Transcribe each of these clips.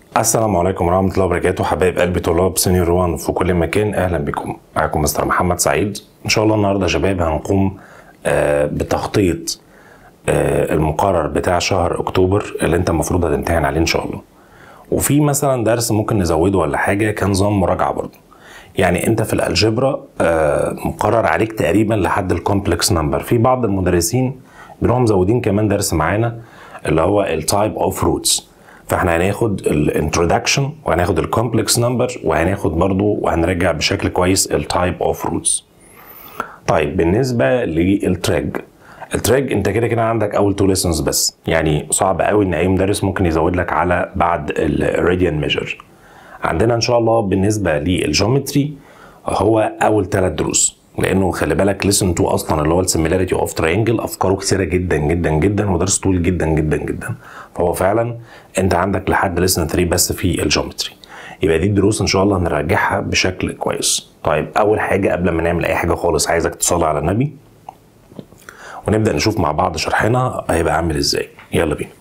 السلام عليكم ورحمة الله وبركاته حبايب قلبي طلاب سينيور 1 في كل مكان أهلا بكم معكم مستر محمد سعيد إن شاء الله النهاردة يا شباب هنقوم آه، بتخطيط آه، المقرر بتاع شهر أكتوبر اللي أنت المفروض هتمتحن عليه إن شاء الله وفي مثلا درس ممكن نزوده ولا حاجة كنظام مراجعة برضه يعني انت في الالجبرا آه، مقرر عليك تقريبا لحد الكومبلكس نمبر في بعض المدرسين بيروحوا مزودين كمان درس معانا اللي هو التايب اوف روتس فاحنا هناخد الانترودكشن وهناخد الكومبلكس نمبر وهناخد برضو وهنرجع بشكل كويس التايب اوف روتس طيب بالنسبه للتراج التراج انت كده كده عندك اول تو ليسنز بس يعني صعب قوي ان اي مدرس ممكن يزود لك على بعد الراديان ميجر عندنا ان شاء الله بالنسبه للجيومتري هو اول ثلاث دروس لانه خلي بالك ليسن 2 اصلا اللي هو السيميلاريتي اوف ترينجل افكاره كثيره جدا جدا جدا ودرس طويل جدا جدا جدا فهو فعلا انت عندك لحد ليسن 3 بس في الجيومتري يبقى دي الدروس ان شاء الله هنراجعها بشكل كويس طيب اول حاجه قبل ما نعمل اي حاجه خالص عايزك تصلي على النبي ونبدا نشوف مع بعض شرحنا هيبقى عامل ازاي يلا بينا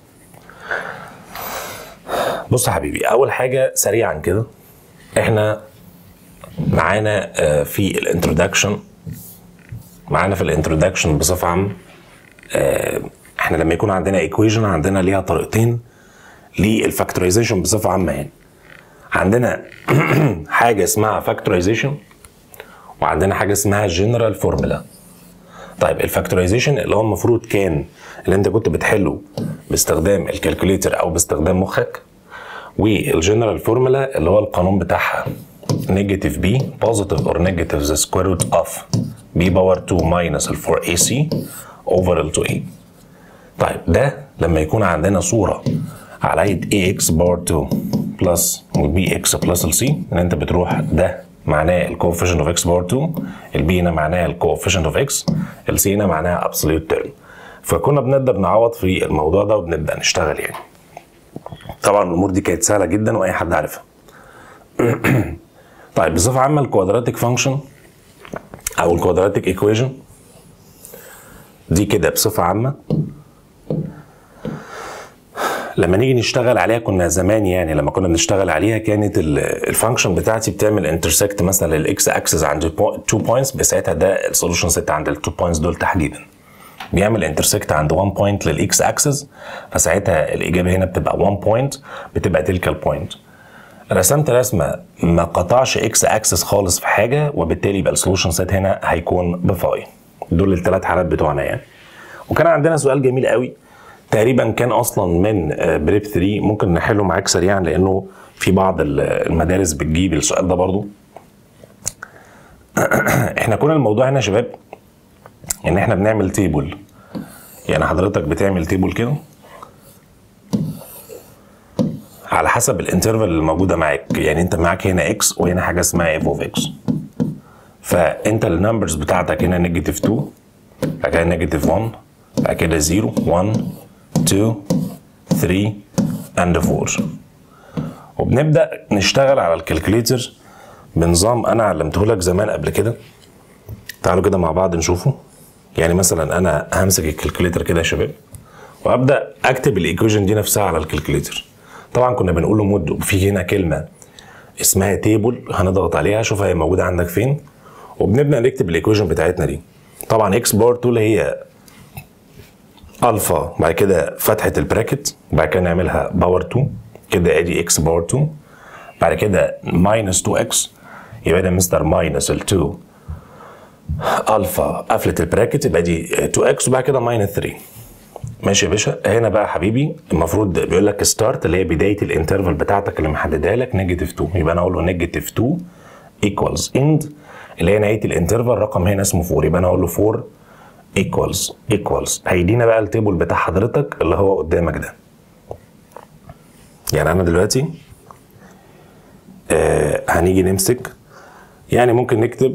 بص يا حبيبي اول حاجه سريعا كده احنا معانا آه، في الانترودكشن معانا في الانترودكشن بصفه عامه آه، احنا لما يكون عندنا ايكويشن عندنا ليها طريقتين للفاكتورايزيشن بصفه عامه يعني عندنا حاجه اسمها فاكتورايزيشن وعندنا حاجه اسمها جنرال فورمولا طيب الفاكتورايزيشن اللي هو المفروض كان اللي انت كنت بتحله باستخدام الكالكوليتر او باستخدام مخك والجنرال فورمولا اللي هو القانون بتاعها نيجاتيف بي بوزيتيف اور نيجاتيف ذا سكوير روت اوف بي باور 2 ماينس ال 4 اي سي اوفر ال 2 اي طيب ده لما يكون عندنا صوره على ايد اي اكس باور 2 بلس وبي اكس بلس ال سي ان انت بتروح ده معناه الكوفيشنت اوف اكس باور 2 البي هنا معناها الكوفيشنت اوف اكس السي هنا معناها ابسوليوت تيرم فكنا بنقدر نعوض في الموضوع ده وبنبدا نشتغل يعني طبعا الامور دي كانت سهله جدا واي حد عارفها طيب بصفه عامه الكوادراتيك فانكشن او الكوادراتيك ايكويشن دي كده بصفه عامه لما نيجي نشتغل عليها كنا زمان يعني لما كنا بنشتغل عليها كانت الفانكشن بتاعتي بتعمل انترسكت مثلا الاكس اكسس عند 2 بوينتس بساعتها ده السولوشن ست عند ال 2 بوينتس دول تحديدا بيعمل انترسكت عند 1 بوينت للاكس اكسس فساعتها الاجابه هنا بتبقى 1 بوينت بتبقى تلك البوينت رسمت رسمه ما قطعش اكس اكسس خالص في حاجه وبالتالي يبقى السولوشن سيت هنا هيكون بفاي دول الثلاث حالات بتوعنا يعني وكان عندنا سؤال جميل قوي تقريبا كان اصلا من بريب 3 ممكن نحله معاك سريعا لانه في بعض المدارس بتجيب السؤال ده برضو احنا كنا الموضوع هنا يا شباب ان احنا بنعمل تيبل يعني حضرتك بتعمل تيبل كده على حسب الانترفال اللي موجوده معاك يعني انت معاك هنا اكس وهنا حاجه اسمها اف اوف اكس فانت النمبرز بتاعتك هنا نيجاتيف 2 بعد كده نيجاتيف 1 بعد كده 0 1 2 3 اند 4 وبنبدا نشتغل على الكالكوليتر بنظام انا علمته لك زمان قبل كده تعالوا كده مع بعض نشوفه يعني مثلا انا همسك الكالكوليتر كده يا شباب وابدا اكتب الايكويشن دي نفسها على الكالكوليتر طبعا كنا بنقول له مود وفي هنا كلمه اسمها تيبل هنضغط عليها شوف هي موجوده عندك فين وبنبدا نكتب الايكويشن بتاعتنا دي طبعا اكس بار 2 اللي هي الفا بعد كده فتحه البراكت بعد كده نعملها باور 2 كده ادي اكس باور 2 بعد كده ماينس 2 اكس يبقى ده مستر ماينس ال 2 الفا قفله البراكت يبقى دي 2 اكس وبعد كده ماينس 3 ماشي يا باشا هنا بقى حبيبي المفروض بيقول لك ستارت اللي هي بدايه الانترفال بتاعتك اللي محددها لك نيجاتيف 2 يبقى انا اقول له نيجاتيف 2 ايكوالز اند اللي هي نهايه الانترفال رقم هنا اسمه 4 يبقى انا اقول له 4 ايكوالز ايكوالز هيدينا بقى التيبل بتاع حضرتك اللي هو قدامك ده يعني انا دلوقتي آه هنيجي نمسك يعني ممكن نكتب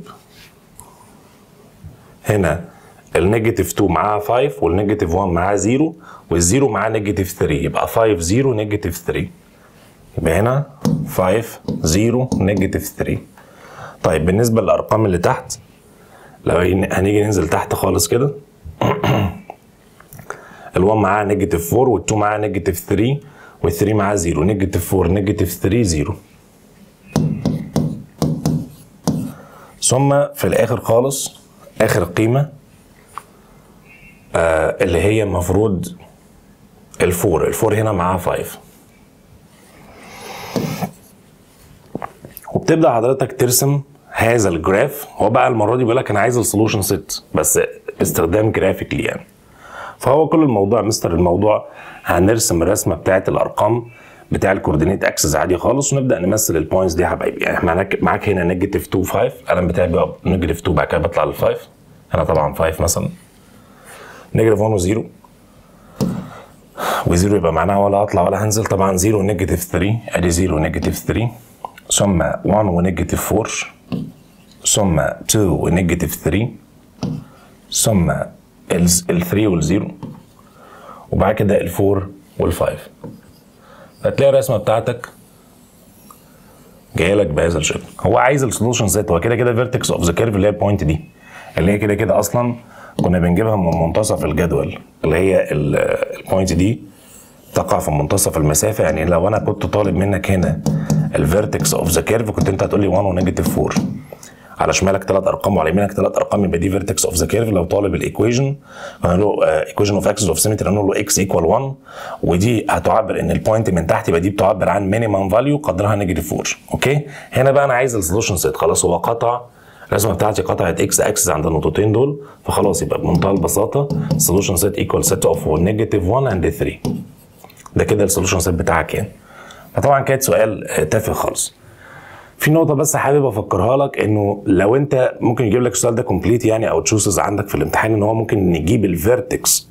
هنا النيجاتيف 2 معاها 5 والنيجاتيف 1 معاها 0 والزيرو معاه نيجاتيف 3 يبقى 5 0 نيجاتيف 3 يبقى هنا 5 0 نيجاتيف 3 طيب بالنسبه للارقام اللي تحت لو هنيجي ننزل تحت خالص كده ال1 معاها نيجاتيف 4 وال2 معاها نيجاتيف 3 وال3 معاه 0 نيجاتيف 4 نيجاتيف 3 0 ثم في الاخر خالص اخر قيمه آه اللي هي المفروض الفور الفور هنا معاه 5 وبتبدا حضرتك ترسم هذا الجراف هو بقى المره دي بيقول لك انا عايز السولوشن سيت بس باستخدام جرافيكلي يعني فهو كل الموضوع مستر الموضوع هنرسم الرسمه بتاعه الارقام بتاع الكوردينيت اكسس عادي خالص ونبدا نمثل البوينتس دي يا حبايبي يعني احنا معاك هنا نيجاتيف 2 5 القلم بتاعي بيبقى نيجاتيف 2 بعد كده بطلع ل 5 هنا طبعا 5 مثلا نيجاتيف 1 و0 و0 يبقى معناها ولا هطلع ولا هنزل طبعا 0 ونيجاتيف 3 ادي 0 ونيجاتيف 3 ثم 1 ونيجاتيف 4 ثم 2 ونيجاتيف 3 ثم ال 3 وال0 وبعد كده ال 4 وال 5 هتلاقي الرسمه بتاعتك جايه لك بهذا الشكل هو عايز السولوشن سيت هو كده كده فيرتكس اوف ذا كيرف اللي هي البوينت دي اللي هي كده كده اصلا كنا بنجيبها من منتصف الجدول اللي هي البوينت دي تقع في منتصف المسافه يعني لو انا كنت طالب منك هنا الفيرتكس اوف ذا كيرف كنت انت هتقول لي 1 ونيجاتيف 4 على شمالك ثلاث ارقام وعلى يمينك ثلاث ارقام يبقى دي فيرتكس اوف ذا كيرف لو طالب الايكويجن هنقول له ايكويجن اوف اكسس اوف سيمتري هنقول له اكس ايكوال 1 ودي هتعبر ان البوينت من تحت يبقى دي بتعبر عن مينيمم فاليو قدرها نيجاتيف 4 اوكي هنا بقى انا عايز السولوشن سيت خلاص هو قطع الرسمه بتاعتي قطعت اكس اكسس عند النقطتين دول فخلاص يبقى بمنتهى البساطه سولوشن سيت ايكوال سيت اوف نيجاتيف 1 اند 3 ده كده السولوشن سيت بتاعك يعني فطبعا كانت سؤال تافه خالص في نقطة بس حابب افكرها لك انه لو انت ممكن يجيب لك السؤال ده كومبليت يعني او تشوسز عندك في الامتحان ان هو ممكن نجيب الفيرتكس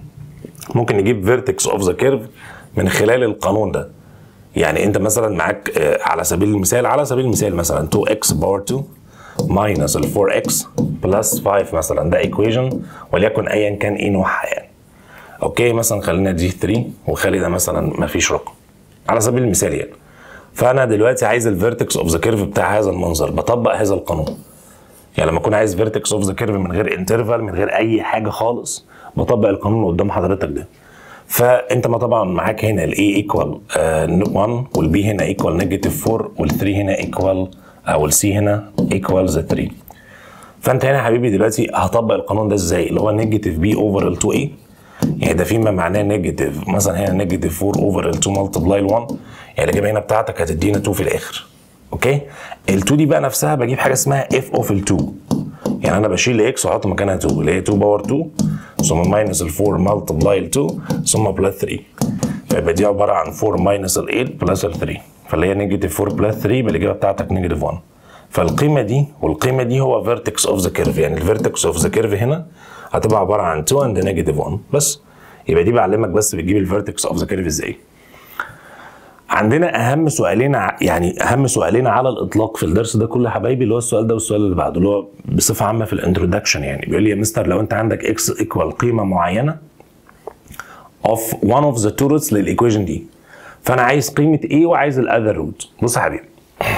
ممكن نجيب فيرتكس اوف ذا كيرف من خلال القانون ده يعني انت مثلا معاك على سبيل المثال على سبيل المثال مثلا 2x باور 2 ماينس ال 4x بلس 5 مثلا ده ايكويجن وليكن ايا كان ايه نوعها يعني اوكي مثلا خلينا دي 3 وخلي ده مثلا ما فيش رقم على سبيل المثال يعني فانا دلوقتي عايز الفيرتكس اوف ذا كيرف بتاع هذا المنظر بطبق هذا القانون يعني لما اكون عايز فيرتكس اوف ذا كيرف من غير انترفال من غير اي حاجه خالص بطبق القانون اللي قدام حضرتك ده فانت ما طبعا معاك هنا الاي ايكوال 1 والبي هنا ايكوال نيجاتيف 4 وال3 هنا ايكوال او السي هنا ايكوال ذا 3 فانت هنا يا حبيبي دلوقتي هطبق القانون ده ازاي اللي هو نيجاتيف بي اوفر ال 2 اي يعني ده فيما معناه نيجاتيف مثلا هنا نيجاتيف 4 اوفر ال 2 ملتبلاي ال 1 يعني الاجابه هنا بتاعتك هتدينا 2 في الاخر اوكي ال 2 دي بقى نفسها بجيب حاجه اسمها اف اوف ال 2 يعني انا بشيل اكس واحط مكانها 2 اللي هي 2 باور 2 ثم ماينس ال 4 ملتبلاي ال 2 ثم بلس 3 فيبقى دي عباره عن 4 ماينس ال 8 بلس ال 3 فاللي هي نيجاتيف 4 بلس 3 يبقى الاجابه بتاعتك نيجاتيف 1 فالقيمه دي والقيمه دي هو فيرتكس اوف ذا كيرف يعني الفيرتكس اوف ذا كيرف هنا هتبقى عباره عن 2 اند نيجاتيف 1 بس يبقى دي بعلمك بس بتجيب الفيرتكس اوف ذا كيرف ازاي عندنا اهم سؤالين يعني اهم سؤالين على الاطلاق في الدرس ده كله يا حبايبي اللي هو السؤال ده والسؤال اللي بعده اللي هو بصفه عامه في الانترودكشن يعني بيقول لي يا مستر لو انت عندك اكس ايكوال قيمه معينه of one of the two roots للايكويشن دي فانا عايز قيمه ايه وعايز الاذر روت بص يا حبيبي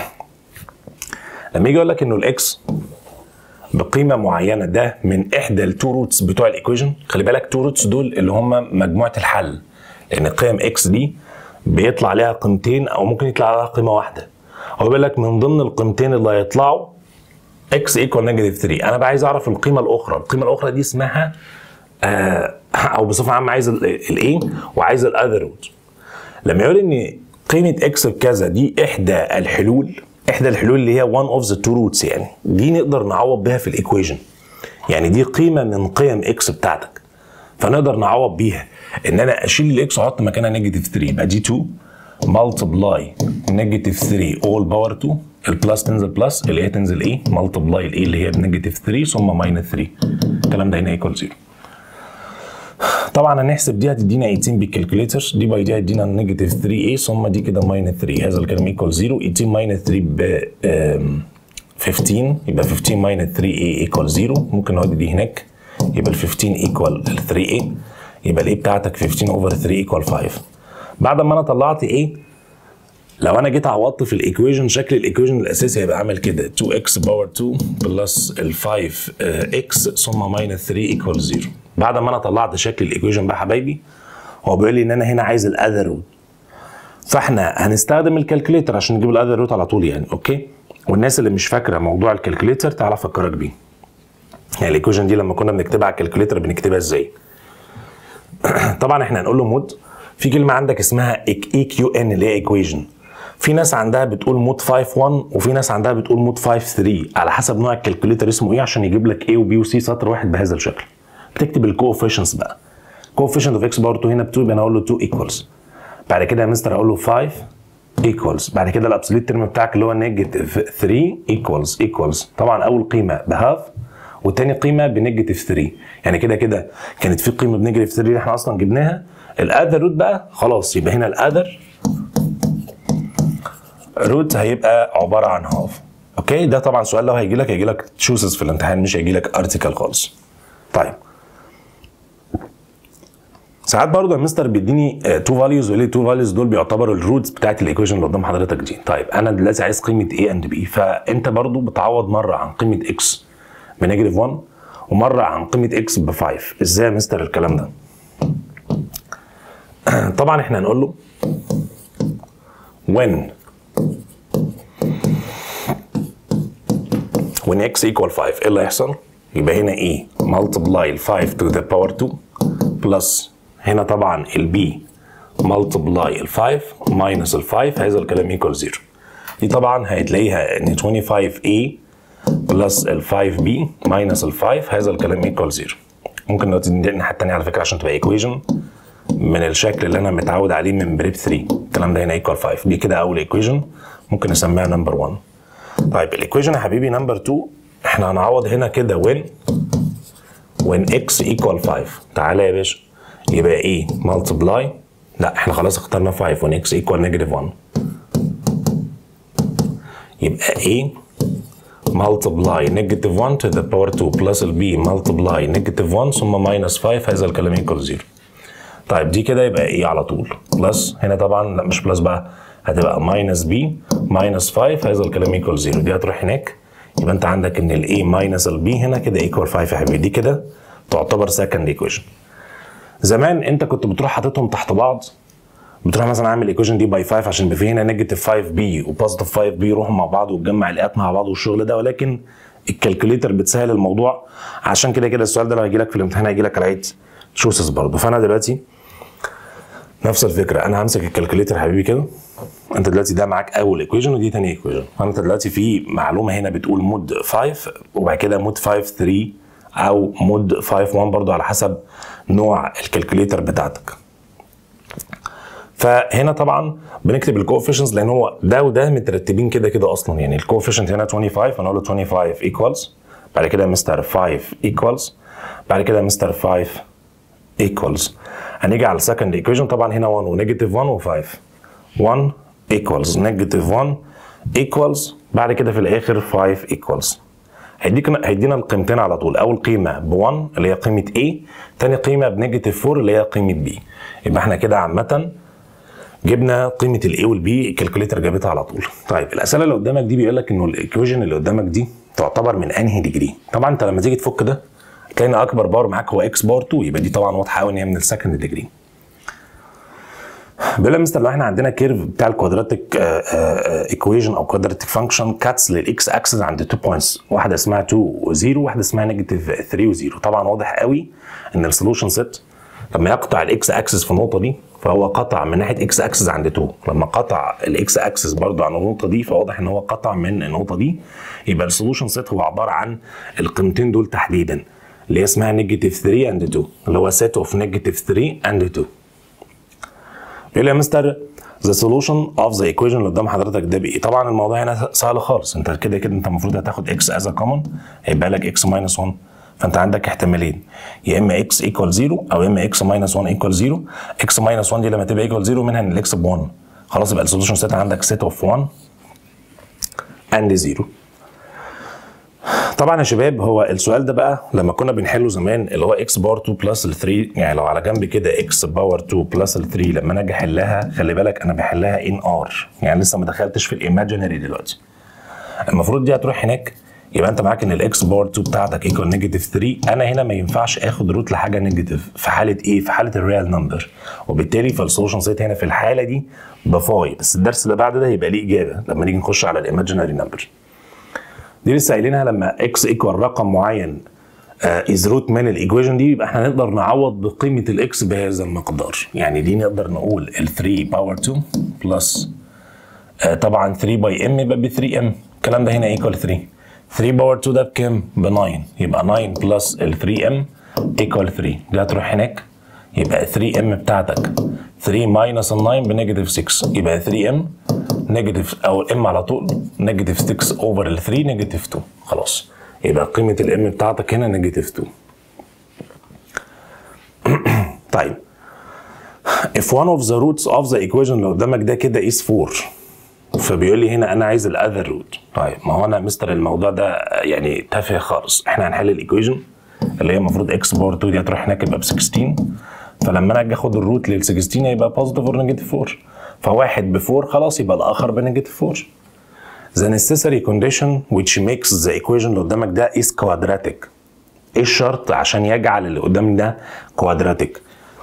لما يجي يقول لك انه الاكس بقيمه معينه ده من احدى التو روتس بتوع الايكويشن خلي بالك تو روتس دول اللي هم مجموعه الحل لان قيم اكس دي بيطلع عليها قيمتين او ممكن يطلع عليها قيمه واحده هو بيقول لك من ضمن القيمتين اللي هيطلعوا اكس ايكوال نيجاتيف 3 انا بقى عايز اعرف القيمه الاخرى القيمه الاخرى دي اسمها آه او بصفه عامه عايز الايه وعايز الاذر روت لما يقول ان قيمه اكس بكذا دي احدى الحلول احدى الحلول اللي هي one اوف ذا تو روتس يعني دي نقدر نعوض بيها في الايكويشن يعني دي قيمه من قيم اكس بتاعتك فنقدر نعوض بيها ان انا اشيل الاكس واحط مكانها نيجاتيف 3 يبقى دي 2 ملتبلاي نيجاتيف 3 اول باور 2 البلس تنزل بلس اللي هي تنزل ايه ملتبلاي الايه اللي هي بنيجاتيف 3 ثم ماينس 3 الكلام ده هنا ايكوال 0 طبعا هنحسب دي هتدينا 18 بالكالكوليتر دي باي دي هتدينا نيجاتيف 3 a ثم دي كده ماينس 3 هذا الكلام ايكوال 0 18 ماينس 3 ب 15 يبقى 15 ماينس 3 a ايكوال 0 ممكن نودي دي هناك يبقى ال 15 ايكوال 3 a يبقى الايه بتاعتك 15 اوفر 3 ايكوال 5 بعد ما انا طلعت ايه لو انا جيت عوضت في الايكويشن شكل الايكويشن الاساسي هيبقى عامل كده 2x باور 2 بلس ال 5x ثم ماينس 3 ايكوال 0 بعد ما انا طلعت شكل الايكويشن بقى حبايبي هو بيقول لي ان انا هنا عايز الاذر روت فاحنا هنستخدم الكالكوليتر عشان نجيب الاذر روت على طول يعني اوكي والناس اللي مش فاكره موضوع الكالكوليتر تعالى افكرك بيه يعني الايكويشن دي لما كنا بنكتبها على الكالكوليتر بنكتبها ازاي طبعا احنا هنقول له مود في كلمه عندك اسمها اي كيو ان اللي هي ايكويشن في ناس عندها بتقول مود 5 1 وفي ناس عندها بتقول مود 5 3 على حسب نوع الكالكوليتر اسمه ايه عشان يجيب لك A وبي وسي سطر واحد بهذا الشكل بتكتب الكوفيشنتس بقى coefficient اوف اكس باور 2 هنا ب 2 يبقى انا اقول له 2 ايكوالز بعد كده يا مستر اقول له 5 ايكوالز بعد كده الابسوليت ترم بتاعك اللي هو نيجاتيف 3 ايكوالز ايكوالز طبعا اول قيمه بهاف وتاني قيمه بنيجاتيف 3 يعني كده كده كانت في قيمه بنيجاتيف 3 اللي احنا اصلا جبناها الاذر روت بقى خلاص يبقى هنا الاذر روت هيبقى عباره عن هاف اوكي ده طبعا سؤال لو هيجي لك هيجي لك تشوزز في الامتحان مش هيجي لك ارتكل خالص طيب ساعات برضه يا مستر بيديني تو فاليوز ويقول لي تو فاليوز دول بيعتبروا الروتس بتاعت الايكويشن اللي قدام حضرتك دي طيب انا دلوقتي عايز قيمه A اند B فانت برضه بتعوض مره عن قيمه x بنيجاتيف 1 ومره عن قيمه x ب 5 ازاي يا مستر الكلام ده طبعا احنا هنقول له when when x equal 5 ايه اللي هيحصل؟ يبقى هنا e multiply ال 5 to the power 2 plus هنا طبعا ال b multiply ال 5 minus ال 5 هذا الكلام equal 0 دي طبعا هتلاقيها ان 25a plus ال 5b minus ال 5 هذا الكلام equal 0 ممكن نودي الناحيه الثانيه على فكره عشان تبقى equation من الشكل اللي انا متعود عليه من بريب 3 الكلام ده هنا equal 5 دي كده اول ايكويشن ممكن نسميها نمبر 1 طيب الايكويشن يا حبيبي نمبر 2 احنا هنعوض هنا كده when when x equal 5 تعالى يا باشا يبقى ايه multiply لا احنا خلاص اخترنا 5 when x equal negative 1 يبقى a multiply negative 1 to the power 2 plus ال b multiply negative 1 ثم minus 5 هذا الكلام equal 0 طيب دي كده يبقى ايه على طول بلس هنا طبعا لا مش بلس بقى هتبقى ماينس بي ماينس 5 هذا الكلام ايكوال 0 دي هتروح هناك يبقى انت عندك ان الاي ماينس البي هنا كده ايكوال 5 يا حبيبي دي كده تعتبر سكند ايكويشن زمان انت كنت بتروح حاططهم تحت بعض بتروح مثلا عامل الايكويشن دي باي 5 عشان في هنا نيجاتيف 5 بي وبوزيتيف 5 بي يروحوا مع بعض وتجمع الايات مع بعض والشغل ده ولكن الكالكوليتر بتسهل الموضوع عشان كده كده السؤال ده لو هيجي لك في الامتحان هيجي لك على عيد تشوسز برضه فانا دلوقتي نفس الفكره انا همسك الكالكوليتر يا حبيبي كده انت دلوقتي ده معاك اول ايكويشن ودي تاني ايكويشن فانت دلوقتي في معلومه هنا بتقول مود 5 وبعد كده مود 5 3 او مود 5 1 برضو على حسب نوع الكالكوليتر بتاعتك فهنا طبعا بنكتب الكوفيشنز لان هو ده وده مترتبين كده كده اصلا يعني الكوفيشنت هنا 25 فنقول له 25 ايكوالز بعد كده مستر 5 ايكوالز بعد كده مستر 5 ايكوالز هنيجي على السكند ايكويشن طبعا هنا 1 ونيجاتيف 1 و5 1 equals نيجاتيف 1 equals بعد كده في الاخر 5 equals هيديك هيدينا القيمتين على طول اول قيمه ب 1 اللي هي قيمه A تاني قيمه بنيجاتيف 4 اللي هي قيمه B يبقى احنا كده عامه جبنا قيمه الاي والبي الكالكوليتر جابتها على طول طيب الاسئله اللي قدامك دي بيقول لك انه الايكويشن اللي قدامك دي تعتبر من انهي ديجري طبعا انت لما تيجي تفك ده هتلاقي ان اكبر باور معاك هو اكس باور 2 يبقى دي طبعا واضحه قوي ان هي من السكند ديجري بيقول لك مستر لو احنا عندنا كيرف بتاع الكوادراتيك ايكويشن او كوادراتيك فانكشن كاتس للاكس اكسس عند تو بوينتس واحده اسمها 2 و0 واحده اسمها نيجاتيف 3 و0 طبعا واضح قوي ان السولوشن سيت لما يقطع الاكس اكسس في النقطه دي فهو قطع من ناحيه اكس اكسس عند 2 لما قطع الاكس اكسس برضو عن النقطه دي فواضح ان هو قطع من النقطه دي يبقى السولوشن سيت هو عباره عن القيمتين دول تحديدا اللي هي اسمها نيجاتيف 3 اند 2 اللي هو سيت اوف نيجاتيف 3 اند 2 بيقول لي يا مستر ذا سولوشن اوف ذا ايكويشن اللي قدام حضرتك ده بايه؟ طبعا الموضوع هنا سهل خالص انت كده كده انت المفروض هتاخد اكس از كومن هيبقى لك اكس ماينس 1 فانت عندك احتمالين يا اما اكس ايكوال 0 او يا اما اكس ماينس 1 ايكوال 0 اكس ماينس 1 دي لما تبقى ايكوال 0 منها ان الاكس ب 1 خلاص يبقى السولوشن سيت عندك سيت اوف 1 اند 0 طبعا يا شباب هو السؤال ده بقى لما كنا بنحله زمان اللي هو اكس باور 2 بلس ال 3 يعني لو على جنب كده اكس باور 2 بلس ال 3 لما انا اجي احلها خلي بالك انا بحلها ان ار يعني لسه ما دخلتش في الايماجينري دلوقتي المفروض دي هتروح هناك يبقى انت معاك ان الاكس باور 2 بتاعتك ايكوال نيجاتيف 3 انا هنا ما ينفعش اخد روت لحاجه نيجاتيف في حاله ايه؟ في حاله الريال نمبر وبالتالي فالسولوشن سيت هنا في الحاله دي بفاي بس الدرس اللي بعد ده هيبقى ليه اجابه لما نيجي نخش على الايماجينري نمبر دي لسه قايلينها لما اكس ايكوال رقم معين از روت من الايكويشن دي يبقى احنا نقدر نعوض بقيمه الاكس بهذا المقدار يعني دي نقدر نقول ال 3 باور 2 بلس طبعا 3 باي ام يبقى ب 3 ام الكلام ده هنا ايكوال 3 3 باور 2 ده بكام؟ ب 9 يبقى 9 بلس ال 3 ام ايكوال 3 دي هتروح هناك يبقى 3 ام بتاعتك 3 ماينس ال 9 بنيجاتيف 6 يبقى 3 ام نيجاتيف او الام على طول نيجاتيف 6 اوفر ال 3 نيجاتيف 2 خلاص يبقى قيمه الام بتاعتك هنا نيجاتيف 2 طيب if one of the roots of the equation اللي قدامك ده كده is 4 فبيقول لي هنا انا عايز الاذر روت طيب ما هو انا مستر الموضوع ده يعني تافه خالص احنا هنحل الايكويشن اللي هي المفروض اكس باور 2 دي هتروح هناك يبقى ب 16 فلما انا اجي اخد الروت لل 16 هيبقى بوزيتيف اور نيجاتيف 4 فواحد ب 4 خلاص يبقى الاخر بنيجاتيف 4 The necessary condition which makes the equation اللي قدامك ده is quadratic ايه الشرط عشان يجعل اللي قدامي ده كوادراتيك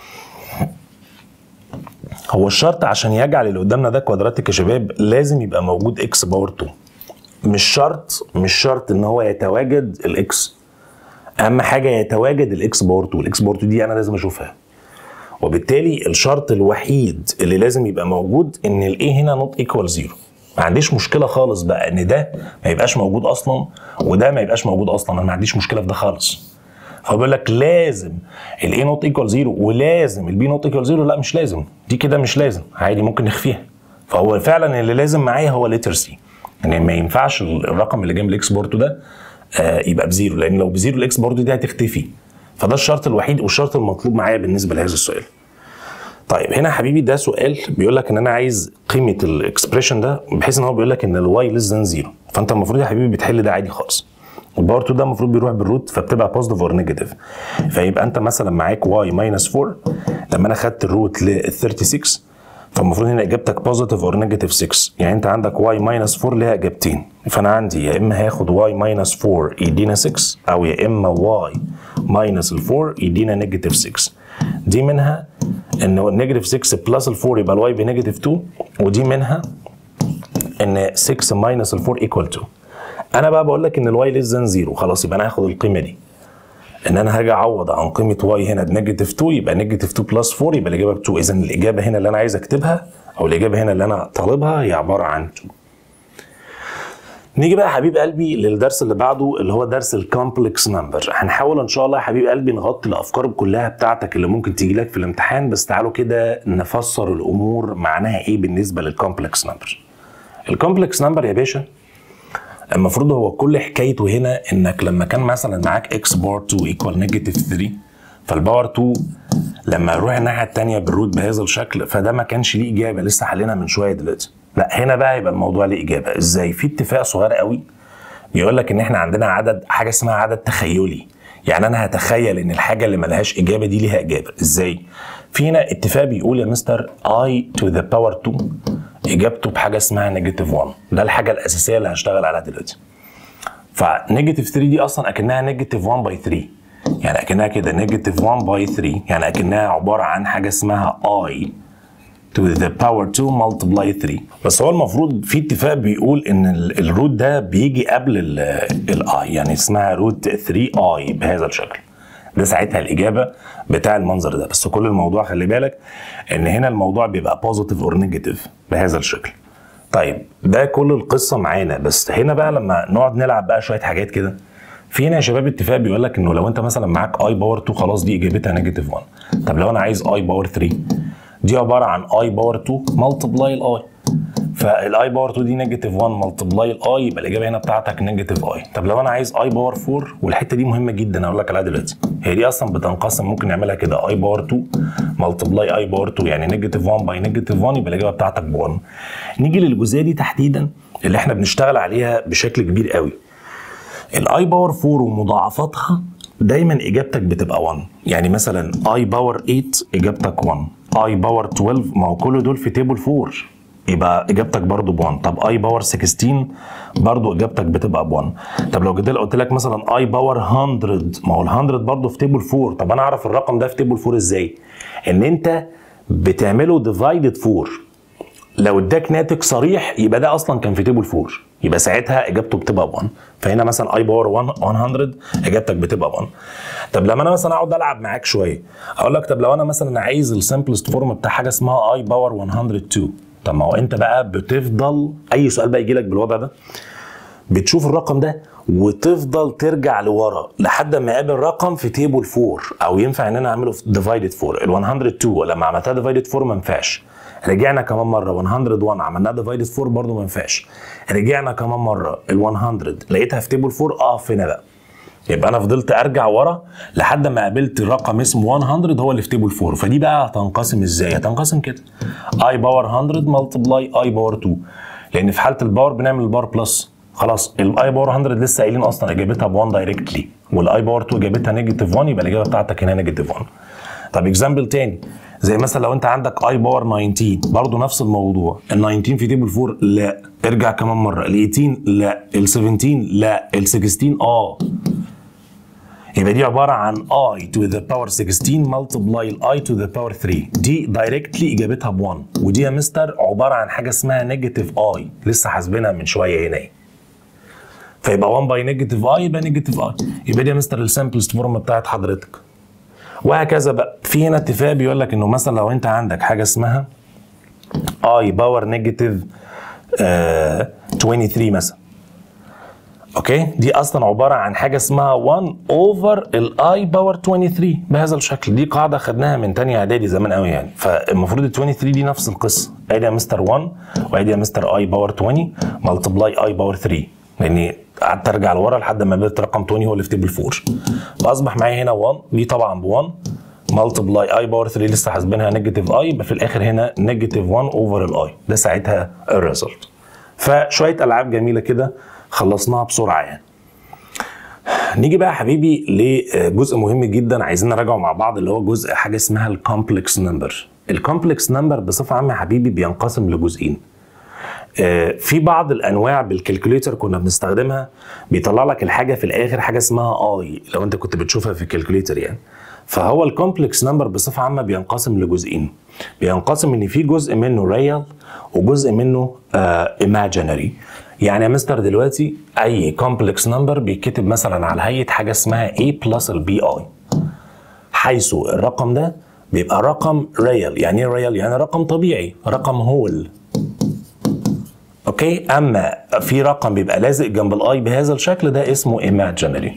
هو الشرط عشان يجعل اللي قدامنا ده كوادراتيك يا شباب لازم يبقى موجود اكس باور 2 مش شرط مش شرط ان هو يتواجد الاكس اهم حاجه يتواجد الاكس باور 2 الاكس باور 2 دي انا لازم اشوفها وبالتالي الشرط الوحيد اللي لازم يبقى موجود ان الاي هنا نوت ايكوال زيرو ما عنديش مشكله خالص بقى ان ده ما يبقاش موجود اصلا وده ما يبقاش موجود اصلا انا ما عنديش مشكله في ده خالص هو بيقول لك لازم الاي نوت ايكوال زيرو ولازم البي نوت ايكوال زيرو لا مش لازم دي كده مش لازم عادي ممكن نخفيها فهو فعلا اللي لازم معايا هو لتر سي يعني ما ينفعش الرقم اللي جنب الاكس بورتو ده آه يبقى بزيرو لان لو بزيرو الاكس بورتو دي هتختفي فده الشرط الوحيد والشرط المطلوب معايا بالنسبه لهذا السؤال طيب هنا يا حبيبي ده سؤال بيقول لك ان انا عايز قيمه الاكسبريشن ده بحيث ان هو بيقول لك ان الواي ليس ذان زيرو فانت المفروض يا حبيبي بتحل ده عادي خالص الباور 2 ده المفروض بيروح بالروت فبتبقى بوزيتيف اور نيجاتيف فيبقى انت مثلا معاك واي ماينس 4 لما انا خدت الروت لل 36 فالمفروض هنا اجابتك بوزيتيف اور نيجاتيف 6 يعني انت عندك واي ماينس 4 ليها اجابتين فانا عندي يا اما هاخد واي ماينس 4 يدينا 6 او يا اما واي ماينس ال 4 يدينا نيجاتيف 6 دي منها ان النيجاتيف 6 بلس ال 4 يبقى الواي بنيجاتيف 2 ودي منها ان 6 ماينس ال 4 ايكوال 2 انا بقى بقول لك ان الواي ليس ذان زيرو خلاص يبقى انا هاخد القيمه دي ان انا هاجي اعوض عن قيمه واي هنا بنيجاتيف 2 يبقى نيجاتيف 2 بلس 4 يبقى الاجابه ب 2 اذا الاجابه هنا اللي انا عايز اكتبها او الاجابه هنا اللي انا طالبها هي عباره عن 2 نيجي بقى يا حبيب قلبي للدرس اللي بعده اللي هو درس الكومبلكس نمبر هنحاول ان شاء الله يا حبيب قلبي نغطي الافكار كلها بتاعتك اللي ممكن تيجي لك في الامتحان بس تعالوا كده نفسر الامور معناها ايه بالنسبه للكومبلكس نمبر الكومبلكس نمبر يا باشا المفروض هو كل حكايته هنا انك لما كان مثلا معاك اكس باور 2 ايكوال نيجاتيف 3 فالباور 2 لما يروح الناحيه الثانيه بالروت بهذا الشكل فده ما كانش ليه اجابه لسه حلينا من شويه دلوقتي لا هنا بقى يبقى الموضوع ليه اجابه ازاي في اتفاق صغير قوي بيقول لك ان احنا عندنا عدد حاجه اسمها عدد تخيلي يعني انا هتخيل ان الحاجه اللي ملهاش اجابه دي ليها اجابه ازاي في هنا اتفاق بيقول يا مستر اي تو ذا باور 2 اجابته بحاجه اسمها نيجاتيف 1 ده الحاجه الاساسيه اللي هشتغل عليها دلوقتي فنيجاتيف 3 دي اصلا اكنها نيجاتيف 1 باي 3 يعني اكنها كده نيجاتيف 1 باي 3 يعني اكنها عباره عن حاجه اسمها اي to the power 2 multiply 3 بس هو المفروض في اتفاق بيقول ان الروت ده بيجي قبل الاي يعني اسمها روت 3 اي بهذا الشكل ده ساعتها الاجابه بتاع المنظر ده بس كل الموضوع خلي بالك ان هنا الموضوع بيبقى بوزيتيف اور نيجاتيف بهذا الشكل طيب ده كل القصه معانا بس هنا بقى لما نقعد نلعب بقى شويه حاجات كده في هنا يا شباب اتفاق بيقول لك انه لو انت مثلا معاك اي باور 2 خلاص دي اجابتها نيجاتيف 1 طب لو انا عايز اي باور 3 دي عباره عن اي باور 2 ملتبلاي الاي فالاي باور 2 دي نيجاتيف 1 ملتبلاي الاي يبقى الاجابه هنا بتاعتك نيجاتيف اي طب لو انا عايز اي باور 4 والحته دي مهمه جدا هقول لك عليها دلوقتي هي دي اصلا بتنقسم ممكن نعملها كده اي باور 2 ملتبلاي اي باور 2 يعني نيجاتيف 1 باي نيجاتيف 1 يبقى الاجابه بتاعتك ب 1 نيجي للجزئيه دي تحديدا اللي احنا بنشتغل عليها بشكل كبير قوي الاي باور 4 ومضاعفاتها دايما اجابتك بتبقى 1 يعني مثلا اي باور 8 اجابتك 1 اي باور 12 ما هو كل دول في تيبل 4 يبقى اجابتك برضو ب 1 طب اي باور 16 برضو اجابتك بتبقى ب 1 طب لو جيت قلت لك مثلا اي باور 100 ما هو ال 100 برضو في تيبل 4 طب انا اعرف الرقم ده في تيبل 4 ازاي ان انت بتعمله ديفايدد 4 لو اداك ناتج صريح يبقى ده اصلا كان في تيبل 4 يبقى ساعتها اجابته بتبقى 1 فهنا مثلا اي باور 100 اجابتك بتبقى 1 طب لما انا مثلا اقعد العب معاك شويه اقول لك طب لو انا مثلا عايز السمبلست فورم بتاع حاجه اسمها اي باور 102 طب ما هو انت بقى بتفضل اي سؤال بقى يجي لك بالوضع ده بتشوف الرقم ده وتفضل ترجع لورا لحد ما يقابل رقم في تيبل 4 او ينفع ان انا اعمله في ديفايدد 4 ال 102 لما عملتها ديفايدد 4 ما ينفعش رجعنا كمان مره 101 عملناها ديفايدد 4 برضه ما ينفعش رجعنا كمان مره ال 100 لقيتها في تيبل 4 اقف هنا بقى يبقى انا فضلت ارجع ورا لحد ما قابلت رقم اسمه 100 هو اللي في تيبل 4 فدي بقى هتنقسم ازاي؟ هتنقسم كده اي باور 100 ملتبلاي اي باور 2 لان في حاله الباور بنعمل الباور بلس خلاص الاي باور 100 لسه قايلين اصلا اجابتها ب 1 دايركتلي والاي باور 2 اجابتها نيجاتيف 1 يبقى الاجابه بتاعتك هنا نيجاتيف 1 طب اكزامبل تاني زي مثلا لو انت عندك اي باور 19 برضه نفس الموضوع ال 19 في تيبل 4 لا ارجع كمان مره ال 18 لا ال 17 لا ال 16 اه يبقى دي عباره عن i to the power 16 multiply i to the power 3 دي دايركتلي اجابتها ب 1 ودي يا مستر عباره عن حاجه اسمها نيجاتيف i لسه حاسبينها من شويه هنا فيبقى 1 باي نيجاتيف i يبقى نيجاتيف i يبقى دي يا مستر السامبلست فورم بتاعت حضرتك وهكذا بقى في هنا اتفاق بيقول لك انه مثلا لو انت عندك حاجه اسمها i باور نيجاتيف 23 مثلا اوكي دي اصلا عباره عن حاجه اسمها 1 اوفر الاي باور 23 بهذا الشكل دي قاعده خدناها من تانية اعدادي زمان قوي يعني فالمفروض ال 23 دي نفس القصه ادي يا مستر 1 وادي يا مستر اي باور 20 ملتبلاي اي باور 3 لاني قعدت ارجع لورا لحد ما قابلت رقم 20 هو اللي في تيبل 4 فاصبح معايا هنا 1 دي طبعا ب 1 ملتبلاي اي باور 3 لسه حاسبينها نيجاتيف اي يبقى في الاخر هنا نيجاتيف 1 اوفر الاي ده ساعتها الريزلت فشويه العاب جميله كده خلصناها بسرعه يعني نيجي بقى يا حبيبي لجزء مهم جدا عايزين نراجعه مع بعض اللي هو جزء حاجه اسمها الكومبلكس نمبر الكومبلكس نمبر بصفه عامه يا حبيبي بينقسم لجزئين في بعض الانواع بالكالكوليتر كنا بنستخدمها بيطلع لك الحاجه في الاخر حاجه اسمها اي لو انت كنت بتشوفها في الكالكوليتر يعني فهو الكومبلكس نمبر بصفه عامه بينقسم لجزئين بينقسم ان في جزء منه ريال وجزء منه ايماجينري uh, يعني يا مستر دلوقتي اي كومبلكس نمبر بيتكتب مثلا على هيئه حاجه اسمها A بلس البي اي حيث الرقم ده بيبقى رقم ريال يعني ايه ريال يعني رقم طبيعي رقم هول اوكي اما في رقم بيبقى لازق جنب الاي بهذا الشكل ده اسمه imaginary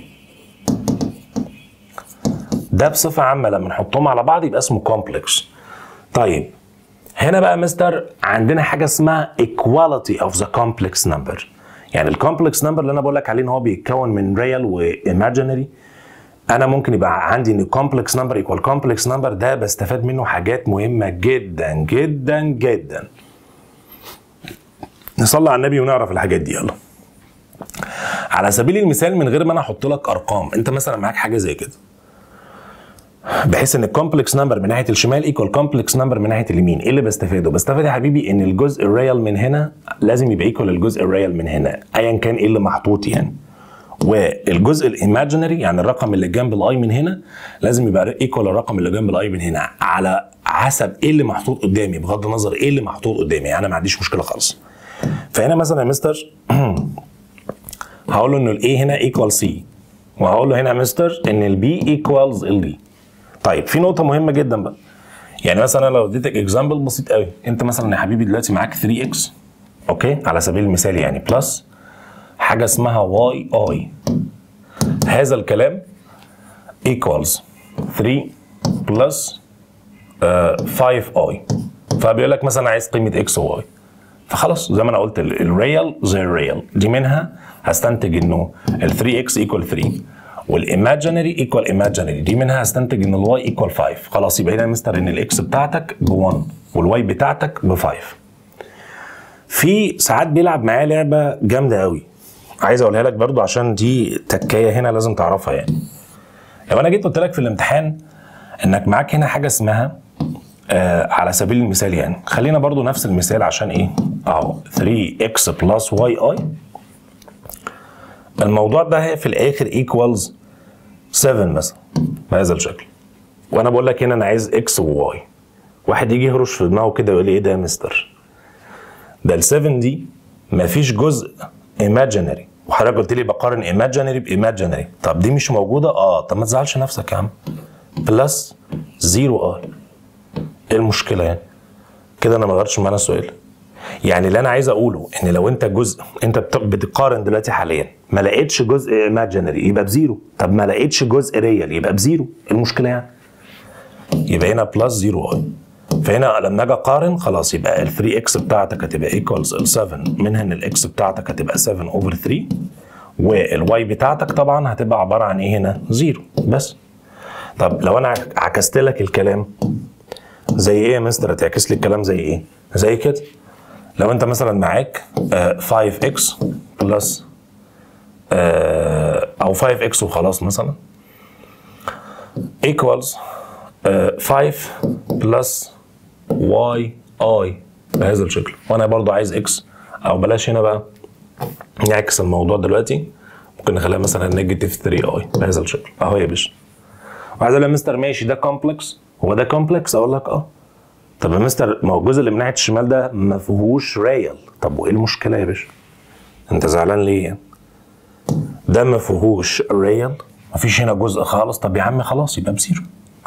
ده بصفه عامه لما نحطهم على بعض يبقى اسمه كومبلكس طيب هنا بقى مستر عندنا حاجه اسمها equality of the complex number يعني الكومبلكس نمبر اللي انا بقول لك عليه ان هو بيتكون من ريال وايماجينري انا ممكن يبقى عندي ان كومبلكس نمبر ايكوال كومبلكس نمبر ده بستفاد منه حاجات مهمه جدا جدا جدا نصلي على النبي ونعرف الحاجات دي يلا على سبيل المثال من غير ما انا احط لك ارقام انت مثلا معاك حاجه زي كده بحيث ان الكومبلكس نمبر من ناحيه الشمال ايكوال كومبلكس نمبر من ناحيه اليمين ايه اللي بستفاده بستفاد يا حبيبي ان الجزء الريال من هنا لازم يبقى ايكوال الجزء الريال من هنا ايا كان ايه اللي محطوط يعني والجزء الايماجينري يعني الرقم اللي جنب الاي من هنا لازم يبقى ايكوال الرقم اللي جنب الاي من هنا على حسب ايه اللي محطوط قدامي بغض النظر ايه اللي محطوط قدامي يعني انا ما عنديش مشكله خالص فهنا مثلا يا مستر هقول له انه الاي هنا ايكوال سي وهقول له هنا يا مستر ان البي ايكوالز الدي طيب في نقطه مهمه جدا بقى يعني مثلا لو اديتك اكزامبل بسيط قوي انت مثلا يا حبيبي دلوقتي معاك 3 اكس اوكي على سبيل المثال يعني بلس حاجه اسمها واي اي هذا الكلام ايكوالز 3 بلس 5 اي فبيقول لك مثلا عايز قيمه اكس وواي فخلاص زي ما انا قلت الريال زي الريال دي منها هستنتج انه ال 3 اكس ايكوال 3 والايماجينري ايكوال ايماجينري دي منها هستنتج ان الواي ايكوال 5 خلاص يبقى هنا يا مستر ان الاكس بتاعتك ب 1 والواي بتاعتك ب 5 في ساعات بيلعب معايا لعبه جامده قوي عايز اقولها لك برضو عشان دي تكايه هنا لازم تعرفها يعني لو انا جيت قلت لك في الامتحان انك معاك هنا حاجه اسمها آه على سبيل المثال يعني خلينا برضو نفس المثال عشان ايه اهو 3x بلس واي اي الموضوع ده في الاخر ايكوالز 7 مثلا بهذا الشكل وانا بقول لك هنا انا عايز اكس وواي واحد يجي يهرش في دماغه كده يقول لي ايه ده يا مستر ده ال 7 دي مفيش جزء ايماجينري وحضرتك قلت لي بقارن ايماجينري بايماجينري طب دي مش موجوده اه طب ما تزعلش نفسك يا عم بلس 0 اي ايه المشكله يعني كده انا ما غيرتش معنى السؤال يعني اللي انا عايز اقوله ان لو انت جزء انت بتقارن دلوقتي حاليا ما لقيتش جزء ايماجينري يبقى بزيرو طب ما لقيتش جزء ريال يبقى بزيرو ايه المشكله يعني يبقى هنا بلس 0 اي فهنا لما اجي اقارن خلاص يبقى ال 3 اكس بتاعتك هتبقى ايكوالز ال 7 منها ان الاكس بتاعتك هتبقى 7 اوفر 3 والواي بتاعتك طبعا هتبقى عباره عن ايه هنا؟ زيرو بس طب لو انا عكست لك الكلام زي ايه يا مستر هتعكس لي الكلام زي ايه؟ زي كده لو انت مثلا معاك 5x بلس او 5x وخلاص مثلا equals 5 بلس واي اي بهذا الشكل وانا برضو عايز اكس او بلاش هنا بقى نعكس الموضوع دلوقتي ممكن نخليها مثلا نيجاتيف 3 اي بهذا الشكل اهو يا باشا وعايز اقول يا مستر ماشي ده كومبلكس هو ده كومبلكس اقول لك اه طب يا مستر ما هو الجزء اللي من ناحيه الشمال ده ما فيهوش ريال طب وايه المشكله يا باشا انت زعلان ليه يعني ده ما فيهوش ريال مفيش هنا جزء خالص طب يا عم خلاص يبقى بزيرو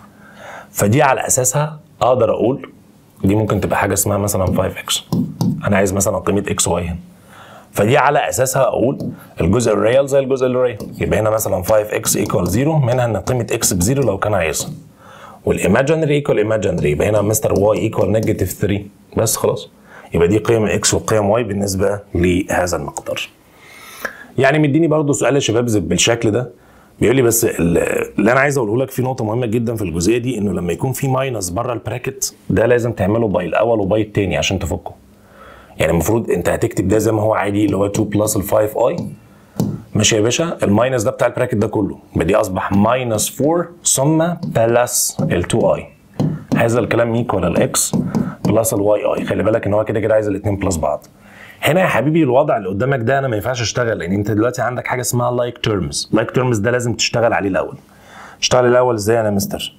فدي على اساسها اقدر اقول دي ممكن تبقى حاجه اسمها مثلا 5x انا عايز مثلا قيمه x y هنا فدي على اساسها اقول الجزء الريال زي الجزء الريال يبقى هنا مثلا 5x ايكوال 0 منها ان قيمه x بزيرو لو كان عايزها والايماجينري ايكوال ايماجينري يبقى هنا مستر y ايكوال نيجاتيف 3 بس خلاص يبقى دي قيم x وقيم y بالنسبه لهذا المقدار يعني مديني برضو سؤال يا شباب بالشكل ده بيقول لي بس اللي انا عايز اقوله لك في نقطه مهمه جدا في الجزئيه دي انه لما يكون في ماينس بره البراكت ده لازم تعمله باي الاول وباي الثاني عشان تفكه يعني المفروض انت هتكتب ده زي ما هو عادي اللي هو 2 بلس ال 5 اي ماشي يا باشا الماينس ده بتاع البراكت ده كله يبقى دي اصبح ماينس 4 ثم بلس ال 2 اي هذا الكلام ايكوال الاكس بلس الواي اي خلي بالك ان هو كده كده عايز الاثنين بلس بعض هنا يا حبيبي الوضع اللي قدامك ده انا ما ينفعش اشتغل لان انت دلوقتي عندك حاجه اسمها لايك تيرمز لايك تيرمز ده لازم تشتغل عليه الاول اشتغل الاول ازاي انا مستر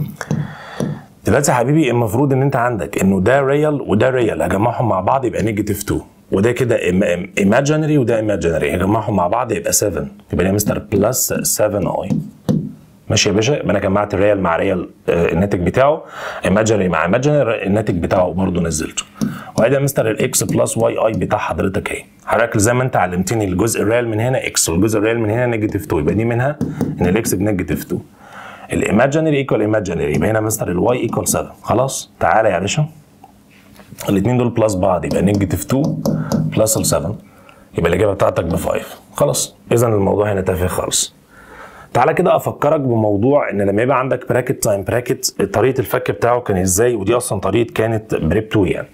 دلوقتي يا حبيبي المفروض ان انت عندك انه ده ريال وده ريال هجمعهم مع بعض يبقى نيجاتيف 2 وده كده ايماجينري وده ايماجينري هجمعهم مع بعض يبقى 7 يبقى ده مستر بلس 7 اي ماشي يا باشا يبقى انا جمعت ريال مع ريال الناتج بتاعه ايماجينري مع ايماجينري الناتج بتاعه برضه نزلته وادي يا مستر الاكس بلس واي اي بتاع حضرتك اهي حضرتك زي ما انت علمتني الجزء الريال من هنا اكس والجزء الريال من هنا نيجاتيف 2 يبقى دي منها ان الاكس بنيجاتيف 2 الايماجينري ايكوال ايماجينري يبقى هنا مستر الواي ايكوال 7 خلاص تعالى يا باشا الاثنين دول بلس بعض يبقى نيجاتيف 2 بلس ال 7 يبقى الاجابه بتاعتك ب 5 خلاص اذا الموضوع هنا تافه خالص تعالى كده افكرك بموضوع ان لما يبقى عندك براكت تايم براكت طريقه الفك بتاعه كان ازاي ودي اصلا طريقه كانت بريب 2 يعني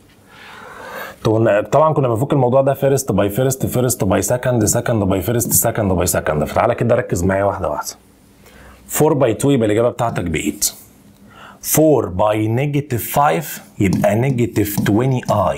طبعا كنا بنفك الموضوع ده فيرست باي فيرست فيرست باي سكند سكند باي فيرست سكند باي سكند فتعالى كده ركز معايا واحده واحده 4 باي 2 يبقى الاجابه بتاعتك ب 8 4 باي نيجاتيف 5 يبقى نيجاتيف 20 اي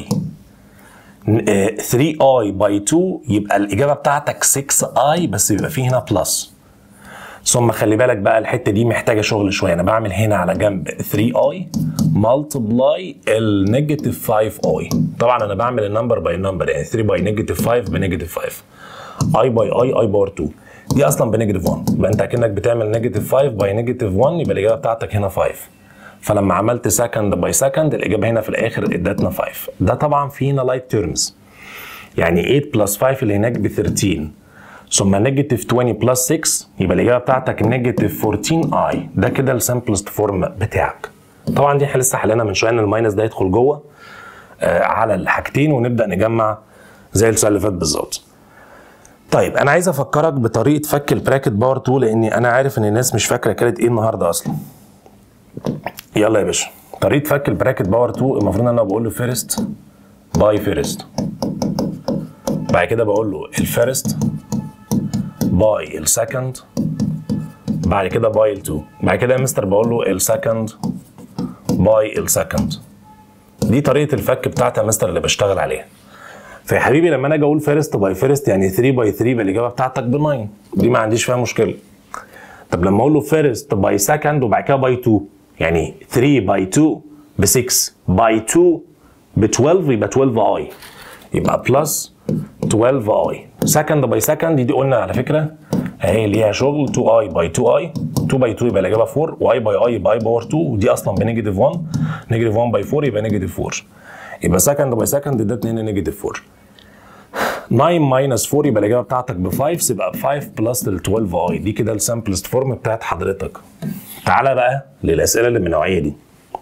3 اي باي 2 يبقى الاجابه بتاعتك 6 اي بس يبقى فيه هنا بلس ثم خلي بالك بقى الحته دي محتاجه شغل شويه انا بعمل هنا على جنب 3 اي ملتبلاي النيجاتيف 5 اي طبعا انا بعمل النمبر باي نمبر يعني 3 باي نيجاتيف 5 بنيجاتيف 5 اي باي اي اي باور 2 دي اصلا بنيجاتيف 1 يبقى انت اكنك بتعمل نيجاتيف 5 باي نيجاتيف 1 يبقى الاجابه بتاعتك هنا 5 فلما عملت سكند باي سكند الاجابه هنا في الاخر ادتنا 5 ده طبعا في هنا لايك تيرمز يعني 8 بلس 5 اللي هناك ب 13 ثم نيجاتيف 20 بلس 6 يبقى الاجابه بتاعتك نيجاتيف 14 اي ده كده السمبلست فورم بتاعك طبعا دي احنا لسه حلينا من شويه ان الماينس ده يدخل جوه آه على الحاجتين ونبدا نجمع زي السؤال اللي فات بالظبط طيب انا عايز افكرك بطريقه فك البراكت باور 2 لاني انا عارف ان الناس مش فاكره كانت ايه النهارده اصلا يلا يا باشا طريقه فك البراكت باور 2 المفروض ان انا بقول له فيرست باي فيرست بعد كده بقول له الفيرست باي السكند بعد كده باي ال2 بعد كده يا مستر بقول له السكند باي السكند دي طريقه الفك بتاعت المستر اللي بشتغل عليها فيا حبيبي لما انا اجي اقول فيرست باي فيرست يعني 3 باي 3 يبقى الاجابه بتاعتك ب 9 دي ما عنديش فيها مشكله طب لما اقول له فيرست باي سكند وبعد كده باي 2 يعني 3 باي 2 ب 6 باي 2 ب 12 يبقى 12 اي يبقى بلس 12 اي سكند باي سكند دي قلنا على فكره اهي ليها شغل 2 اي باي 2 اي 2 باي 2 يبقى الاجابه 4 واي باي اي يبقى اي باور 2 ودي اصلا بنيجاتيف 1 نيجاتيف 1 باي 4 يبقى نيجاتيف 4 يبقى سكند باي سكند ده 2 نيجاتيف 4 9 ماينس 4 يبقى الاجابه بتاعتك ب 5 يبقى 5 بلس ال 12 اي دي كده السمبلست فورم بتاعت حضرتك تعالى بقى للاسئله اللي من النوعيه دي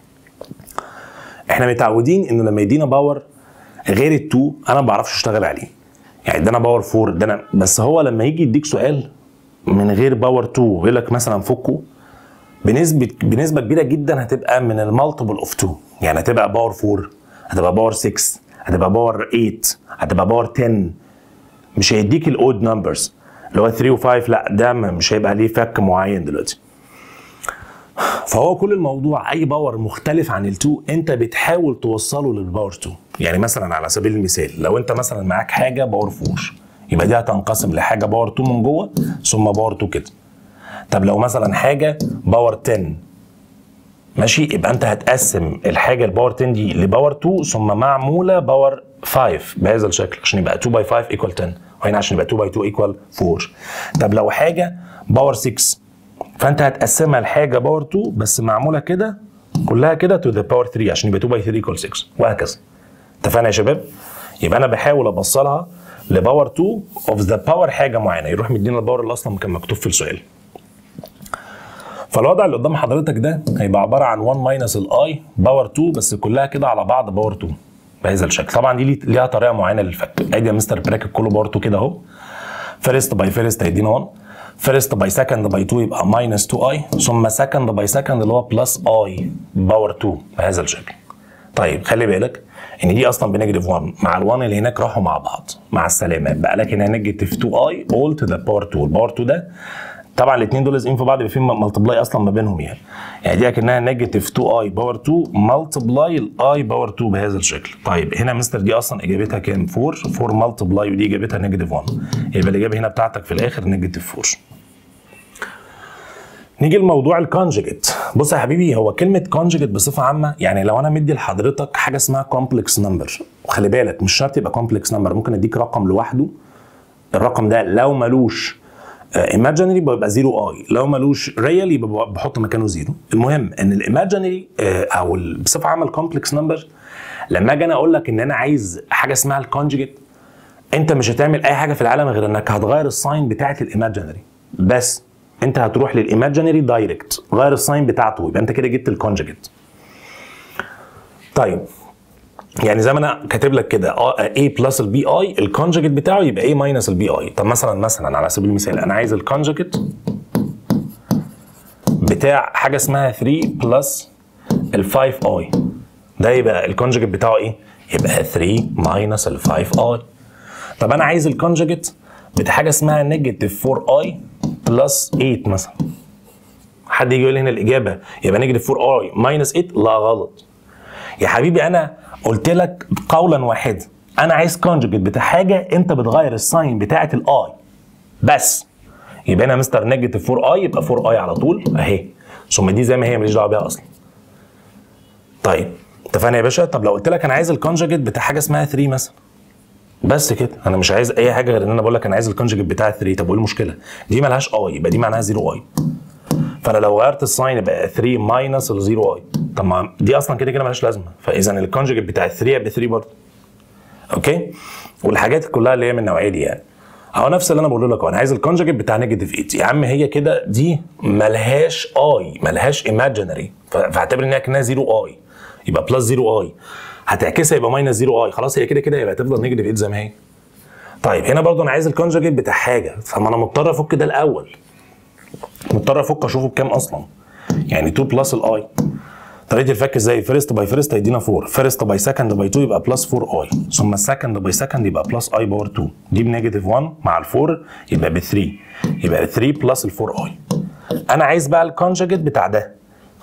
احنا متعودين انه لما يدينا باور غير ال2 انا ما بعرفش اشتغل عليه يعني ادانا باور 4 ادانا بس هو لما يجي يديك سؤال من غير باور 2 ويقول لك مثلا فكه بنسبه بنسبه كبيره جدا هتبقى من المالتيبل اوف 2 يعني هتبقى باور 4 هتبقى باور 6 هتبقى باور 8 هتبقى باور 10 مش هيديك الاود نمبرز اللي هو 3 و5 لا ده مش هيبقى ليه فك معين دلوقتي فهو كل الموضوع اي باور مختلف عن ال2 انت بتحاول توصله للباور 2 يعني مثلا على سبيل المثال لو انت مثلا معاك حاجه باور 4 يبقى دي هتنقسم لحاجه باور 2 من جوه ثم باور 2 كده طب لو مثلا حاجه باور 10 ماشي يبقى انت هتقسم الحاجه الباور 10 دي لباور 2 ثم معموله باور 5 بهذا الشكل عشان يبقى 2 باي 5 ايكوال 10 وهنا عشان يبقى 2 باي 2 ايكوال 4 طب لو حاجه باور 6 فانت هتقسمها لحاجه باور 2 بس معموله كده كلها كده تو ذا باور 3 عشان يبقى 2 باي 3 ايكوال 6 وهكذا اتفقنا يا شباب يبقى انا بحاول ابصلها لباور 2 اوف ذا باور حاجه معينه يروح مدينا الباور اللي اصلا كان مكتوب في السؤال فالوضع اللي قدام حضرتك ده هيبقى عباره عن 1 ماينس الاي باور 2 بس كلها كده على بعض باور 2 بهذا الشكل طبعا دي ليها طريقه معينه للفك ادي يا مستر براكت كله باور 2 كده اهو فيرست باي فيرست هيدينا 1 فيرست باي سكند باي 2 يبقى ماينس 2 اي ثم سكند باي سكند اللي هو بلس اي باور 2 بهذا الشكل طيب خلي بالك ان دي اصلا بنيجاتيف 1 مع ال1 اللي هناك راحوا مع بعض مع السلامه بقى لك هنا نيجاتيف 2 اي اول تو ذا باور 2 الباور 2 ده طبعا الاثنين دول لازقين في بعض يبقى في ملتبلاي اصلا ما بينهم يعني يعني دي اكنها نيجاتيف 2 اي باور 2 ملتبلاي الاي باور 2 بهذا الشكل طيب هنا مستر دي اصلا اجابتها كام 4 4 ملتبلاي ودي اجابتها نيجاتيف 1 يبقى الاجابه هنا بتاعتك في الاخر نيجاتيف 4 نيجي لموضوع الكونجيجيت بص يا حبيبي هو كلمه كونجيجيت بصفه عامه يعني لو انا مدي لحضرتك حاجه اسمها كومبلكس نمبر خلي بالك مش شرط يبقى كومبلكس نمبر ممكن اديك رقم لوحده الرقم ده لو ملوش ايماجينري بيبقى زيرو اي لو ملوش ريال يبقى بحط مكانه زيرو المهم ان الايماجينري او بصفه عامه الكومبلكس نمبر لما اجي انا اقول لك ان انا عايز حاجه اسمها الكونجيجيت انت مش هتعمل اي حاجه في العالم غير انك هتغير الساين بتاعه الايماجينري بس انت هتروح للايماجينري دايركت غير الساين بتاعته يبقى انت كده جبت الكونجيجيت طيب يعني زي ما انا كاتب لك كده A بلس البي اي الكونجكت بتاعه يبقى A ماينس البي اي طب مثلا مثلا على سبيل المثال انا عايز الكونجكت بتاع حاجه اسمها 3 بلس ال 5 اي ده يبقى الكونجكت بتاعه ايه؟ يبقى 3 ماينس ال 5 اي طب انا عايز الكونجكت بتاع حاجه اسمها نيجاتيف 4 اي بلس 8 مثلا حد يجي يقول لي هنا الاجابه يبقى نيجاتيف 4 اي ماينس 8 لا غلط يا حبيبي انا قلت لك قولا واحدا انا عايز كونجوجيت بتاع حاجه انت بتغير الساين بتاعه الاي بس يبقى انا مستر نيجاتيف 4 اي يبقى 4 اي على طول اهي ثم دي زي ما هي ماليش دعوه بيها اصلا طيب اتفقنا يا باشا طب لو قلت لك انا عايز الكونجوجيت بتاع حاجه اسمها 3 مثلا بس كده انا مش عايز اي حاجه غير ان انا بقول لك انا عايز الكونجوجيت بتاع 3 طب وايه المشكله دي مالهاش اي يبقى دي معناها 0 اي فانا لو غيرت الساين يبقى 3 ماينس ال 0 اي طب ما دي اصلا كده كده مالهاش لازمه فاذا الكونجكت بتاع 3 يبقى 3 برضه اوكي والحاجات كلها اللي هي من النوعيه دي يعني اهو نفس اللي انا بقول لك انا عايز الكونجكت بتاع نيجاتيف 8 يا عم هي كده دي ملهاش اي ملهاش ايماجينري فاعتبر ان هي كانها 0 اي يبقى بلس 0 اي هتعكسها يبقى ماينس 0 اي خلاص هي كده كده يبقى تفضل نيجاتيف 8 زي ما هي طيب هنا برضه انا عايز الكونجكت بتاع حاجه فما انا مضطر افك ده الاول مضطر افك اشوفه بكام اصلا يعني 2 بلس الاي طريقه الفك ازاي فيرست باي فيرست هيدينا 4 فيرست باي سكند باي 2 يبقى بلس 4 اي ثم السكند باي سكند يبقى بلس اي باور 2 دي بنيجاتيف 1 مع ال 4 يبقى ب 3 يبقى 3 بلس ال 4 اي انا عايز بقى الكونجكت بتاع ده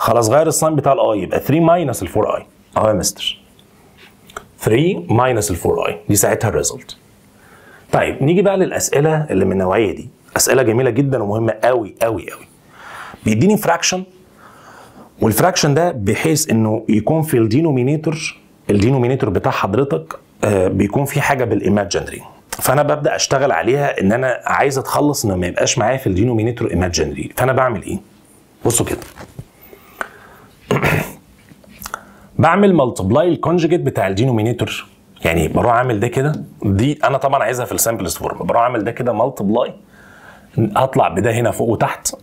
خلاص غير الساين بتاع الاي يبقى 3 ماينس ال 4 اي اهو يا مستر 3 ماينس ال 4 اي دي ساعتها الريزلت طيب نيجي بقى للاسئله اللي من النوعيه دي اسئله جميله جدا ومهمه قوي قوي قوي بيديني فراكشن والفراكشن ده بحيث انه يكون في الدينومينيتور الدينومينيتور بتاع حضرتك آه، بيكون في حاجه بالايماجينري فانا ببدا اشتغل عليها ان انا عايز اتخلص ان ما يبقاش معايا في الدينومينيتور ايماجينري فانا بعمل ايه بصوا كده بعمل ملتبلاي الكونجيجيت بتاع الدينومينيتور يعني بروح اعمل ده كده دي انا طبعا عايزها في السامبلست فورم بروح اعمل ده كده ملتبلاي هطلع بده هنا فوق وتحت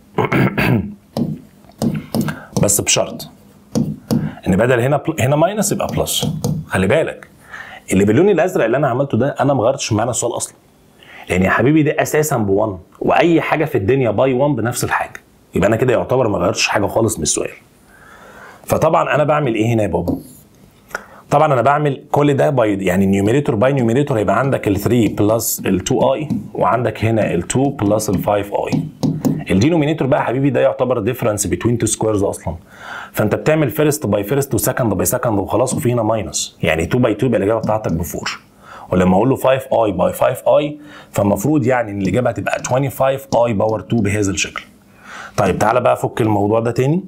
بس بشرط ان بدل هنا بل... هنا ماينس يبقى بلس خلي بالك اللي باللون الازرق اللي انا عملته ده انا ما غيرتش معنى السؤال اصلا لان يا حبيبي ده اساسا ب1 واي حاجه في الدنيا باي 1 بنفس الحاجه يبقى انا كده يعتبر ما غيرتش حاجه خالص من السؤال فطبعا انا بعمل ايه هنا يا بابا طبعا انا بعمل كل ده باي يعني نيوميريتور باي نيوميريتور هيبقى عندك ال 3 بلس ال 2 اي وعندك هنا ال 2 بلس ال 5 اي الدينومينيتور بقى يا حبيبي ده يعتبر ديفرنس بين تو سكويرز اصلا فانت بتعمل فيرست باي فيرست وسكند باي سكند وخلاص وفي هنا ماينس يعني 2 باي 2 يبقى الاجابه بتاعتك ب 4 ولما اقول له 5 اي باي 5 اي فالمفروض يعني ان الاجابه هتبقى 25 اي باور 2 بهذا الشكل طيب تعالى بقى فك الموضوع ده تاني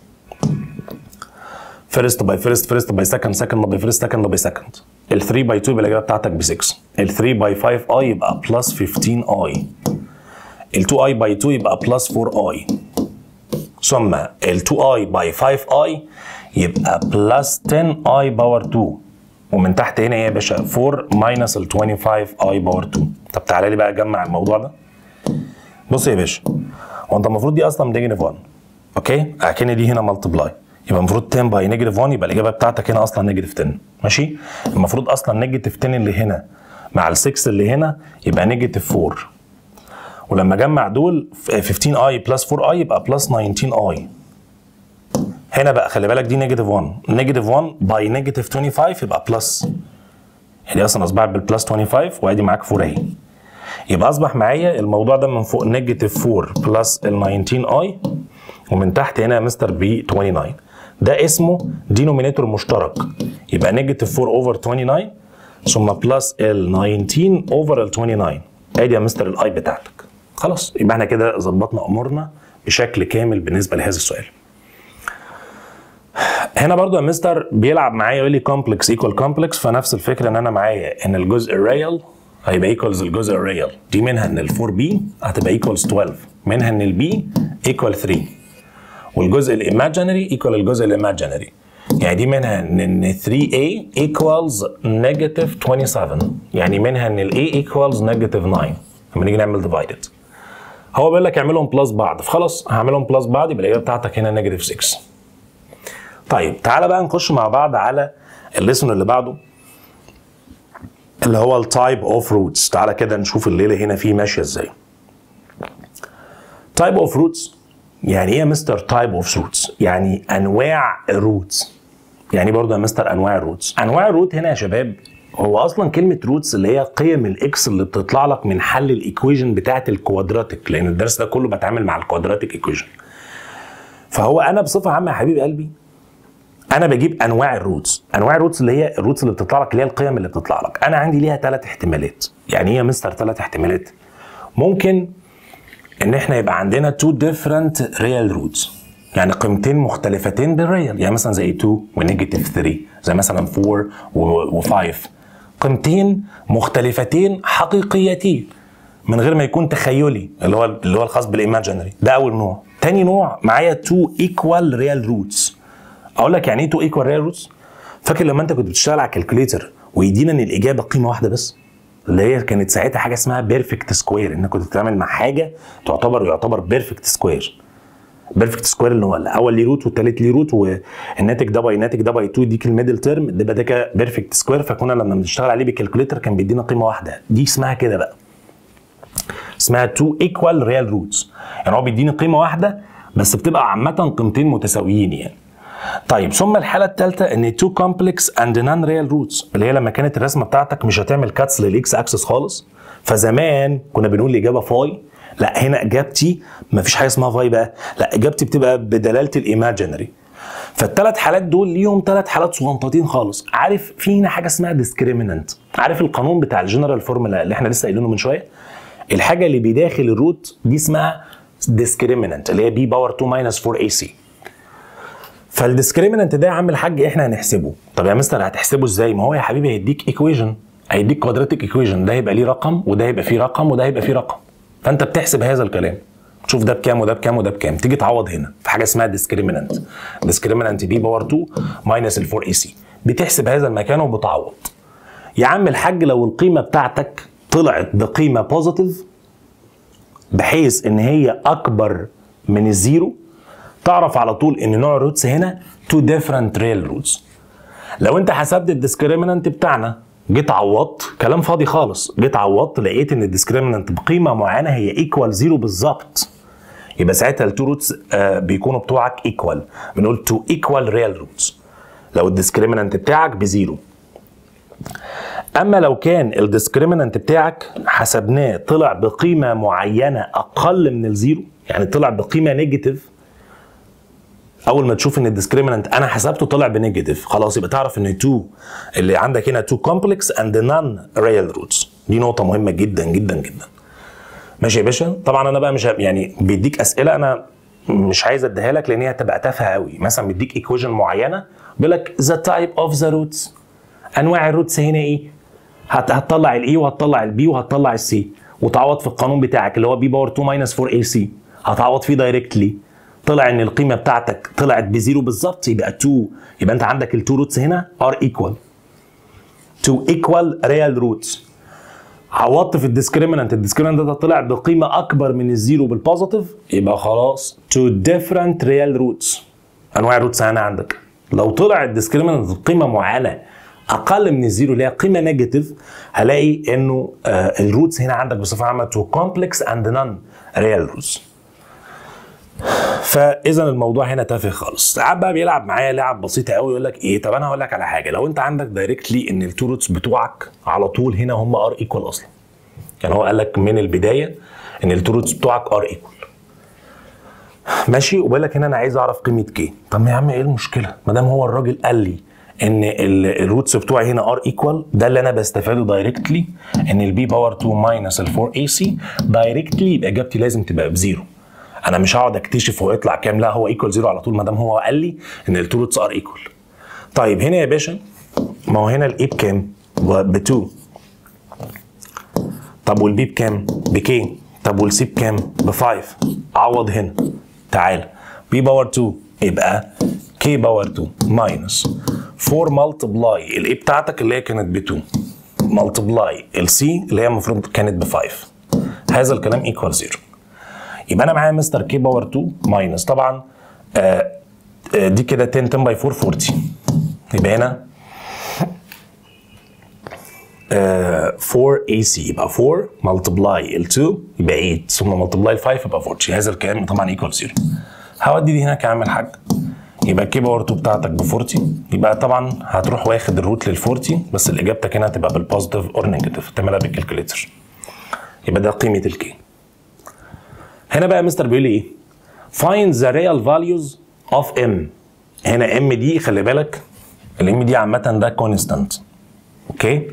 فيرست باي فيرست فيرست باي سكند سكند باي فيرست سكند باي سكند ال 3 باي 2 يبقى الاجابه بتاعتك ب 6 ال 3 باي 5 اي يبقى بلس 15 اي ال 2 اي باي 2 يبقى بلس 4 اي ثم ال 2 اي باي 5 اي يبقى بلس 10 اي باور 2 ومن تحت هنا ايه يا باشا 4 ماينس ال 25 اي باور 2 طب تعالى لي بقى اجمع الموضوع ده بص يا باشا هو انت المفروض دي اصلا نيجاتيف 1 اوكي اكن دي هنا ملتبلاي يبقى المفروض 10 باي نيجاتيف 1 يبقى الاجابه بتاعتك هنا اصلا نيجاتيف 10 ماشي المفروض اصلا نيجاتيف 10 اللي هنا مع ال 6 اللي هنا يبقى نيجاتيف 4 ولما اجمع دول 15 اي بلس 4 اي يبقى بلس 19 اي هنا بقى خلي بالك دي نيجاتيف 1 نيجاتيف 1 باي نيجاتيف 25 يبقى بلس يعني اصلا اصبحت بالبلس 25 وادي معاك 4 اهي يبقى اصبح معايا الموضوع ده من فوق نيجاتيف 4 بلس ال 19 اي ومن تحت هنا يا مستر ب 29 ده اسمه دينومينيتور مشترك يبقى نيجاتيف 4 اوفر 29 ثم بلس ال 19 اوفر ال 29 ادي يا مستر الاي بتاعتك خلاص يبقى احنا كده ظبطنا امورنا بشكل كامل بالنسبه لهذا السؤال هنا برضو يا مستر بيلعب معايا يقول لي كومبلكس ايكوال كومبلكس فنفس الفكره ان انا معايا ان الجزء الريال هيبقى ايكوالز الجزء الريال دي منها ان ال 4 بي هتبقى ايكوالز 12 منها ان البي ايكوال 3 والجزء الايماجينري ايكوال الجزء الايماجينري يعني دي منها ان 3a equals negative 27 يعني منها ان ال a equals negative 9 لما نيجي نعمل divided هو بيقول لك اعملهم بلس بعض فخلاص هعملهم بلس بعض يبقى الاجابه بتاعتك هنا نيجاتيف 6 طيب تعالى بقى نخش مع بعض على الليسون اللي بعده اللي هو التايب اوف روتس تعالى كده نشوف الليله هنا فيه ماشيه ازاي تايب اوف روتس يعني ايه يا مستر تايب اوف روتس يعني انواع الروتس يعني برضه يا مستر انواع الروتس انواع الروت هنا يا شباب هو اصلا كلمه روتس اللي هي قيم الاكس اللي بتطلع لك من حل الايكويجن بتاعه الكوادراتيك لان الدرس ده كله بتعامل مع الكوادراتيك ايكويجن فهو انا بصفه عامه يا حبيب قلبي انا بجيب انواع الروتس انواع الروتس اللي هي الروتس اللي بتطلع لك اللي هي القيم اللي بتطلع لك انا عندي ليها ثلاث احتمالات يعني ايه يا مستر ثلاث احتمالات ممكن ان احنا يبقى عندنا تو ديفرنت ريال روتس يعني قيمتين مختلفتين بالريال يعني مثلا زي 2 ونيجاتيف 3 زي مثلا 4 و5 قيمتين مختلفتين حقيقيتين من غير ما يكون تخيلي اللي هو اللي هو الخاص بالايماجينري ده اول نوع تاني نوع معايا تو ايكوال ريال روتس اقول لك يعني ايه تو ايكوال ريال روتس فاكر لما انت كنت بتشتغل على الكالكوليتر ويدينا ان الاجابه قيمه واحده بس اللي هي كانت ساعتها حاجه اسمها بيرفكت سكوير انك كنت بتتعامل مع حاجه تعتبر يعتبر بيرفكت سكوير بيرفكت سكوير اللي هو الاول ليه روت والثالث ليه روت والناتج ده باي ناتج ده باي 2 يديك الميدل تيرم ده ده كده بيرفكت سكوير فكنا لما بنشتغل عليه بالكالكوليتر كان بيدينا قيمه واحده دي اسمها كده بقى اسمها تو ايكوال ريال روتس يعني هو بيديني قيمه واحده بس بتبقى عامه قيمتين متساويين يعني طيب ثم الحاله الثالثه ان تو كومبلكس اند نون ريال روتس اللي هي لما كانت الرسمه بتاعتك مش هتعمل كاتس للاكس اكسس خالص فزمان كنا بنقول الاجابه فاي لا هنا اجابتي ما فيش حاجه اسمها فاي بقى لا اجابتي بتبقى بدلاله الايماجينري فالثلاث حالات دول ليهم ثلاث حالات صغنطاطين خالص عارف في هنا حاجه اسمها ديسكريمننت عارف القانون بتاع الجنرال فورمولا اللي احنا لسه قايلينه من شويه الحاجه اللي بداخل الروت دي اسمها ديسكريمننت اللي هي بي باور 2 ماينس 4 اي سي فالديسكريمننت ده يا عم الحاج احنا هنحسبه طب يا مستر هتحسبه ازاي ما هو يا حبيبي هيديك ايكويجن هيديك كوادراتيك ايكويجن ده هيبقى ليه رقم وده هيبقى فيه رقم وده هيبقى فيه رقم فانت بتحسب هذا الكلام تشوف ده بكام وده بكام وده بكام تيجي تعوض هنا في حاجه اسمها ديسكريمننت ديسكريمننت بي باور 2 ماينس ال 4 اي سي بتحسب هذا المكان وبتعوض يا عم الحاج لو القيمه بتاعتك طلعت بقيمه بوزيتيف بحيث ان هي اكبر من الزيرو تعرف على طول ان نوع الروتس هنا تو ديفرنت ريل روتس لو انت حسبت الديسكريمننت بتاعنا جيت عوضت كلام فاضي خالص جيت عوضت لقيت ان الديسكريمننت بقيمه معينه هي ايكوال زيرو بالظبط يبقى ساعتها التو روتس آه بيكونوا بتوعك ايكوال بنقول تو ايكوال ريال روتس لو الديسكريمننت بتاعك بزيرو اما لو كان الديسكريمننت بتاعك حسبناه طلع بقيمه معينه اقل من الزيرو يعني طلع بقيمه نيجاتيف اول ما تشوف ان الديسكريمننت انا حسبته طلع بنيجاتيف خلاص يبقى تعرف ان 2 اللي عندك هنا 2 كومبلكس اند نون ريال روتس دي نقطه مهمه جدا جدا جدا ماشي يا باشا طبعا انا بقى مش يعني بيديك اسئله انا مش عايز اديها لك لان هي هتبقى تافهه قوي مثلا بيديك ايكويشن معينه بيقول لك ذا تايب اوف ذا روتس انواع الروتس هنا ايه هتطلع الاي وهتطلع البي وهتطلع السي وتعوض في القانون بتاعك اللي هو بي باور 2 ماينس 4 اي سي هتعوض فيه دايركتلي طلع ان القيمه بتاعتك طلعت بزيرو بالظبط يبقى 2 يبقى انت عندك التو روتس هنا ار ايكوال تو ايكوال ريال روتس عوضت في الديسكريمننت الديسكريمننت ده طلع بقيمه اكبر من الزيرو بالبوزيتيف يبقى خلاص تو ديفرنت ريال روتس انواع الروتس هنا عندك لو طلع الديسكريمننت بقيمه معينه اقل من الزيرو اللي هي قيمه نيجاتيف هلاقي انه آه الروتس هنا عندك بصفه عامه تو كومبلكس اند نون ريال روتس فاذا الموضوع هنا تافه خالص ساعات بقى بيلعب معايا لعب بسيطه قوي يقول لك ايه طب انا هقول لك على حاجه لو انت عندك دايركتلي ان التو روتس بتوعك على طول هنا هم ار ايكوال اصلا يعني هو قال لك من البدايه ان التو روتس بتوعك ار ايكوال ماشي وبقول لك هنا انا عايز اعرف قيمه كي طب يا عم ايه المشكله ما دام هو الراجل قال لي ان الروتس بتوعي هنا ار ايكوال ده اللي انا بستفاده دايركتلي ان البي باور 2 ماينس ال 4 اي سي دايركتلي يبقى اجابتي لازم تبقى بزيرو انا مش هقعد اكتشف هو يطلع كام لا هو ايكوال زيرو على طول ما دام هو قال لي ان التو روتس ار ايكوال طيب هنا يا باشا ما هو هنا الاي بكام؟ ب 2 طب والبي بكام؟ بكي طب والسي بكام؟ ب 5 عوض هنا تعالى بي باور 2 يبقى كي باور 2 ماينس 4 ملتبلاي الاي بتاعتك اللي هي كانت ب 2 ملتبلاي السي اللي هي المفروض كانت ب 5 هذا الكلام ايكوال زيرو يبقى انا معايا مستر كي باور 2 ماينس طبعا آه آه دي كده 10 10 باي 4 40 يبقى هنا آه 4 اي سي يبقى 4 ملتبلاي ال 2 يبقى 8 ثم ملتبلاي ال 5 يبقى 40 هذا الكلام طبعا ايكوال زيرو هودي دي هناك يا عم الحاج يبقى الكي باور 2 بتاعتك ب 40 يبقى طبعا هتروح واخد الروت لل 40 بس اللي اجابتك هنا هتبقى بالبوزيتيف اور نيجاتيف تعملها بالكالكوليتر يبقى ده قيمه الكي هنا بقى مستر بيقول لي ايه find the real values of m هنا m دي خلي بالك الام دي عامه ده كونستانت اوكي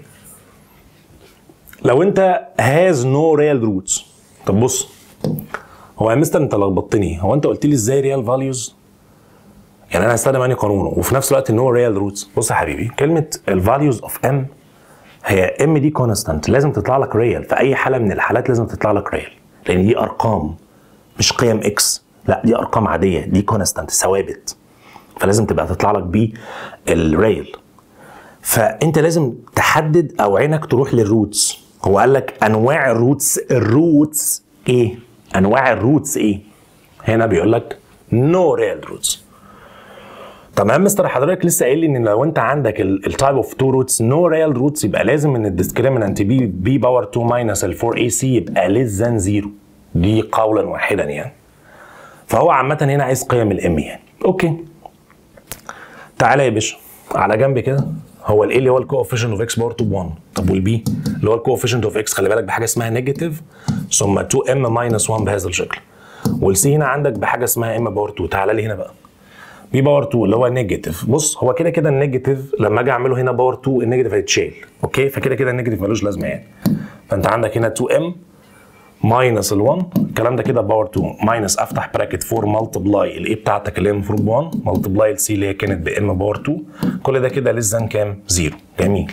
لو انت has no real roots طب بص هو يا مستر انت لخبطتني هو انت قلت لي ازاي ريال فاليوز يعني انا هستخدم انهي قانون وفي نفس الوقت نو ريال روتس بص يا حبيبي كلمه الفاليوز اوف ام هي ام دي كونستانت لازم تطلع لك ريال في اي حاله من الحالات لازم تطلع لك ريال لان دي ارقام مش قيم اكس لا دي ارقام عاديه دي كونستانت ثوابت فلازم تبقى تطلع لك بيه الريل فانت لازم تحدد او عينك تروح للروتس هو قال لك انواع الروتس الروتس ايه انواع الروتس ايه هنا بيقول لك نو ريال روتس تمام مستر حضرتك لسه قايل لي ان لو انت عندك التايب اوف تو روتس نو ريال روتس يبقى لازم ان الديسكريمنانت بي بي باور 2 ماينس ال 4 اي سي يبقى ليس ذان زيرو دي قولا واحدا يعني فهو عامة هنا عايز قيم الام يعني اوكي تعالى يا باشا على جنب كده هو الايه اللي هو الكوفيشنت اوف اكس باور 2 ب 1 طب والبي اللي هو الكوفيشنت اوف اكس خلي بالك بحاجه اسمها نيجاتيف ثم 2 ام ماينس 1 بهذا الشكل والسي هنا عندك بحاجه اسمها ام باور 2 تعالى لي هنا بقى بي باور 2 اللي هو نيجاتيف بص هو كده كده النيجاتيف لما اجي اعمله هنا باور 2 النيجاتيف هيتشال اوكي فكده كده النيجاتيف ملوش لازمه يعني فانت عندك هنا 2 ام ماينس ال 1 الكلام ده كده باور 2 ماينس افتح براكت 4 ملتبلاي الاي بتاعتك اللي هي المفروض ب 1 ملتبلاي السي اللي هي كانت بام باور 2 كل ده كده لسه كام؟ زيرو جميل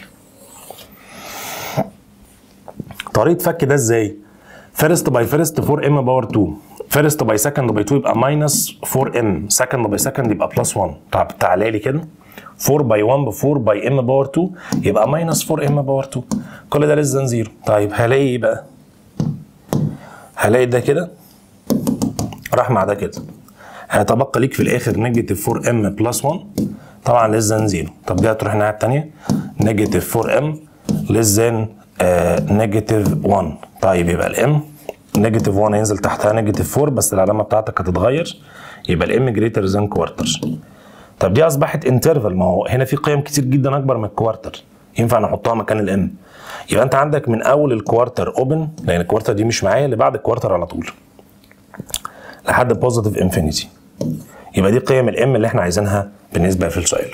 طريقه فك ده ازاي؟ فيرست باي فيرست 4 ام باور 2 فيرست باي سكند باي 2 يبقى ماينس 4 ام سكند باي سكند يبقى بلس 1 طب تعالى لي كده 4 باي 1 ب 4 باي ام باور 2 يبقى ماينس 4 ام باور 2 كل ده لسه زيرو طيب هلاقي ايه بقى؟ هلاقي ده كده راح مع ده كده هيتبقى ليك في الاخر نيجاتيف 4 ام بلس 1 طبعا ليس ذان 0 طب دي هتروح الناحيه الثانيه نيجاتيف 4 ام ليس ذان نيجاتيف 1 طيب يبقى الام نيجاتيف 1 هينزل تحتها نيجاتيف 4 بس العلامه بتاعتك هتتغير يبقى الام جريتر ذان كوارتر طب دي اصبحت انترفال ما هو هنا في قيم كتير جدا اكبر من الكوارتر ينفع نحطها مكان الام يبقى انت عندك من اول الكوارتر اوبن لان الكوارتر دي مش معايا اللي بعد الكوارتر على طول لحد بوزيتيف انفينيتي يبقى دي قيم الام اللي احنا عايزينها بالنسبه في السؤال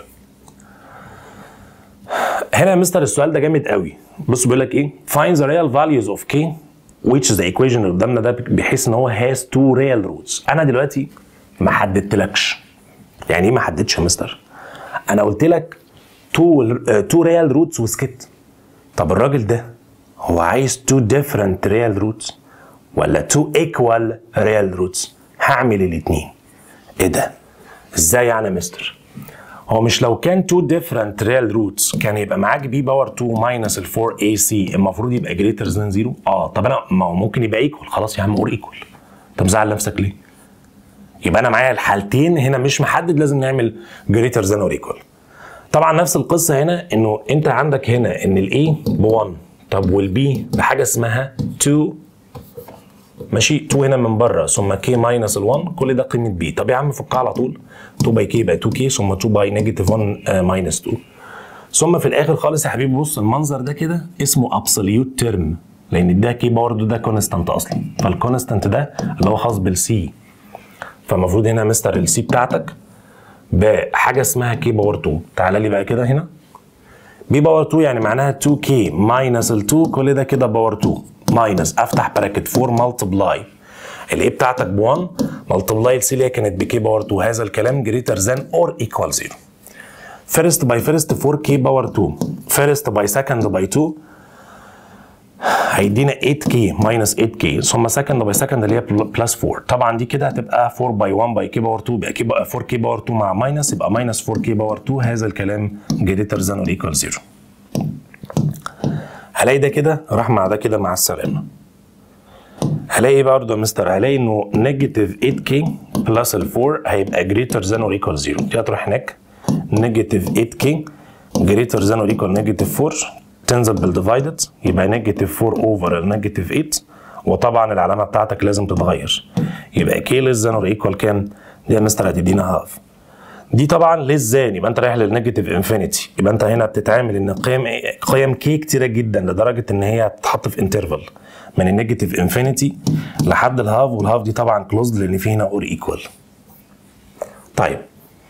هنا يا مستر السؤال ده جامد قوي بص بيقول لك ايه find the real values of k which is the equation اللي قدامنا ده بحيث ان هو has two real roots انا دلوقتي ما حددتلكش يعني ايه ما حددتش يا مستر انا قلت لك two two real roots وسكت طب الراجل ده هو عايز two different real roots ولا two equal real roots هعمل الاثنين ايه ده ازاي يعني يا مستر هو مش لو كان two different real roots كان يبقى معاك بي باور 2 ماينس ال 4 اي سي المفروض يبقى greater than 0 اه طب انا ما هو ممكن يبقى equal خلاص يا عم قول equal طب زعل نفسك ليه يبقى انا معايا الحالتين هنا مش محدد لازم نعمل greater than or equal طبعا نفس القصه هنا انه انت عندك هنا ان الاي ب 1 طب والبي بحاجه اسمها 2 ماشي 2 هنا من بره ثم كي ماينس ال 1 كل ده قيمه بي طب يا عم فكها على طول 2 باي كي يبقى 2 كي ثم 2 باي نيجاتيف 1 ماينس 2 ثم في الاخر خالص يا حبيبي بص المنظر ده كده اسمه ابسوليوت ترم لان ده كي برضه ده كونستانت اصلا فالكونستانت ده اللي هو خاص بالسي فالمفروض هنا مستر السي بتاعتك بحاجه اسمها كي باور 2 تعالى لي بقى كده هنا بي باور 2 يعني معناها 2 كي ماينس ال 2 كل ده كده باور 2 ماينس افتح براكت 4 ملتبلاي الاي بتاعتك ب 1 ملتبلاي السي اللي هي كانت بكي باور 2 هذا الكلام جريتر ذان اور ايكوال 0 فيرست باي فيرست 4 كي باور 2 فيرست باي سكند باي 2 هيدينا 8 كي ماينس 8 كي ثم سكند باي سكند اللي هي بلس 4 طبعا دي كده هتبقى 4 باي 1 باي كي باور 2 يبقى كي 4 كي باور 2 مع ماينس يبقى ماينس 4 كي باور 2 هذا الكلام جريتر ذان اور ايكوال 0 هلاقي ده كده راح مع ده كده مع السلامه هلاقي ايه برضه يا مستر هلاقي انه نيجاتيف 8 كي بلس ال 4 هيبقى جريتر ذان اور ايكوال 0 دي هتروح هناك نيجاتيف 8 كي جريتر ذان اور ايكوال نيجاتيف 4 تنزل بالديفايدد يبقى نيجاتيف 4 اوفر النيجاتيف 8 وطبعا العلامه بتاعتك لازم تتغير يبقى كي ليس ذان اور ايكوال كام؟ دي يا مستر هتدينا هاف دي طبعا ليس ذان يبقى انت رايح للنيجاتيف انفينيتي يبقى انت هنا بتتعامل ان قيم قيم كي كتيره جدا لدرجه ان هي هتتحط في انترفال من النيجاتيف انفينيتي لحد الهاف والهاف دي طبعا كلوزد لان في هنا اور ايكوال طيب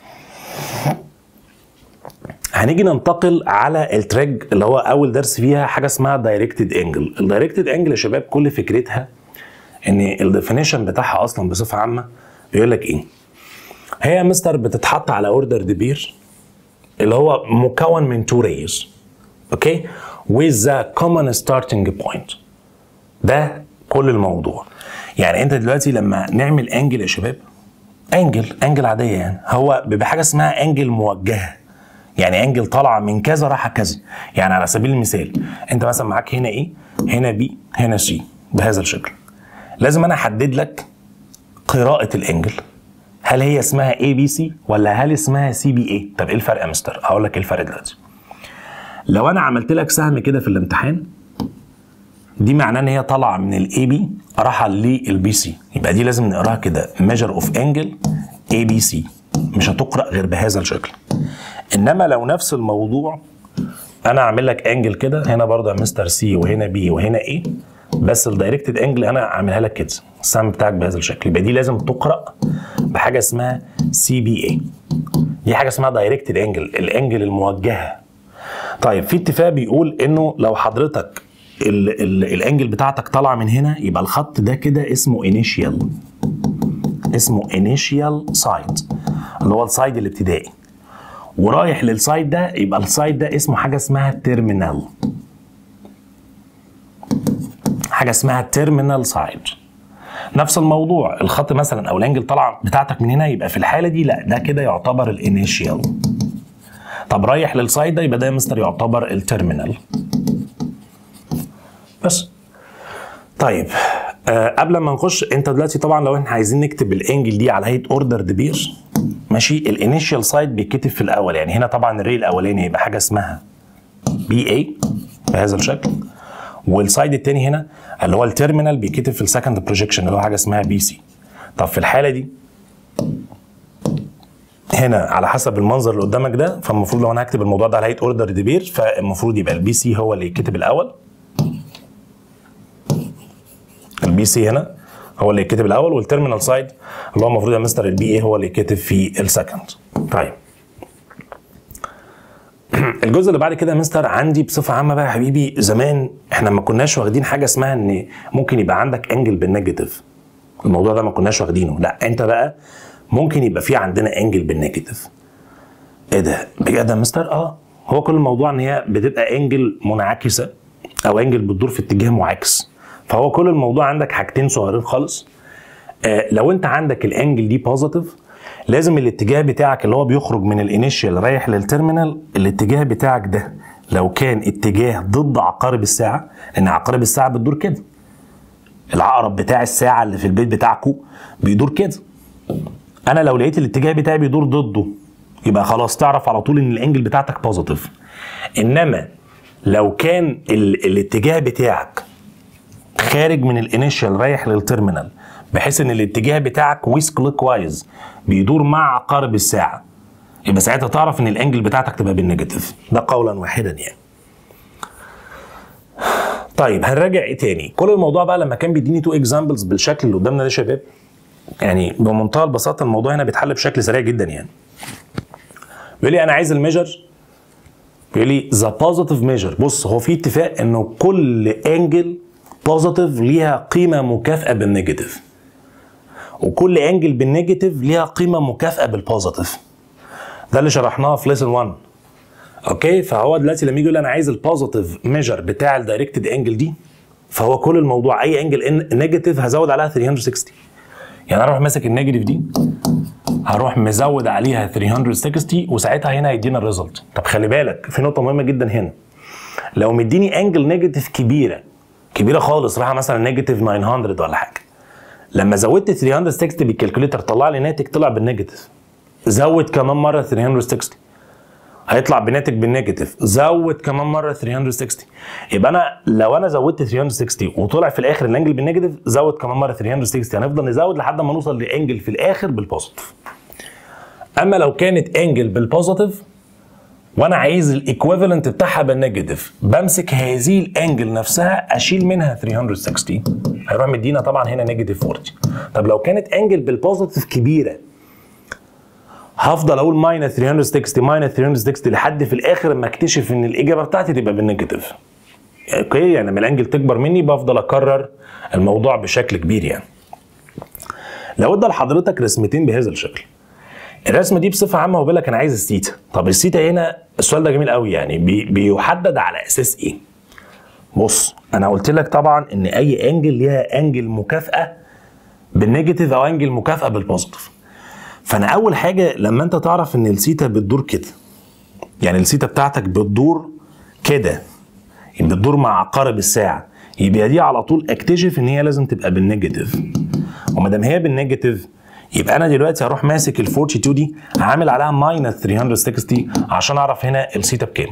هنيجي ننتقل على التراج اللي هو اول درس فيها حاجه اسمها دايركتد انجل الدايركتد انجل يا شباب كل فكرتها ان الديفينيشن بتاعها اصلا بصفه عامه بيقول لك ايه هي يا مستر بتتحط على اوردر دبير اللي هو مكون من تو ريز اوكي with the common starting point ده كل الموضوع يعني انت دلوقتي لما نعمل انجل يا شباب انجل انجل عاديه يعني هو بيبقى حاجه اسمها انجل موجهه يعني انجل طالعه من كذا رايحه كذا يعني على سبيل المثال انت مثلا معاك هنا ايه هنا بي هنا سي بهذا الشكل لازم انا احدد لك قراءه الانجل هل هي اسمها اي بي سي ولا هل اسمها سي بي اي طب ايه الفرق يا مستر هقول لك ايه الفرق دلوقتي لو انا عملت لك سهم كده في الامتحان دي معناه ان هي طالعه من الاي بي رايحه للبي سي يبقى دي لازم نقراها كده ميجر اوف انجل اي بي سي مش هتقرا غير بهذا الشكل انما لو نفس الموضوع انا اعمل لك انجل كده هنا برضه يا مستر سي وهنا بي وهنا ايه بس الدايركتد انجل انا عاملها لك كده السهم بتاعك بهذا الشكل يبقى دي لازم تقرا بحاجه اسمها سي بي اي دي حاجه اسمها دايركتد انجل الانجل الموجهه طيب في اتفاق بيقول انه لو حضرتك ال ال الانجل بتاعتك طالعه من هنا يبقى الخط ده كده اسمه انيشيال اسمه انيشيال سايد اللي هو السايد الابتدائي ورايح للسايد ده يبقى السايد ده اسمه حاجه اسمها تيرمينال حاجه اسمها تيرمينال سايد نفس الموضوع الخط مثلا او الانجل طالعه بتاعتك من هنا يبقى في الحاله دي لا ده كده يعتبر الانيشيال طب رايح للسايد ده يبقى ده يا مستر يعتبر التيرمينال بس طيب آه قبل ما نخش انت دلوقتي طبعا لو احنا عايزين نكتب الانجل دي على هيئه اوردر بير ماشي الانيشال سايد بيتكتب في الاول يعني هنا طبعا الري الاولاني هيبقى حاجه اسمها بي اي بهذا الشكل والسايد الثاني هنا اللي هو التيرمينال بيتكتب في السكند بروجيكشن اللي هو حاجه اسمها بي سي طب في الحاله دي هنا على حسب المنظر اللي قدامك ده فالمفروض لو انا هكتب الموضوع ده على هيئه اوردر بير فالمفروض يبقى البي سي هو اللي يتكتب الاول البي سي هنا هو اللي يتكتب الاول والتيرمينال سايد اللي هو المفروض يا مستر البي اي هو اللي يتكتب في السكند طيب الجزء اللي بعد كده يا مستر عندي بصفه عامه بقى يا حبيبي زمان احنا ما كناش واخدين حاجه اسمها ان ممكن يبقى عندك انجل بالنيجاتيف الموضوع ده ما كناش واخدينه لا انت بقى ممكن يبقى في عندنا انجل بالنيجاتيف ايه ده بجد يا مستر اه هو كل الموضوع ان هي بتبقى انجل منعكسه او انجل بتدور في اتجاه معاكس فهو كل الموضوع عندك حاجتين صغيرين خالص آه لو انت عندك الانجل دي بوزيتيف لازم الاتجاه بتاعك اللي هو بيخرج من الانيشال رايح للتيرمينال الاتجاه بتاعك ده لو كان اتجاه ضد عقارب الساعه لان عقارب الساعه بتدور كده العقرب بتاع الساعه اللي في البيت بتاعكم بيدور كده انا لو لقيت الاتجاه بتاعي بيدور ضده يبقى خلاص تعرف على طول ان الانجل بتاعتك بوزيتيف انما لو كان ال الاتجاه بتاعك خارج من الانيشال رايح للتيرمينال بحيث ان الاتجاه بتاعك ويس كلوك وايز بيدور مع عقارب الساعه يبقى ساعتها تعرف ان الانجل بتاعتك تبقى بالنيجاتيف ده قولا واحدا يعني طيب هنراجع ايه تاني كل الموضوع بقى لما كان بيديني تو اكزامبلز بالشكل اللي قدامنا ده يا شباب يعني بمنتهى البساطه الموضوع هنا بيتحل بشكل سريع جدا يعني بيقول لي انا عايز الميجر بيقول لي ذا بوزيتيف ميجر بص هو في اتفاق انه كل انجل بوزيتيف ليها قيمه مكافئه بالنيجاتيف وكل انجل بالنيجاتيف ليها قيمه مكافئه بالبوزيتيف ده اللي شرحناه في ليسن 1 اوكي فهو دلوقتي لما يجي يقول انا عايز البوزيتيف ميجر بتاع الدايركتد انجل دي فهو كل الموضوع اي انجل نيجاتيف هزود عليها 360 يعني اروح ماسك النيجاتيف دي هروح مزود عليها 360 وساعتها هنا هيدينا الريزلت طب خلي بالك في نقطه مهمه جدا هنا لو مديني انجل نيجاتيف كبيره كبيره خالص رايحه مثلا نيجاتيف 900 ولا حاجه لما زودت 360 بالكالكوليتر طلع لي ناتج طلع بالنيجاتيف زود كمان مره 360 هيطلع بناتج بالنيجاتيف زود كمان مره 360 يبقى انا لو انا زودت 360 وطلع في الاخر الانجل بالنيجاتيف زود كمان مره 360 هنفضل نزود لحد ما نوصل لانجل في الاخر بالبوزيتيف اما لو كانت انجل بالبوزيتيف وانا عايز الايكويفالنت بتاعها بالنيجاتيف بمسك هذه الانجل نفسها اشيل منها 360 هيروح مدينا طبعا هنا نيجاتيف 40 طب لو كانت انجل بالبوزيتيف كبيره هفضل اقول ماينس 360 ماينس 360 لحد في الاخر ما اكتشف ان الاجابه بتاعتي تبقى بالنيجاتيف اوكي يعني لما الانجل تكبر مني بفضل اكرر الموضوع بشكل كبير يعني لو ادى لحضرتك رسمتين بهذا الشكل الرسمه دي بصفه عامه هو بيقول لك انا عايز السيتا طب السيتا هنا السؤال ده جميل قوي يعني بي بيحدد على اساس ايه بص انا قلت لك طبعا ان اي انجل ليها انجل مكافاه بالنيجاتيف او انجل مكافاه بالبوزيتيف فانا اول حاجه لما انت تعرف ان السيتا بتدور كده يعني السيتا بتاعتك بتدور كده يعني بتدور مع عقارب الساعه يبقى دي على طول اكتشف ان هي لازم تبقى بالنيجاتيف وما دام هي بالنيجاتيف يبقى انا دلوقتي هروح ماسك ال 42 دي عامل عليها ماينس 360 عشان اعرف هنا السيتا بكام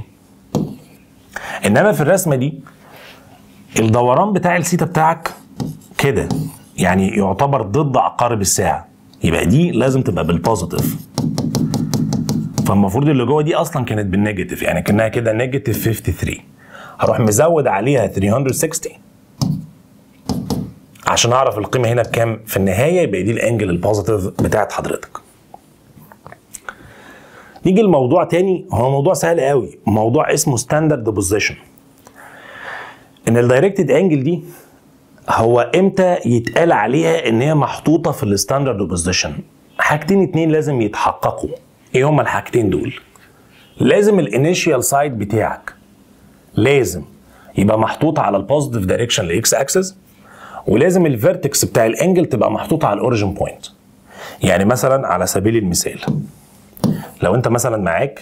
انما في الرسمه دي الدوران بتاع السيتا بتاعك كده يعني يعتبر ضد عقارب الساعه يبقى دي لازم تبقى بالبوزيتيف فالمفروض اللي جوه دي اصلا كانت بالنيجاتيف يعني كانها كده نيجاتيف 53 هروح مزود عليها 360 عشان اعرف القيمه هنا بكام في النهايه يبقى دي الانجل البوزيتيف بتاعت حضرتك نيجي لموضوع تاني هو موضوع سهل قوي موضوع اسمه ستاندرد بوزيشن ان الدايركتد انجل دي هو امتى يتقال عليها ان هي محطوطه في الستاندرد بوزيشن حاجتين اتنين لازم يتحققوا ايه هما الحاجتين دول لازم الانيشيال سايد بتاعك لازم يبقى محطوط على البوزيتيف دايركشن لاكس اكسس ولازم الفيرتكس بتاع الانجل تبقى محطوطه على الاوريجن بوينت يعني مثلا على سبيل المثال لو انت مثلا معاك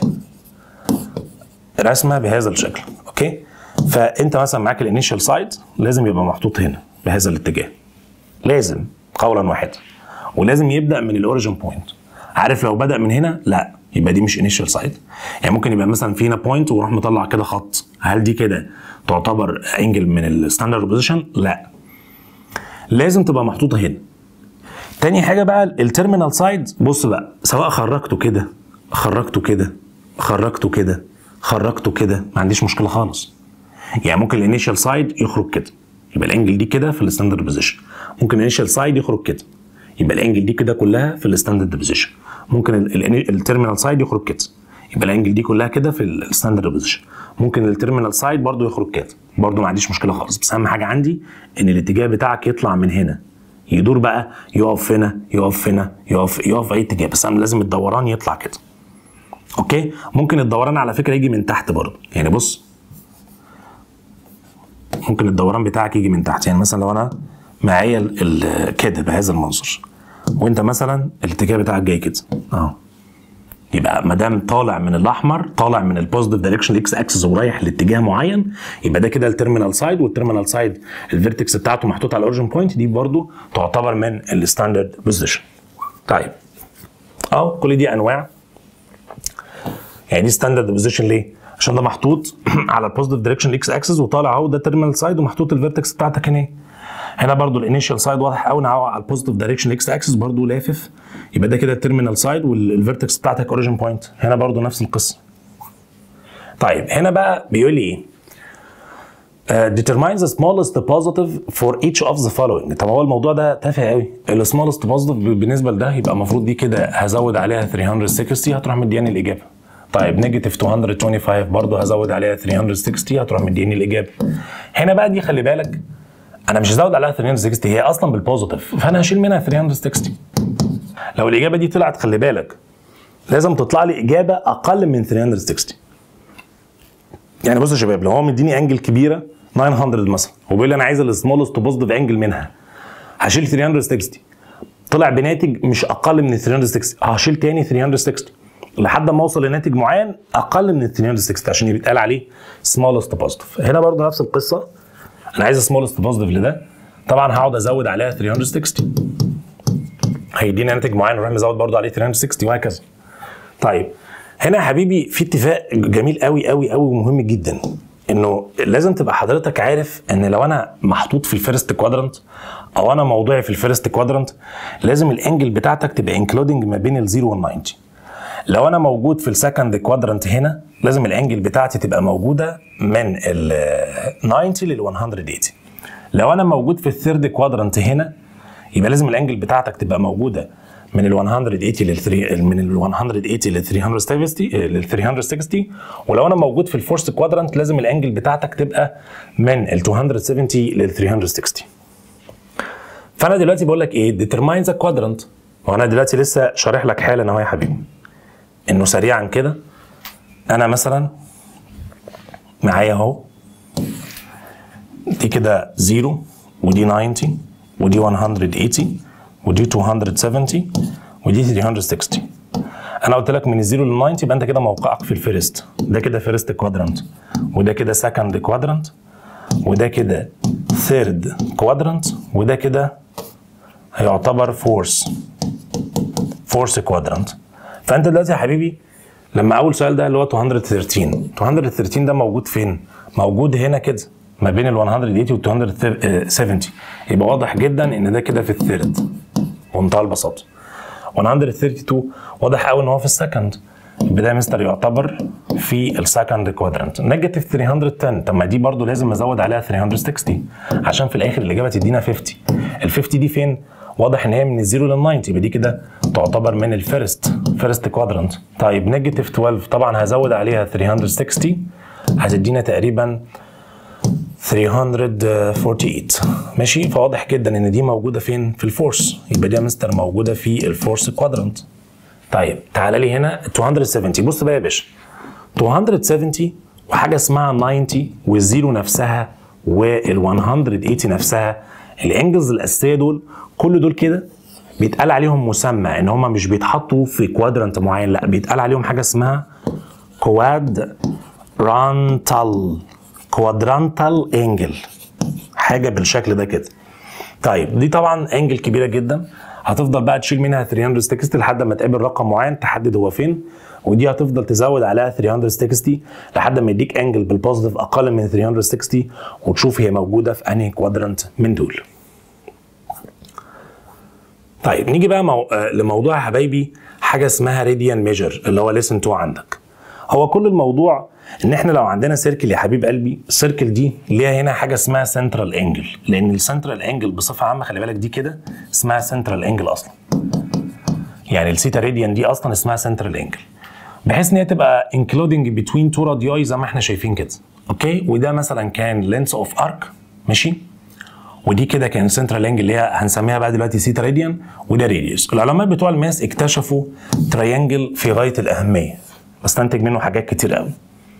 رسمه بهذا الشكل اوكي فانت مثلا معاك الانيشال سايد لازم يبقى محطوط هنا بهذا الاتجاه لازم قولا واحدا ولازم يبدا من الاوريجن بوينت عارف لو بدا من هنا لا يبقى دي مش انيشال سايد يعني ممكن يبقى مثلا في هنا بوينت ويروح مطلع كده خط هل دي كده تعتبر انجل من الستاندرد بوزيشن لا لازم تبقى محطوطه هنا تاني حاجه بقى التيرمينال سايد بص بقى سواء خرجته كده خرجته كده خرجته كده خرجته كده ما عنديش مشكله خالص يعني ممكن الانيشال سايد يخرج كده يبقى الانجل دي كده في الستاندرد بوزيشن ممكن الانيشال سايد يخرج كده يبقى الانجل دي كده كلها في الستاندرد بوزيشن ممكن التيرمينال سايد يخرج كده يبقى الانجل دي كلها كده في الستاندرد بوزيشن ممكن التيرمينال سايد برضو يخرج كده برضو ما عنديش مشكله خالص بس اهم حاجه عندي ان الاتجاه بتاعك يطلع من هنا يدور بقى يقف هنا يقف هنا يقف يقف في اي اتجاه بس انا لازم الدوران يطلع كده اوكي ممكن الدوران على فكره يجي من تحت برضه يعني بص ممكن الدوران بتاعك يجي من تحت يعني مثلا لو انا معايا كده بهذا المنظر وانت مثلا الاتجاه بتاعك جاي كده اهو يبقى ما دام طالع من الاحمر طالع من البوزيتيف دايركشن اكس اكسس ورايح لاتجاه معين يبقى ده كده التيرمينال سايد والتيرمينال سايد الفيرتكس بتاعته محطوط على الاوريجن بوينت دي برضو تعتبر من الستاندرد بوزيشن طيب اهو كل دي انواع يعني دي ستاندرد بوزيشن ليه؟ عشان ده محطوط على البوزيتيف دايركشن اكس اكسس وطالع اهو ده التيرمينال سايد ومحطوط الفيرتكس بتاعتك هنا هنا برضو الانيشال سايد واضح قوي على البوزيتيف دايركشن اكس اكسس برضو لافف يبقى ده كده التيرمينال سايد والفيرتكس بتاعتك اوريجن بوينت هنا برضو نفس القصه طيب هنا بقى بيقول لي ايه Uh, determines the smallest positive for each of the following طب هو الموضوع ده تافه قوي السمولست بوزيتيف بالنسبه لده يبقى المفروض دي كده هزود عليها 360 هتروح مدياني الاجابه طيب نيجاتيف 225 برضه هزود عليها 360 هتروح مدياني الاجابه هنا بقى دي خلي بالك انا مش هزود عليها 360 هي اصلا بالبوزيتيف فانا هشيل منها 360 لو الاجابه دي طلعت خلي بالك لازم تطلع لي اجابه اقل من 360 يعني بصوا يا شباب لو هو مديني انجل كبيره 900 مثلا وبيقول لي انا عايز السمولست بوزيتيف انجل منها هشيل 360 طلع بناتج مش اقل من 360 هشيل تاني 360 لحد ما اوصل لناتج معين اقل من 360 عشان يتقال عليه سمولست بوزيتيف هنا برضو نفس القصه انا عايز سمولست بوزيتيف لده طبعا هقعد ازود عليها 360 هيديني ناتج معين واروح مزود برضو عليه 360 وهكذا طيب هنا يا حبيبي في اتفاق جميل قوي قوي قوي ومهم جدا انه لازم تبقى حضرتك عارف ان لو انا محطوط في الفيرست كوادرنت او انا موضوعي في الفيرست كوادرنت لازم الانجل بتاعتك تبقى انكلودنج ما بين ال 0 وال 90 لو انا موجود في السكند كوادرنت هنا لازم الانجل بتاعتي تبقى موجوده من ال 90 لل 180 لو انا موجود في الثيرد كوادرنت هنا يبقى لازم الانجل بتاعتك تبقى موجوده من ال 180 لل 3 من ال 180 لل 360 لل 360 ولو انا موجود في الفورست كوادرنت لازم الانجل بتاعتك تبقى من ال 270 لل 360 فانا دلوقتي بقول لك ايه determine the quadrant وانا دلوقتي لسه شارح لك حالا اهو يا حبيبي انه سريعا كده انا مثلا معايا اهو دي كده 0 ودي 90 ودي 180 ودي 270 ودي 360 انا قلت لك من الزيرو لل 90 يبقى انت كده موقعك في الفيرست ده كده فيرست كوادرانت وده كده سكند كوادرانت وده كده ثيرد كوادرانت وده كده هيعتبر فورس فورس كوادرانت فانت دلوقتي يا حبيبي لما اول سؤال ده اللي هو 213 213 ده موجود فين؟ موجود هنا كده ما بين ال 180 وال 270 يبقى واضح جدا ان ده كده في الثيرد بمنتهى البساطه 132 واضح قوي ان هو في السكند يبقى ده مستر يعتبر في السكند كوادرنت نيجاتيف 310 طب ما دي برضو لازم ازود عليها 360 عشان في الاخر الاجابه تدينا 50 ال 50 دي فين واضح ان هي من الزيرو لل 90 يبقى دي كده تعتبر من الفيرست فيرست كوادرنت طيب نيجاتيف 12 طبعا هزود عليها 360 هتدينا تقريبا 348 ماشي فواضح جدا ان دي موجوده فين في الفورس يبقى دي يا مستر موجوده في الفورس كوادرنت طيب تعالى لي هنا 270 بص بقى يا باشا 270 وحاجه اسمها 90 والزيرو نفسها وال 180 نفسها الانجلز الاساسيه دول كل دول كده بيتقال عليهم مسمى ان هم مش بيتحطوا في كوادرنت معين لا بيتقال عليهم حاجه اسمها كواد رانتال كوادرانتال انجل حاجه بالشكل ده كده طيب دي طبعا انجل كبيره جدا هتفضل بقى تشيل منها 360 لحد ما تقابل رقم معين تحدد هو فين ودي هتفضل تزود عليها 360 لحد ما يديك انجل بالبوزيتيف اقل من 360 وتشوف هي موجوده في انهي كوادرنت من دول. طيب نيجي بقى مو... آه لموضوع يا حبايبي حاجه اسمها راديان ميجر اللي هو ليسن تو عندك. هو كل الموضوع ان احنا لو عندنا سيركل يا حبيب قلبي السيركل دي ليها هنا حاجه اسمها سنترال انجل لان السنترال انجل بصفه عامه خلي بالك دي كده اسمها سنترال انجل اصلا. يعني السيتا راديان دي اصلا اسمها سنترال انجل. بحيث ان هي تبقى انكلودنج بتوين تو رادياي زي ما احنا شايفين كده اوكي وده مثلا كان لينس اوف ارك ماشي ودي كده كان سنترال انجل اللي هي هنسميها بقى دلوقتي سيتا راديان وده راديوس العلماء بتوع الماس اكتشفوا تريانجل في غايه الاهميه بستنتج منه حاجات كتير قوي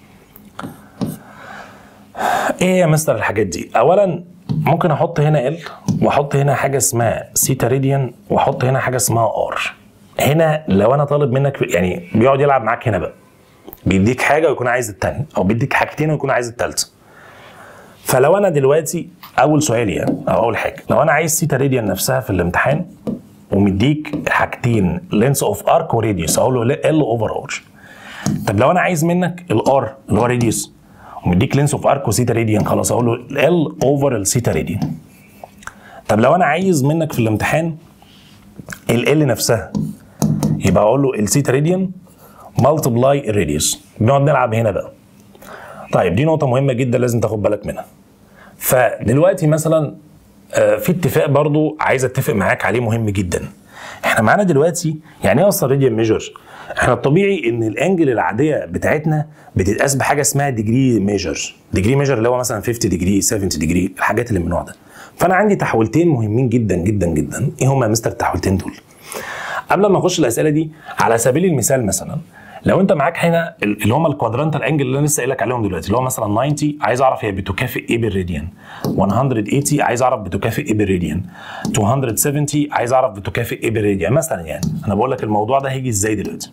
ايه يا مستر الحاجات دي اولا ممكن احط هنا ال واحط هنا حاجه اسمها سيتا راديان واحط هنا حاجه اسمها ار هنا لو انا طالب منك يعني بيقعد يلعب معاك هنا بقى بيديك حاجه ويكون عايز الثانيه او بيديك حاجتين ويكون عايز الثالثه فلو انا دلوقتي اول سؤال يعني او اول حاجه لو انا عايز سيتا راديان نفسها في الامتحان ومديك حاجتين لينس اوف ارك وراديوس اقول له ال اوفر ار طب لو انا عايز منك الار اللي هو راديوس ومديك لينس اوف ارك وسيتا راديان خلاص اقول له ال اوفر السيتا راديان طب لو انا عايز منك في الامتحان ال نفسها يبقى اقول له السيتا راديان مالتبلاي الراديوس بنقعد نلعب هنا بقى طيب دي نقطه مهمه جدا لازم تاخد بالك منها فدلوقتي مثلا في اتفاق برضو عايز اتفق معاك عليه مهم جدا احنا معانا دلوقتي يعني ايه اصلا راديان ميجر احنا الطبيعي ان الانجل العاديه بتاعتنا بتتقاس بحاجه اسمها ديجري ميجر ديجري ميجر اللي هو مثلا 50 ديجري 70 ديجري الحاجات اللي من النوع ده فانا عندي تحويلتين مهمين جدا جدا جدا ايه هما يا مستر التحويلتين دول قبل ما نخش الاسئله دي على سبيل المثال مثلا لو انت معاك هنا اللي هم الكوادرانتال انجل اللي انا لسه قايل لك عليهم دلوقتي اللي هو مثلا 90 عايز اعرف هي بتكافئ ايه بالراديان 180 عايز اعرف بتكافئ ايه بالراديان 270 عايز اعرف بتكافئ ايه بالراديان مثلا يعني انا بقول لك الموضوع ده هيجي ازاي دلوقتي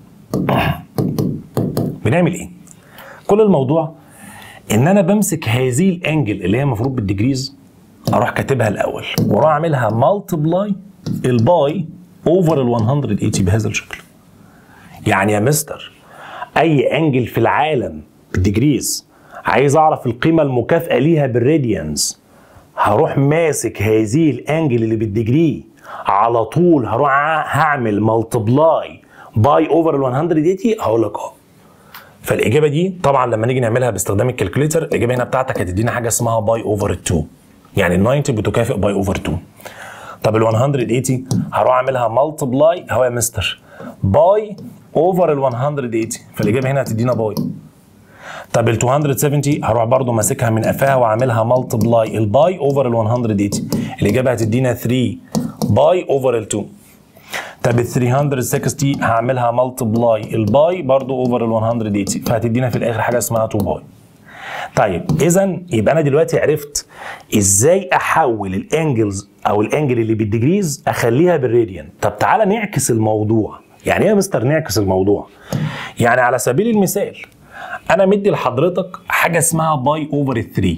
بنعمل ايه كل الموضوع ان انا بمسك هذه الانجل اللي هي المفروض بالديجريز اروح كاتبها الاول واروح اعملها مالتبلاي الباي اوفر ال 180 بهذا الشكل يعني يا مستر اي انجل في العالم بالديجريز عايز اعرف القيمه المكافئه ليها بالراديانز هروح ماسك هذه الانجل اللي بالديجري على طول هروح هعمل مالتبلاي باي اوفر ال 180 هقول لك اه فالاجابه دي طبعا لما نيجي نعملها باستخدام الكالكوليتر الاجابه هنا بتاعتك هتدينا حاجه اسمها باي اوفر 2 يعني ال 90 بتكافئ باي اوفر 2 طب ال 180 هروح اعملها مالتبلاي اهو يا مستر باي اوفر ال 180 فالاجابه هنا هتدينا باي طب ال 270 هروح برضو ماسكها من قفاها واعملها مالتبلاي الباي اوفر ال 180 الاجابه هتدينا 3 باي اوفر ال 2 طب ال 360 هعملها مالتبلاي الباي برضو اوفر ال 180 فهتدينا في الاخر حاجه اسمها 2 باي طيب اذا يبقى انا دلوقتي عرفت ازاي احول الانجلز او الانجل اللي بالديجريز اخليها بالراديان طب تعالى نعكس الموضوع يعني ايه يا مستر نعكس الموضوع يعني على سبيل المثال انا مدي لحضرتك حاجه اسمها باي اوفر 3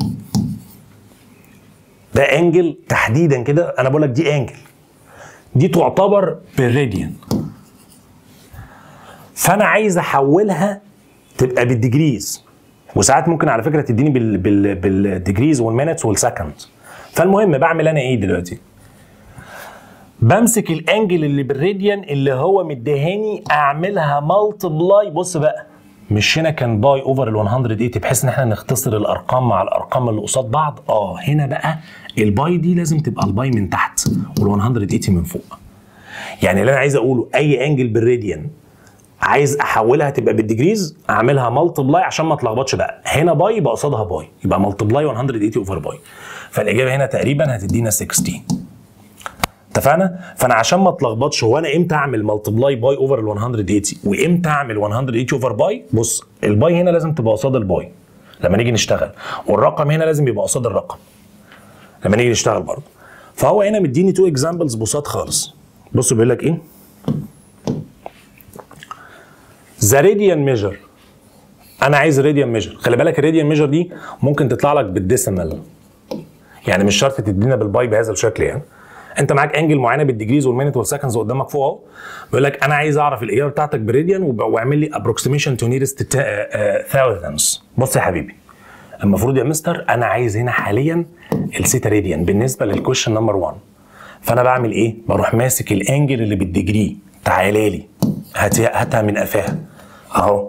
ده انجل تحديدا كده انا بقول لك دي انجل دي تعتبر بالراديان فانا عايز احولها تبقى بالديجريز وساعات ممكن على فكره تديني بال بال بالديجريز والمينتس والسكند فالمهم بعمل انا ايه دلوقتي بمسك الانجل اللي بالراديان اللي هو مديهاني اعملها مالتبلاي بص بقى مش هنا كان باي اوفر ال 180 بحيث ان احنا نختصر الارقام مع الارقام اللي قصاد بعض اه هنا بقى الباي دي لازم تبقى الباي من تحت تحت وال 180 من فوق يعني اللي انا عايز اقوله اي انجل بالراديان عايز احولها تبقى بالديجريز اعملها ملتبلاي عشان ما اتلخبطش بقى هنا باي يبقى قصادها باي يبقى ملتبلاي 180 اوفر باي فالاجابه هنا تقريبا هتدينا 16 اتفقنا فانا عشان ما اتلخبطش هو انا امتى اعمل ملتبلاي باي اوفر ال 180 وامتى اعمل 180 اوفر باي بص الباي هنا لازم تبقى قصاد الباي لما نيجي نشتغل والرقم هنا لازم يبقى قصاد الرقم لما نيجي نشتغل برضه فهو هنا مديني تو اكزامبلز بساط خالص بصوا بيقول لك ايه ذا راديان ميجر انا عايز راديان ميجر خلي بالك الراديان ميجر دي ممكن تطلع لك بالديسيمال يعني مش شرط تدينا بالباي بهذا الشكل يعني انت معاك انجل معينه بالديجريز والمينت والسكندز قدامك فوق اهو بيقول لك انا عايز اعرف الاجابه بتاعتك بالراديان واعمل لي ابروكسيميشن تو نيرست ثاوزندز بص يا حبيبي المفروض يا مستر انا عايز هنا حاليا السيتا راديان بالنسبه للكويشن نمبر 1 فانا بعمل ايه؟ بروح ماسك الانجل اللي بالديجري تعالى لي هاتها من قفاها اهو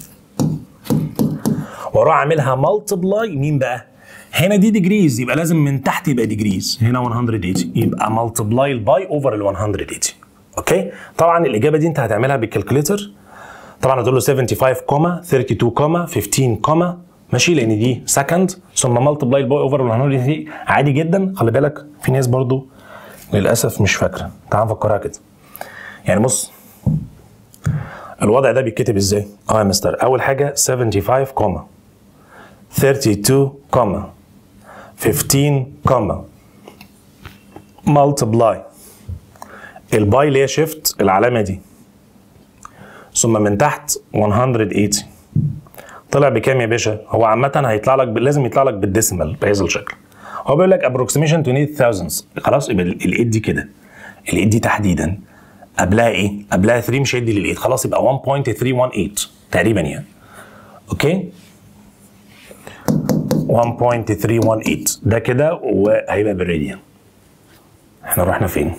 واروح اعملها مالتبلاي مين بقى؟ هنا دي ديجريز يبقى لازم من تحت يبقى ديجريز هنا 180 يبقى مالتبلاي الباي اوفر ال 180 اوكي طبعا الاجابه دي انت هتعملها بالكالكوليتر طبعا هتقول له 75 كوما 32 كوما 15 كوما ماشي لان دي سكند ثم مالتبلاي الباي اوفر ال 180 عادي جدا خلي بالك في ناس برضو للاسف مش فاكره تعال نفكرها كده يعني بص الوضع ده بيتكتب ازاي اه يا مستر اول حاجه 75 كوما 32 كوما 15 كوما مالتبلاي الباي اللي هي شيفت العلامه دي ثم من تحت 180 طلع بكام يا باشا هو عامه هيطلع لك لازم يطلع لك بالديسيمال بهذا الشكل هو بيقول لك ابروكسيميشن تو نيد ثاوزندز خلاص يبقى الايد دي كده الايد دي تحديدا قبلها ايه؟ قبلها 3 مش هيدي للايد خلاص يبقى 1.318 تقريبا يعني اوكي 1.318 ده كده وهيبقى بالراديان احنا رحنا فين؟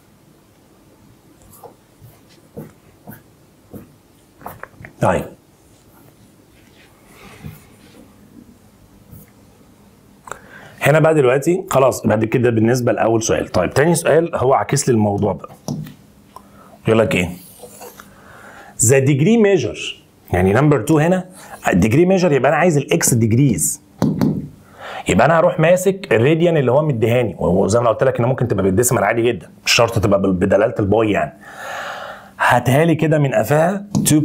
طيب هنا بقى دلوقتي خلاص بعد كده بالنسبه لاول سؤال طيب تاني سؤال هو عاكس لي الموضوع بقى يقول لك ايه ذا ديجري ميجر يعني نمبر 2 هنا الديجري ميجر يبقى انا عايز الاكس ديجريز يبقى انا هروح ماسك الراديان اللي هو مديهاني وزي ما قلت لك ان ممكن تبقى بالديسيمال عادي جدا مش شرط تبقى بدلاله الباي يعني هاتها لي كده من قفاها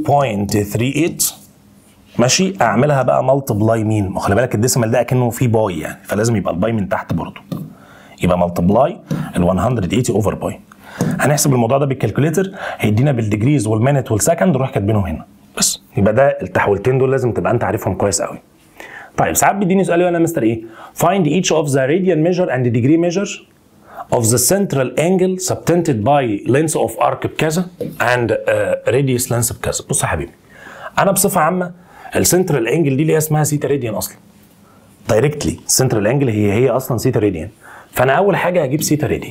2.38 ماشي اعملها بقى مالتبلاي مين ما خلي بالك الديسيمال ده اكنه فيه باي يعني فلازم يبقى الباي من تحت برضه يبقى مالتبلاي ال 180 اوفر باي هنحسب الموضوع ده بالكالكوليتر هيدينا بالديجريز والمينت والسكند نروح كاتبينهم هنا بس يبقى ده التحويلتين دول لازم تبقى انت عارفهم كويس قوي طيب ساعات بيديني سؤال يقول انا مستر ايه find each of the radian measure and the degree measure of the central angle subtended by length of arc بكذا and uh, radius length بكذا بص يا حبيبي انا بصفه عامه السنترال انجل دي اللي هي اسمها سيتا راديان اصلا دايركتلي السنترال انجل هي هي اصلا سيتا راديان فانا اول حاجه هجيب سيتا راديان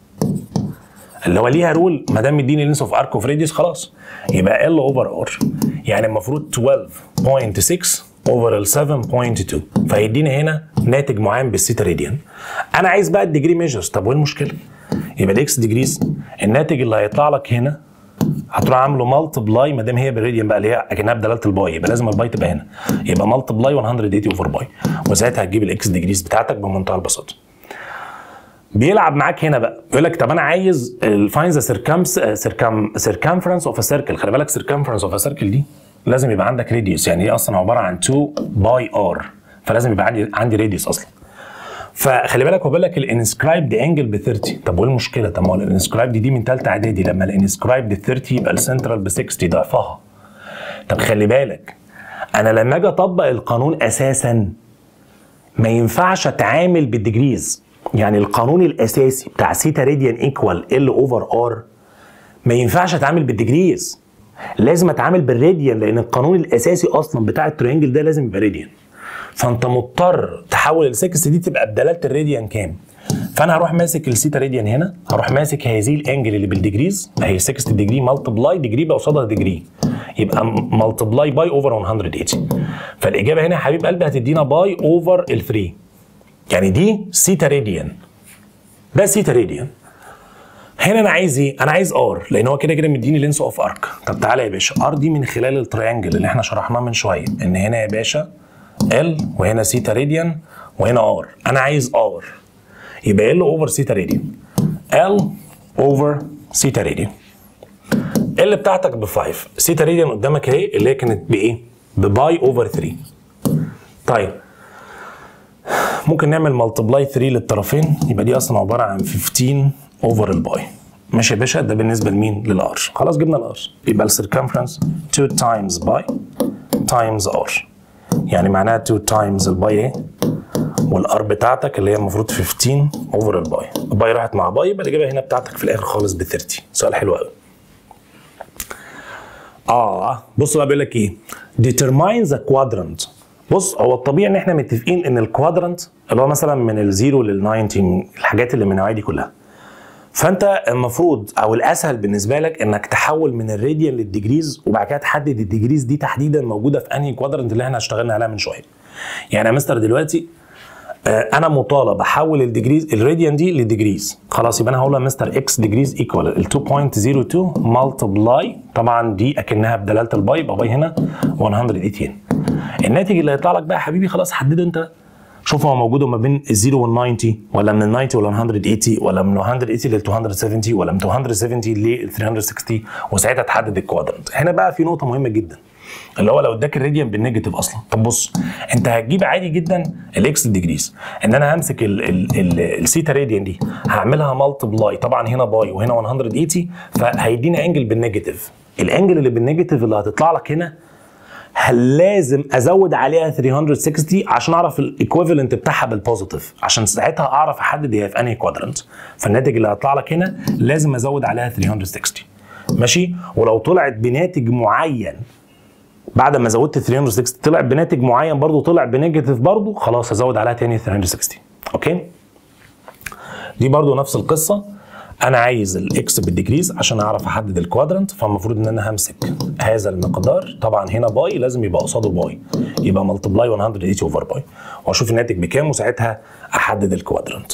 اللي هو ليها رول ما دام مديني لينس اوف ارك اوف راديوس خلاص يبقى ال اوفر ار يعني المفروض 12.6 اوفر ال 7.2 فهيديني هنا ناتج معين بالسيتا راديان انا عايز بقى الديجري ميجرز طب وايه المشكله؟ يبقى الاكس ديجريز الناتج اللي هيطلع لك هنا هتروح عامله مالتبلاي ما دام هي بالراديان بقى اللي هي اكنها بدلاله الباي يبقى لازم الباي تبقى هنا يبقى مالتبلاي 180 اوفر باي وساعتها هتجيب الاكس ديجريز بتاعتك بمنتهى البساطه بيلعب معاك هنا بقى يقول لك طب انا عايز فاين ذا سيركم سيركمفرنس اوف ا سيركل خلي بالك سيركمفرنس اوف ا سيركل دي لازم يبقى عندك راديوس يعني هي اصلا عباره عن 2 باي ار فلازم يبقى عندي عندي راديوس اصلا فخلي بالك هو بيقول لك الانسكرايبد انجل ب 30 طب وايه المشكله طب ما هو الانسكرايبد دي من ثالثه اعدادي لما الانسكرايبد 30 يبقى السنترال ب 60 ضعفها طب خلي بالك انا لما اجي اطبق القانون اساسا ما ينفعش اتعامل بالديجريز يعني القانون الاساسي بتاع سيتا راديان ايكوال ال اوفر ار ما ينفعش اتعامل بالديجريز لازم اتعامل بالراديان لان القانون الاساسي اصلا بتاع الترينجل ده لازم يبقى راديان فانت مضطر تحول ال 6 دي تبقى بدلاله الراديان كام فانا هروح ماسك السيتا راديان هنا هروح ماسك هذه الانجل اللي بالديجريز هي 60 ديجري مالتبلاي ديجري بقى قصادها ديجري يبقى مالتبلاي باي اوفر 180 فالاجابه هنا يا حبيب قلبي هتدينا باي اوفر ال 3 يعني دي سيتا راديان ده سيتا راديان هنا انا عايز ايه؟ انا عايز ار لان هو كده كده مديني لينس اوف ارك طب تعالى يا باشا ار دي من خلال التريانجل اللي احنا شرحناه من شويه ان هنا يا باشا ال وهنا سيتا راديان وهنا ار انا عايز ار يبقى ال اوفر سيتا راديان ال اوفر سيتا راديان ال بتاعتك ب 5 سيتا راديان قدامك اهي اللي هي كانت بايه؟ بباي اوفر 3 طيب ممكن نعمل ملتبلاي 3 للطرفين يبقى دي اصلا عباره عن 15 اوفر الباي ماشي يا باشا ده بالنسبه لمين؟ للار خلاص جبنا الار يبقى السيركمفرنس 2 تايمز باي تايمز ار يعني معناها 2 تايمز الباي ايه؟ والار بتاعتك اللي هي المفروض 15 اوفر الباي الباي راحت مع باي يبقى الاجابه هنا بتاعتك في الاخر خالص ب 30 سؤال حلو قوي اه بص بقى بيقول لك ايه determine the quadrant بص هو الطبيعي ان احنا متفقين ان الكوادرنت اللي هو مثلا من الزيرو لل 90 الحاجات اللي من النوعيه دي كلها فانت المفروض او الاسهل بالنسبه لك انك تحول من الراديان للديجريز وبعد كده تحدد الديجريز دي تحديدا موجوده في انهي كوادرنت اللي احنا اشتغلنا عليها من شويه يعني يا مستر دلوقتي آه، انا مطالب احول الديجريز الراديان دي لديجريز خلاص يبقى انا هقول لها مستر اكس ديجريز ايكوال ال 2.02 مالتبلاي طبعا دي اكنها بدلاله الباي يبقى باي هنا 180 الناتج اللي هيطلع لك بقى يا حبيبي خلاص حدده انت شوف هو موجود ما بين الزيرو وال 90 ولا من ال 90 ولا 180 ولا من 180 لل 270 ولا من 270 لل 360 وساعتها تحدد الكوادرنت هنا بقى في نقطه مهمه جدا اللي هو لو اداك الراديان بالنيجاتيف اصلا طب بص انت هتجيب عادي جدا الاكس ديجريز ان انا همسك السيتا راديان دي هعملها مالتبلاي طبعا هنا باي وهنا 180 فهيدينا انجل بالنيجاتيف الانجل اللي بالنيجاتيف اللي هتطلع لك هنا هل لازم ازود عليها 360 عشان اعرف الايكويفالنت بتاعها بالبوزيتيف عشان ساعتها اعرف احدد هي في انهي كوادرنت فالناتج اللي هيطلع لك هنا لازم ازود عليها 360 ماشي ولو طلعت بناتج معين بعد ما زودت 360 طلع بناتج معين برضو طلع بنيجاتيف برضو خلاص هزود عليها تاني 360 اوكي دي برضو نفس القصه انا عايز الاكس بالديجريز عشان اعرف احدد الكوادرنت فالمفروض ان انا همسك هذا المقدار طبعا هنا باي لازم يبقى قصاده باي يبقى ملتبلاي 180 اوفر باي واشوف الناتج بكام وساعتها احدد الكوادرنت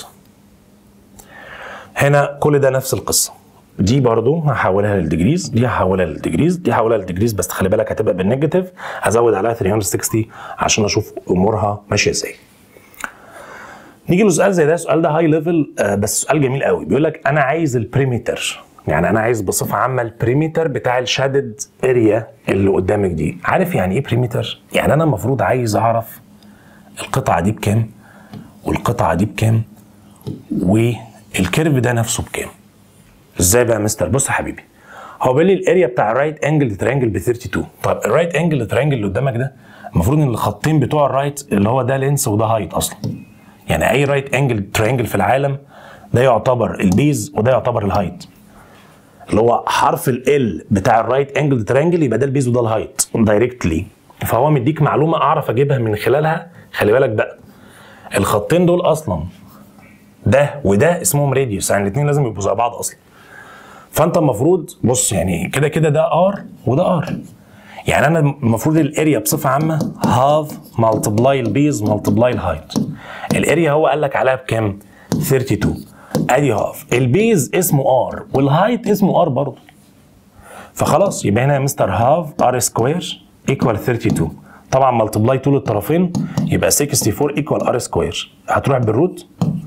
هنا كل ده نفس القصه دي برضو هحولها للديجريز دي هحولها للديجريز دي هحولها للديجريز بس خلي بالك هتبقى بالنيجاتيف هزود عليها 360 عشان اشوف امورها ماشيه ازاي نيجي لسؤال زي ده السؤال ده هاي ليفل بس سؤال جميل قوي بيقول لك انا عايز البريمتر يعني انا عايز بصفه عامه البريمتر بتاع الشادد اريا اللي قدامك دي عارف يعني ايه بريمتر يعني انا المفروض عايز اعرف القطعه دي بكام والقطعه دي بكام والكيرف ده نفسه بكام ازاي بقى يا مستر بص يا حبيبي هو بيقول لي الاريا بتاع الرايت انجل ترينجل ب 32 طب الرايت انجل ترينجل اللي قدامك ده المفروض ان الخطين بتوع الرايت اللي هو ده لينس وده هايت اصلا يعني اي رايت انجل ترينجل في العالم ده يعتبر البيز وده يعتبر الهايت اللي هو حرف ال بتاع الرايت انجل ترينجل يبقى ده البيز وده الهايت دايركتلي فهو مديك معلومه اعرف اجيبها من خلالها خلي بالك بقى الخطين دول اصلا ده وده اسمهم راديوس يعني الاثنين لازم يبقوا زي بعض اصلا فانت المفروض بص يعني كده كده ده ار وده ار يعني انا المفروض الاريا بصفه عامه هاف مالتبلاي البيز مالتبلاي الهايت الاريا هو قال لك عليها بكام 32 ادي هاف البيز اسمه ار والهايت اسمه ار برضه فخلاص يبقى هنا يا مستر هاف ار سكوير ايكوال 32 طبعا مالتبلاي طول الطرفين يبقى 64 ايكوال ار سكوير هتروح بالروت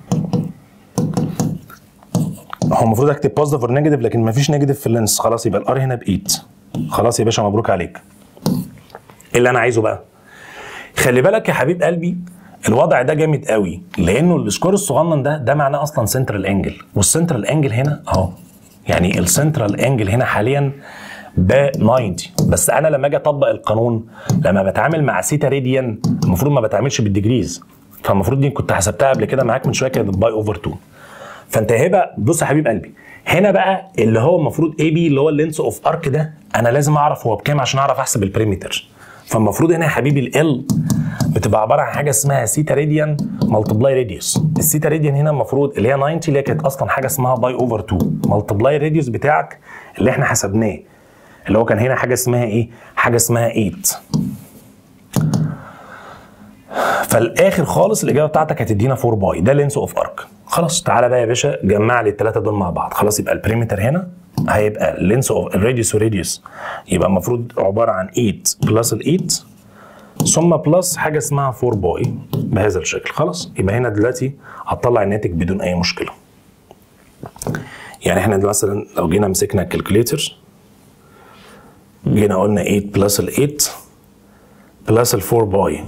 هو المفروض اكتب بوزيتيف اور نيجاتيف لكن مفيش نيجاتيف في اللينس خلاص يبقى الار هنا ب 8 خلاص يا باشا مبروك عليك ايه اللي انا عايزه بقى خلي بالك يا حبيب قلبي الوضع ده جامد قوي لانه السكور الصغنن ده ده معناه اصلا سنترال انجل والسنترال انجل هنا اهو يعني السنترال انجل هنا حاليا ب 90 بس انا لما اجي اطبق القانون لما بتعامل مع سيتا راديان المفروض ما بتعاملش بالديجريز فالمفروض دي كنت حسبتها قبل كده معاك من شويه كانت باي اوفر 2 فانت هنا بص يا حبيب قلبي هنا بقى اللي هو المفروض اي بي اللي هو اللينس اوف ارك ده انا لازم اعرف هو بكام عشان اعرف احسب البريمتر فالمفروض هنا يا حبيبي ال بتبقى عباره عن حاجه اسمها سيتا راديان ملتبلاي راديوس السيتا راديان هنا المفروض اللي هي 90 اللي هي كانت اصلا حاجه اسمها باي اوفر 2 ملتبلاي راديوس بتاعك اللي احنا حسبناه اللي هو كان هنا حاجه اسمها ايه حاجه اسمها 8 فالاخر خالص الاجابه بتاعتك هتدينا 4 باي ده لينس اوف ارك خلاص تعالى بقى يا باشا جمع لي الثلاثه دول مع بعض خلاص يبقى البريمتر هنا هيبقى اللينس اوف الراديوس والراديوس يبقى المفروض عباره عن 8 بلس ال 8 ثم بلس حاجه اسمها 4 باي بهذا الشكل خلاص يبقى هنا دلوقتي هتطلع الناتج بدون اي مشكله يعني احنا مثلا لو جينا مسكنا الكالكوليتر جينا قلنا 8 بلس ال 8 بلس ال 4 باي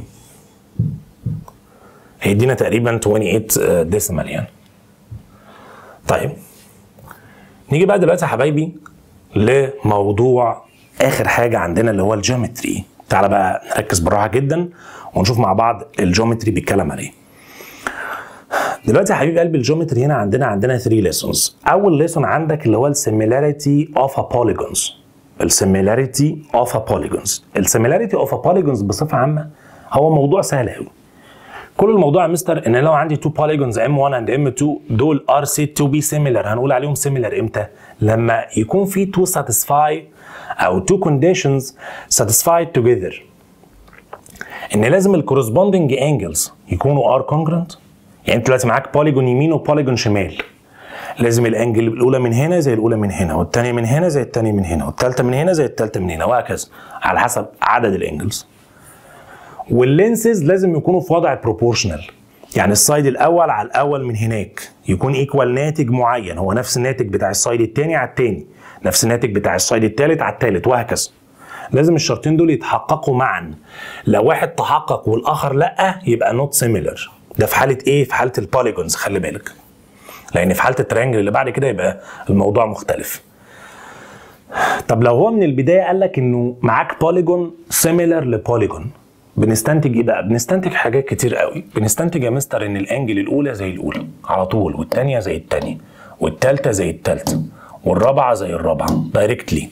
هيدينا تقريبا 28 ديسيمال يعني طيب نيجي بقى دلوقتي يا حبايبي لموضوع اخر حاجه عندنا اللي هو الجيومتري تعالى بقى نركز بالراحه جدا ونشوف مع بعض الجيومتري بيتكلم على ايه دلوقتي يا حبيب قلبي الجيومتري هنا عندنا عندنا 3 ليسونز اول ليسون عندك اللي هو السيميلاريتي اوف ا بوليجونز السيميلاريتي اوف ا بوليجونز السيميلاريتي اوف ا بوليجونز بصفه عامه هو موضوع سهل قوي كل الموضوع يا مستر ان لو عندي تو بوليجونز ام 1 اند ام 2 دول ار سيد تو بي سيميلر هنقول عليهم سيميلر امتى؟ لما يكون في تو ساتيسفاي او تو كونديشنز ساتيسفايد توجذر ان لازم الكورسبوندنج انجلز يكونوا ار كونجرنت يعني انت دلوقتي معاك بوليجون يمين وبوليجون شمال لازم الانجل الاولى من هنا زي الاولى من هنا والثانيه من هنا زي الثانيه من هنا والثالثه من هنا زي الثالثه من هنا وهكذا على حسب عدد الانجلز واللينسز لازم يكونوا في وضع بروبورشنال يعني السايد الاول على الاول من هناك يكون ايكوال ناتج معين هو نفس الناتج بتاع السايد الثاني على الثاني نفس الناتج بتاع السايد الثالث على الثالث وهكذا لازم الشرطين دول يتحققوا معا لو واحد تحقق والاخر لا يبقى نوت سيميلر ده في حاله ايه في حاله البوليجونز خلي بالك لان في حاله الترينجل اللي بعد كده يبقى الموضوع مختلف طب لو هو من البدايه قال لك انه معاك بوليجون سيميلر لبوليجون بنستنتج ايه بقى؟ بنستنتج حاجات كتير قوي، بنستنتج يا مستر ان الانجل الاولى زي الاولى على طول والثانيه زي الثانيه والثالثه زي الثالثه والرابعه زي الرابعه دايركتلي.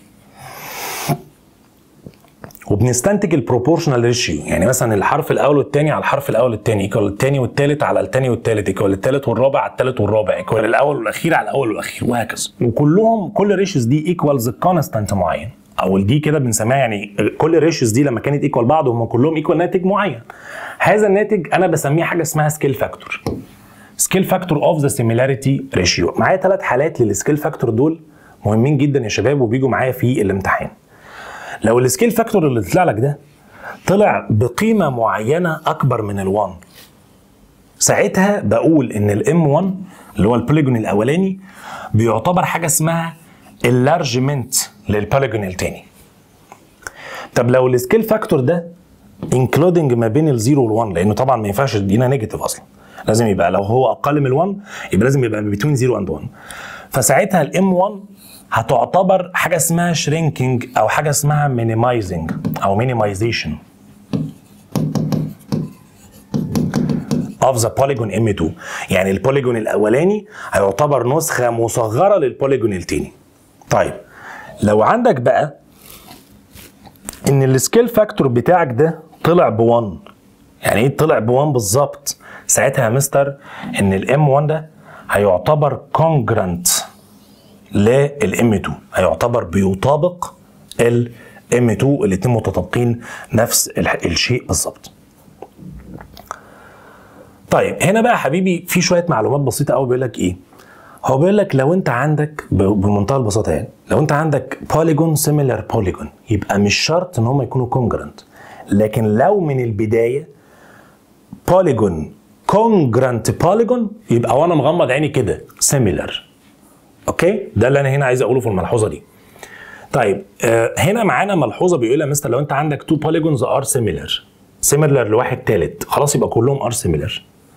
وبنستنتج البروبورشنال ريشيو يعني مثلا الحرف الاول والثاني على الحرف الاول والثاني ايكوال الثاني والثالث على الثاني والثالث ايكوال الثالث والرابع على الثالث والرابع ايكوال الاول والاخير على الاول والاخير وهكذا وكلهم كل الريشيوز دي ايكوالز كونستانت معين او دي كده بنسميها يعني كل الريشيوز دي لما كانت ايكوال بعض هم كلهم ايكوال ناتج معين هذا الناتج انا بسميه حاجه اسمها سكيل فاكتور سكيل فاكتور اوف ذا سيميلاريتي ريشيو معايا ثلاث حالات للسكيل فاكتور دول مهمين جدا يا شباب وبيجوا معايا في الامتحان لو السكيل فاكتور اللي طلع لك ده طلع بقيمه معينه اكبر من ال1 ساعتها بقول ان الام 1 اللي هو البوليجون الاولاني بيعتبر حاجه اسمها اللارجمنت للبوليجون التاني طب لو السكيل فاكتور ده انكلودنج ما بين الزيرو وال1 لانه طبعا ما ينفعش يدينا نيجاتيف اصلا لازم يبقى لو هو اقل من ال1 يبقى لازم يبقى بين 0 اند 1 فساعتها الام 1 هتعتبر حاجه اسمها شرينكينج او حاجه اسمها مينيمايزنج او مينيمايزيشن اوف ذا بوليجون ام 2 يعني البوليجون الاولاني هيعتبر نسخه مصغره للبوليجون التاني طيب لو عندك بقى ان السكيل فاكتور بتاعك ده طلع ب 1 يعني ايه طلع ب 1 بالظبط ساعتها يا مستر ان الام 1 ده هيعتبر كونجرنت للام 2 هيعتبر بيطابق الام 2 الاثنين متطابقين نفس الشيء بالظبط طيب هنا بقى حبيبي في شويه معلومات بسيطه قوي بيقول لك ايه هو بيقول لك لو انت عندك بمنتهى البساطه يعني لو انت عندك بوليجون سيميلر بوليجون يبقى مش شرط ان هم يكونوا كونجرنت لكن لو من البدايه بوليجون كونجرنت بوليجون يبقى وانا مغمض عيني كده سيميلر اوكي ده اللي انا هنا عايز اقوله في الملحوظه دي طيب آه هنا معانا ملحوظه بيقول يا مستر لو انت عندك تو بوليجونز ار سيميلر سيميلر لواحد ثالث خلاص يبقى كلهم ار سيميلر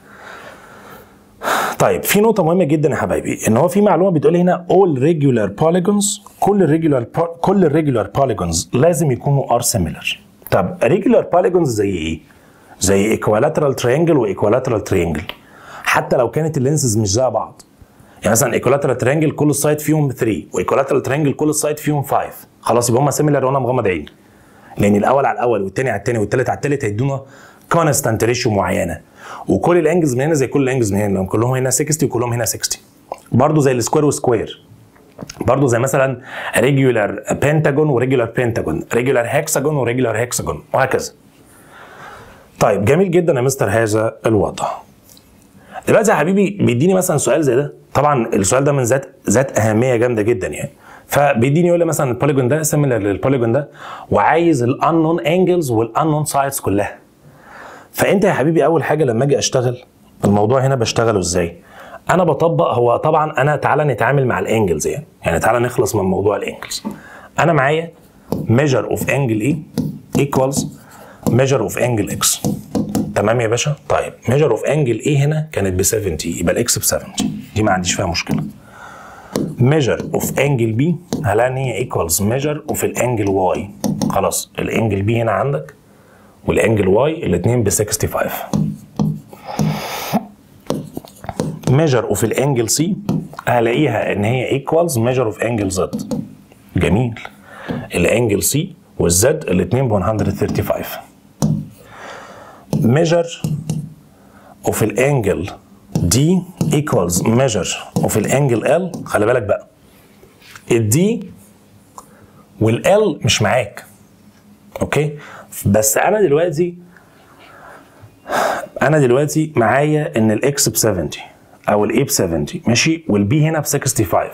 طيب في نقطة مهمة جدا يا حبايبي ان هو في معلومة بتقول هنا all regular polygons كل الريجولار كل الريجولار polygons لازم يكونوا ار سيميلر طب regular polygons زي ايه؟ زي equilateral triangle و equilateral triangle حتى لو كانت اللينسز مش زي بعض يعني مثلا ايكولاترال ترينجل كل السايد فيهم 3 وايكولاترال ترينجل كل السايد فيهم 5 خلاص يبقى هم سيميلر وانا مغمض عيني لان الاول على الاول والثاني على الثاني والثالث على الثالث هيدونا كونستانت ريشيو معينه وكل الانجلز من هنا زي كل الانجلز من هنا كلهم هنا 60 وكلهم هنا 60 برضه زي السكوير وسكوير برضه زي مثلا ريجولار بنتاجون وريجولار بنتاجون ريجولار هكساجون وريجولار هكساجون وهكذا طيب جميل جدا يا مستر هذا الوضع دلوقتي يا حبيبي بيديني مثلا سؤال زي ده طبعا السؤال ده من ذات ذات اهميه جامده جدا يعني فبيديني يقول لي مثلا البوليجون ده سيميلر للبوليجون ده وعايز الانون انجلز والانون سايدز كلها فانت يا حبيبي اول حاجه لما اجي اشتغل الموضوع هنا بشتغله ازاي انا بطبق هو طبعا انا تعالى نتعامل مع الانجلز يعني يعني تعالى نخلص من موضوع الانجلز انا معايا measure of angle E equals measure of angle X تمام يا باشا طيب measure of angle E هنا كانت ب 70 يبقى الاكس ب 70 دي ما عنديش فيها مشكله measure of angle B هلاقي ان هي equals measure of الانجل Y خلاص الانجل B هنا عندك والانجل Y الاثنين ب 65 measure of الانجل C هلاقيها ان هي equals measure of angle Z جميل الانجل C والزد الاثنين ب 135 measure of الانجل D equals measure of الانجل L خلي بالك بقى الدي والال مش معاك اوكي بس انا دلوقتي انا دلوقتي معايا ان الاكس ب 70 او الاي ب 70 ماشي والبي هنا ب 65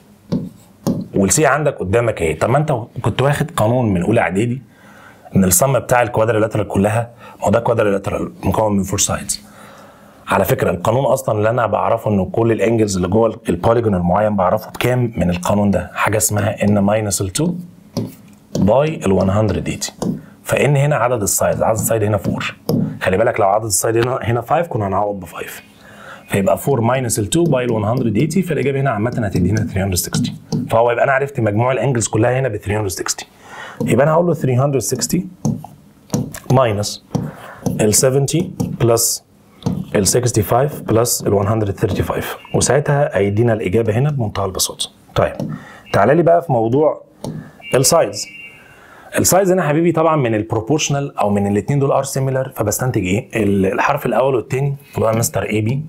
والسي عندك قدامك اهي طب ما انت كنت واخد قانون من اولى اعدادي ان الصم بتاع الكوادريلاترال كلها ما هو ده كوادريلاترال مكون من فور سايدز على فكره القانون اصلا اللي انا بعرفه ان كل الانجلز اللي جوه البوليجون المعين بعرفه بكام من القانون ده حاجه اسمها ان ماينس ال 2 باي ال 180 فان هنا عدد السايدز عدد السايد هنا 4 خلي بالك لو عدد السايد هنا هنا 5 كنا هنعوض ب 5 فيبقى 4 ماينس ال 2 باي ال 180 فالاجابه هنا عامه هتدينا 360 فهو يبقى انا عرفت مجموع الانجلز كلها هنا ب 360 يبقى انا هقول له 360 ماينس ال 70 بلس ال 65 بلس ال 135 وساعتها هيدينا الاجابه هنا بمنتهى البساطه. طيب تعالى لي بقى في موضوع السايز. السايز هنا حبيبي طبعا من البروبورشنال او من الاثنين دول ار سيميلر فبستنتج ايه؟ الحرف الاول والثاني اللي هو مستر اي بي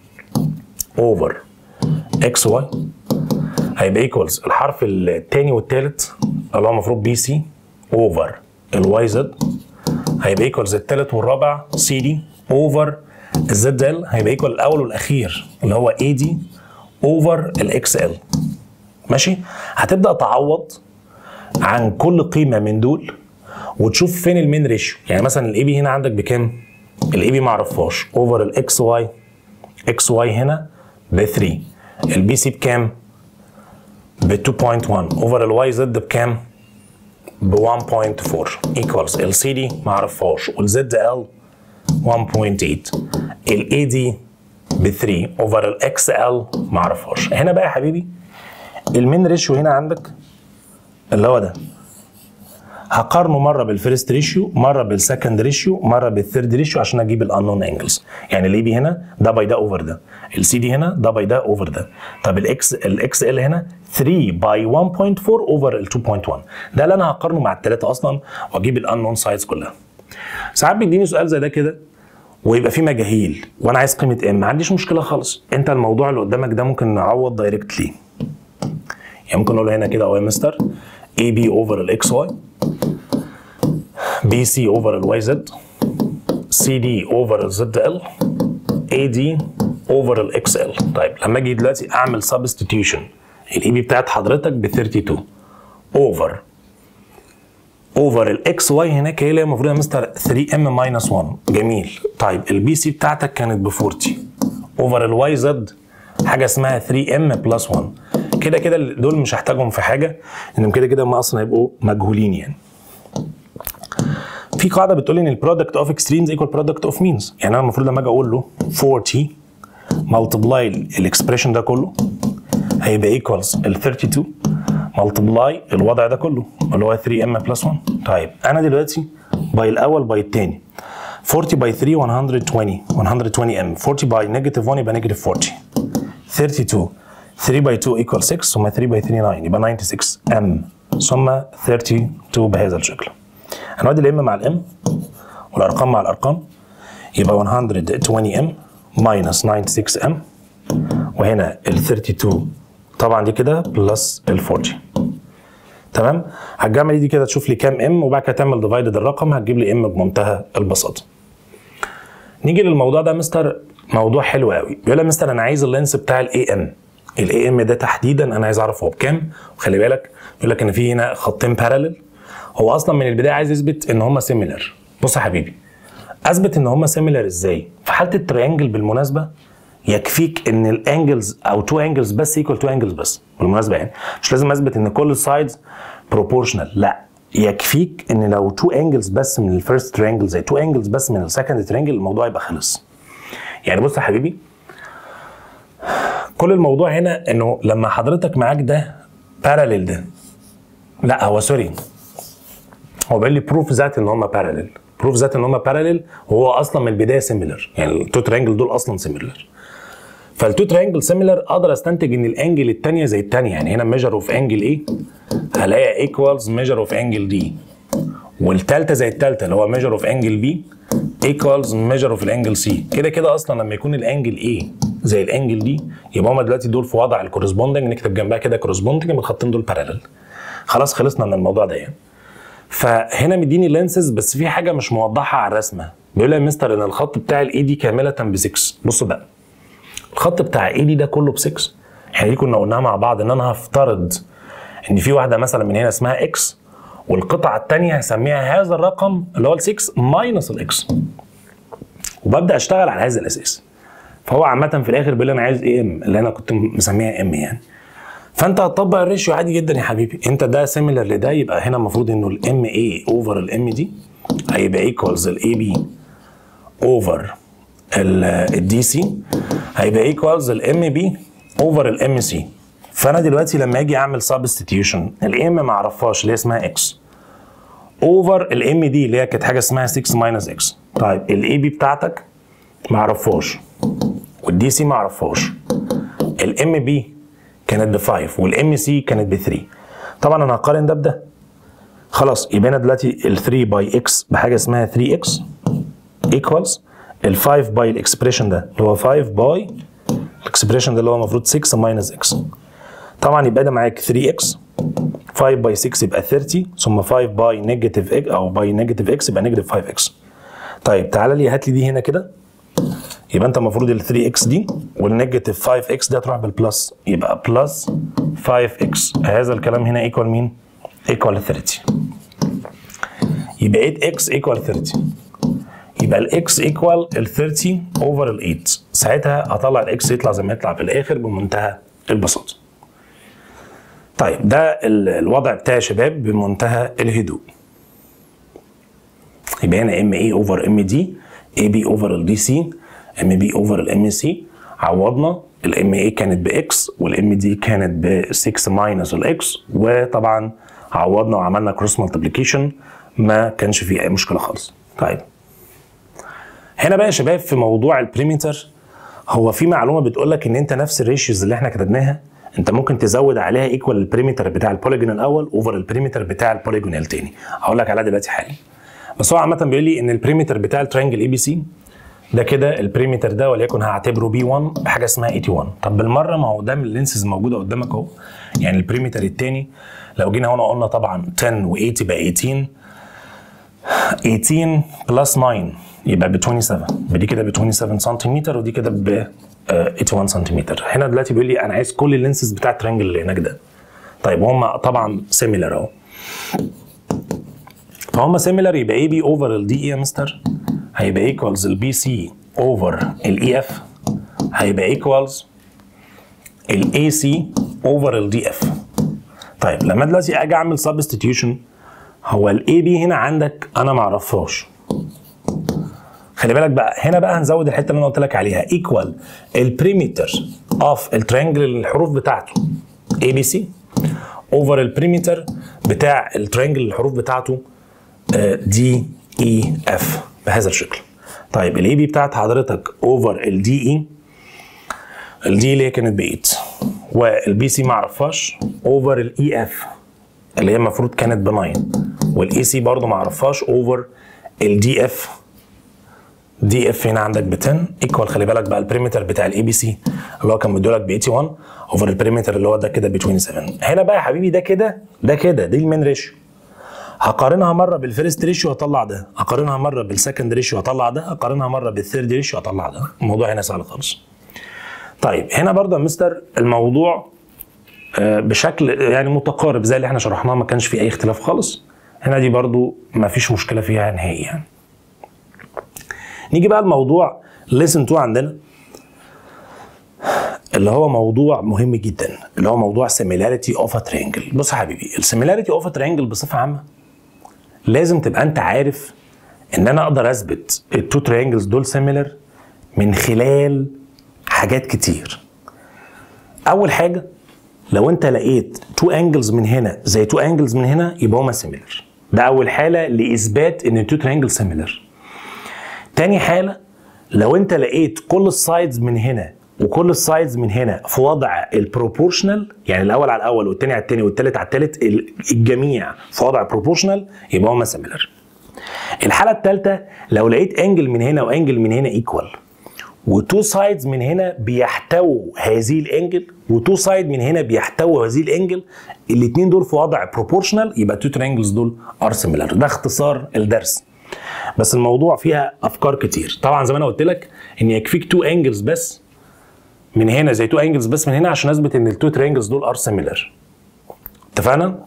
اوفر اكس واي هيبقى ايكوالز الحرف الثاني والثالث اللي هو المفروض بي سي اوفر الواي زد هيبقى ايكوالز الثالث والرابع سي دي اوفر الزد ال هيبقى ايكوال الاول والاخير اللي هو اي دي اوفر الاكس ال ماشي هتبدا تعوض عن كل قيمه من دول وتشوف فين المين ريشيو يعني مثلا الاي بي هنا عندك بكام الاي بي ما اعرفهاش اوفر الاكس واي اكس واي هنا ب 3 البي سي بكام ب 2.1 اوفر الواي زد بكام ب 1.4 ايكوالز السي دي ما اعرفهاش والزد ال 1.8 الاي دي ب 3 اوفر الاكس ال ما اعرفهاش هنا بقى يا حبيبي المين ريشيو هنا عندك اللي هو ده هقارنه مره بالفيرست ريشيو مره بالسكند ريشيو مره بالثيرد ريشيو عشان اجيب الانون انجلز يعني الاي بي هنا ده باي ده اوفر ده السي دي هنا ده باي ده اوفر ده طب الاكس الاكس ال هنا 3 باي 1.4 اوفر ال 2.1 ده اللي انا هقارنه مع الثلاثه اصلا واجيب الانون سايدز كلها ساعات بيديني سؤال زي ده كده ويبقى في مجاهيل وانا عايز قيمه ام ما عنديش مشكله خالص انت الموضوع اللي قدامك ده ممكن نعوض دايركتلي يعني ممكن نقول هنا كده اهو يا مستر اي بي اوفر الاكس واي بي سي اوفر الواي زد سي دي اوفر الزد ال اي دي اوفر الاكس ال طيب لما اجي دلوقتي اعمل سبستيتيوشن الاي بي بتاعت حضرتك ب 32 اوفر اوفر الاكس واي هناك هي اللي المفروض يا مستر 3 ام ماينس 1 جميل طيب البي سي بتاعتك كانت ب 40 اوفر الواي زد حاجه اسمها 3 ام بلس 1 كده كده دول مش هحتاجهم في حاجه انهم كده كده هم اصلا هيبقوا مجهولين يعني في قاعده بتقول لي ان البرودكت اوف اكستريمز ايكوال برودكت اوف مينز يعني انا المفروض لما اجي اقول له 40 ملتبلاي الاكسبريشن ده كله هيبقى ايكوالز ال 32 ملتبلاي الوضع ده كله اللي هو 3 ام بلس 1 طيب انا دلوقتي باي الاول باي الثاني 40 باي 3 120 120 ام 40 باي نيجاتيف 1 يبقى نيجاتيف 40 32 3 باي 2 ايكوال 6 ثم 3 باي 3 9 يبقى 96 ام ثم 32 بهذا الشكل هنودي الام مع الام والارقام مع الارقام يبقى 120 ام ماينس 96 ام وهنا ال 32 طبعا دي كده بلس ال 40 تمام هتجمع دي كده تشوف لي كام ام وبعد كده تعمل ديفايدد الرقم هتجيب لي ام بمنتهى البساطه نيجي للموضوع ده مستر موضوع حلو قوي بيقول لي مستر انا عايز اللينس بتاع الاي ام الاي ام ده تحديدا انا عايز اعرف هو بكام وخلي بالك بيقول لك ان في هنا خطين بارالل هو اصلا من البدايه عايز يثبت ان هم سيميلر بص يا حبيبي اثبت ان هم سيميلر ازاي في حاله التريانجل بالمناسبه يكفيك ان الانجلز او تو انجلز بس ايكوال تو انجلز بس بالمناسبه يعني مش لازم اثبت ان كل السايدز بروبورشنال لا يكفيك ان لو تو انجلز بس من الفيرست تريانجل زي تو انجلز بس من السكند تريانجل الموضوع يبقى خلص يعني بص يا حبيبي كل الموضوع هنا انه لما حضرتك معاك ده باراليل ده لا هو سوري هو بيقول لي بروف ذات ان هم باراليل بروف ذات ان هم باراليل وهو اصلا من البدايه سيميلر يعني التو تريانجل دول اصلا سيميلر فالتو تريانجل سيميلر اقدر استنتج ان الانجل الثانيه زي الثانيه يعني هنا ميجر اوف انجل ايه هلاقي ايكوالز ميجر اوف انجل دي والثالثه زي الثالثه اللي هو ميجر اوف انجل بي ايكوالز ميجر اوف الانجل سي كده كده اصلا لما يكون الانجل ايه زي الانجل دي يبقى هما دلوقتي دول في وضع الكورسبوندنج نكتب جنبها كده كورسبوندنج يبقى الخطين دول بارالل خلاص خلصنا من الموضوع ده يعني فهنا مديني لينسز بس في حاجه مش موضحه على الرسمه بيقول لي يا مستر ان الخط بتاع الاي دي كامله ب 6 بصوا بقى الخط بتاع اي دي ده كله ب 6 احنا دي كنا قلناها مع بعض ان انا هفترض ان في واحده مثلا من هنا اسمها اكس والقطعه الثانيه هسميها هذا الرقم اللي هو ال 6 ماينس الاكس وببدا اشتغل على هذا الاساس فهو عامه في الاخر بيقول لي انا عايز اي ام اللي انا كنت مسميها ام يعني فانت هتطبق الريشيو عادي جدا يا حبيبي انت ده سيميلر لده يبقى هنا المفروض انه الام اي اوفر الام دي هيبقى ايكوالز الاي بي اوفر الدي سي هيبقى ايكوالز الام بي اوفر الام سي فانا دلوقتي لما اجي اعمل سبستيتيوشن الام ما اعرفهاش اللي هي اسمها اكس اوفر الام دي اللي هي كانت حاجه اسمها 6 ماينس اكس طيب الاي بي بتاعتك ما اعرفهاش والدي سي ما اعرفهاش الام بي كانت ب 5 والام سي كانت ب 3 طبعا انا هقارن ده بده خلاص يبقى انا دلوقتي ال 3 باي اكس بحاجه اسمها 3 اكس ايكوالز ال 5 باي الاكسبريشن ده اللي هو 5 باي الاكسبريشن ده اللي هو المفروض 6 ماينس اكس طبعا يبقى ده معاك 3 اكس 5 باي 6 يبقى 30 ثم 5 باي نيجاتيف اكس او باي نيجاتيف اكس يبقى نيجاتيف 5 اكس طيب تعالى لي هات لي دي هنا كده يبقى انت المفروض ال 3 اكس دي والنيجاتيف 5 اكس دي هتروح بالبلس يبقى بلس 5 اكس هذا الكلام هنا ايكوال مين؟ ايكوال 30 يبقى 8 اكس ايكوال 30 يبقى الاكس ايكوال ال 30 اوفر ال 8 ساعتها اطلع الاكس يطلع زي ما يطلع في الاخر بمنتهى البساطه. طيب ده الوضع بتاعي يا شباب بمنتهى الهدوء. يبقى هنا ام اي اوفر ام دي اي بي اوفر الدي سي ام بي اوفر الام سي عوضنا الام اي كانت باكس والام دي كانت ب 6 ماينس الاكس وطبعا عوضنا وعملنا كروس مالتيبليكيشن ما كانش فيه اي مشكله خالص. طيب هنا بقى يا شباب في موضوع البريمتر هو في معلومه بتقول لك ان انت نفس الريشيوز اللي احنا كتبناها انت ممكن تزود عليها ايكوال البريمتر بتاع البوليجون الاول اوفر البريمتر بتاع البوليجون الثاني هقول لك عليها دلوقتي حالا بس هو عامه بيقول لي ان البريمتر بتاع الترينجل اي بي سي ده كده البريمتر ده وليكن هعتبره بي 1 بحاجه اسمها 81 طب بالمره ما هو ده من اللينسز موجوده قدامك اهو يعني البريمتر الثاني لو جينا هنا قلنا طبعا 10 و80 بقى 18 18 بلس 9 يبقى ب 27 بدي كده ب 27 سنتيمتر ودي كده ب 81 سنتيمتر هنا دلوقتي بيقول لي انا عايز كل اللينسز بتاع الترينجل اللي هناك ده طيب وهم طبعا سيميلر اهو فهم سيميلر يبقى اي بي اوفر الدي اي يا مستر هيبقى ايكوالز البي سي اوفر الاي اف هيبقى ايكوالز الاي سي اوفر الدي اف طيب لما دلوقتي اجي اعمل سبستيتيوشن هو الاي بي هنا عندك انا ما اعرفهاش خلي بالك بقى هنا بقى هنزود الحته اللي انا قلت لك عليها ايكوال البريمتر اوف الترينجل الحروف بتاعته اي بي سي اوفر البريمتر بتاع الترينجل الحروف بتاعته دي اي اف بهذا الشكل طيب الاي بي بتاعت حضرتك اوفر الدي اي الدي اللي هي كانت ب 8 والبي سي ما اعرفهاش اوفر الاي اف اللي هي المفروض كانت ب 9 والاي سي برضه ما اعرفهاش اوفر الدي اف دي اف هنا عندك ب 10 ايكوال خلي بالك بقى البريمتر بتاع الاي بي سي اللي هو كان مديولك ب 81 اوفر البريمتر اللي هو ده كده ب 27 هنا بقى يا حبيبي ده كده ده كده دي المين ريشيو هقارنها مره بالفيرست ريشيو هطلع ده هقارنها مره بالسكند ريشيو هطلع ده هقارنها مره بالثيرد ريشيو هطلع ده الموضوع هنا سهل خالص طيب هنا برضه يا مستر الموضوع آه، بشكل يعني متقارب زي اللي احنا شرحناه ما كانش فيه اي اختلاف خالص هنا دي برضو ما فيش مشكله فيها نهائي يعني نيجي بقى الموضوع ليسن 2 عندنا اللي هو موضوع مهم جدا اللي هو موضوع similarity of a triangle بص يا حبيبي السيميلاريتي اوف a triangle بصفه عامه لازم تبقى انت عارف ان انا اقدر اثبت التو تريانجلز دول سيميلر من خلال حاجات كتير اول حاجه لو انت لقيت تو انجلز من هنا زي تو انجلز من هنا يبقى هما سيميلر ده اول حاله لاثبات ان التو تريانجل سيميلر تاني حاله لو انت لقيت كل السايدز من هنا وكل السايدز من هنا في وضع البروبورشنال يعني الاول على الاول والتاني على التاني والتالت على التالت الجميع في وضع بروبورشنال يبقى هما سيميلر الحاله الثالثه لو لقيت انجل من هنا وانجل من هنا ايكوال وتو سايدز من هنا بيحتووا هذه الانجل وتو سايد من هنا بيحتووا هذه الانجل الاثنين دول في وضع بروبورشنال يبقى التو ترينجلز دول ار سيميلر ده اختصار الدرس بس الموضوع فيها افكار كتير طبعا زي ما انا قلت لك ان يكفيك تو انجلز بس من هنا زي تو انجلز بس من هنا عشان اثبت ان التو ترينجلز دول ار سيميلر اتفقنا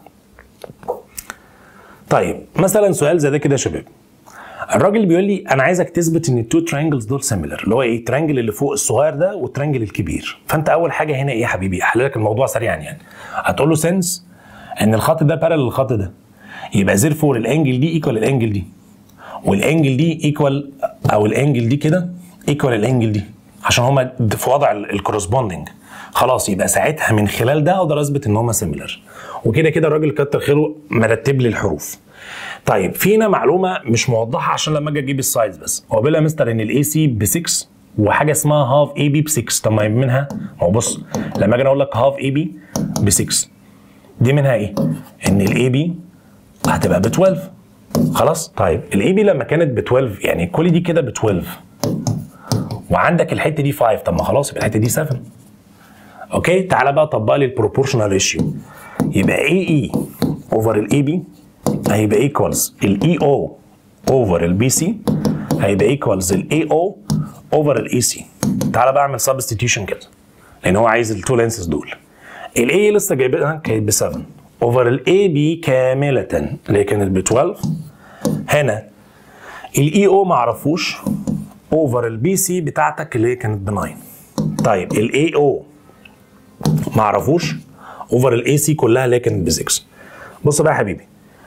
طيب مثلا سؤال زي ده كده يا شباب الراجل بيقول لي انا عايزك تثبت ان التو ترينجلز دول سيميلر اللي هو ايه الترينجل اللي فوق الصغير ده والترينجل الكبير فانت اول حاجه هنا ايه يا حبيبي احلل لك الموضوع سريعا يعني هتقول له سنس ان الخط ده بارل للخط ده يبقى زير فور الانجل دي ايكوال الانجل دي والانجل دي ايكوال او الانجل دي كده ايكوال الانجل دي عشان هما في وضع الكورسبوندنج خلاص يبقى ساعتها من خلال ده اقدر اثبت ان هما سيميلر وكده كده الراجل كتر خيره مرتب لي الحروف طيب في هنا معلومه مش موضحه عشان لما اجي اجيب السايز بس هو بيقول لي يا مستر ان الاي سي ب 6 وحاجه اسمها هاف اي بي ب 6 طب ما منها ما هو بص لما اجي اقول لك هاف اي بي ب 6 دي منها ايه؟ ان الاي بي هتبقى ب 12 خلاص طيب الاي بي لما كانت ب 12 يعني كل دي كده ب 12 وعندك الحته دي 5 طب ما خلاص يبقى الحته دي 7 اوكي تعالى بقى طبق لي البروبورشنال ريشيو يبقى اي اي اوفر الاي بي هيبقى ايكوالز الاي او اوفر البي سي هيبقى ايكوالز الاي او اوفر الاي سي تعالى بقى اعمل سبستيتيوشن كده لان هو عايز التو لينسز دول الاي لسه جايبها كانت ب 7 اوفر الاي بي كامله اللي هي كانت ب 12 هنا الاي او ما اعرفوش اوفر البي سي بتاعتك اللي هي كانت ب 9 طيب الاي او ما اعرفوش اوفر الاي سي كلها اللي هي كانت ب 6 بص بقى يا حبيبي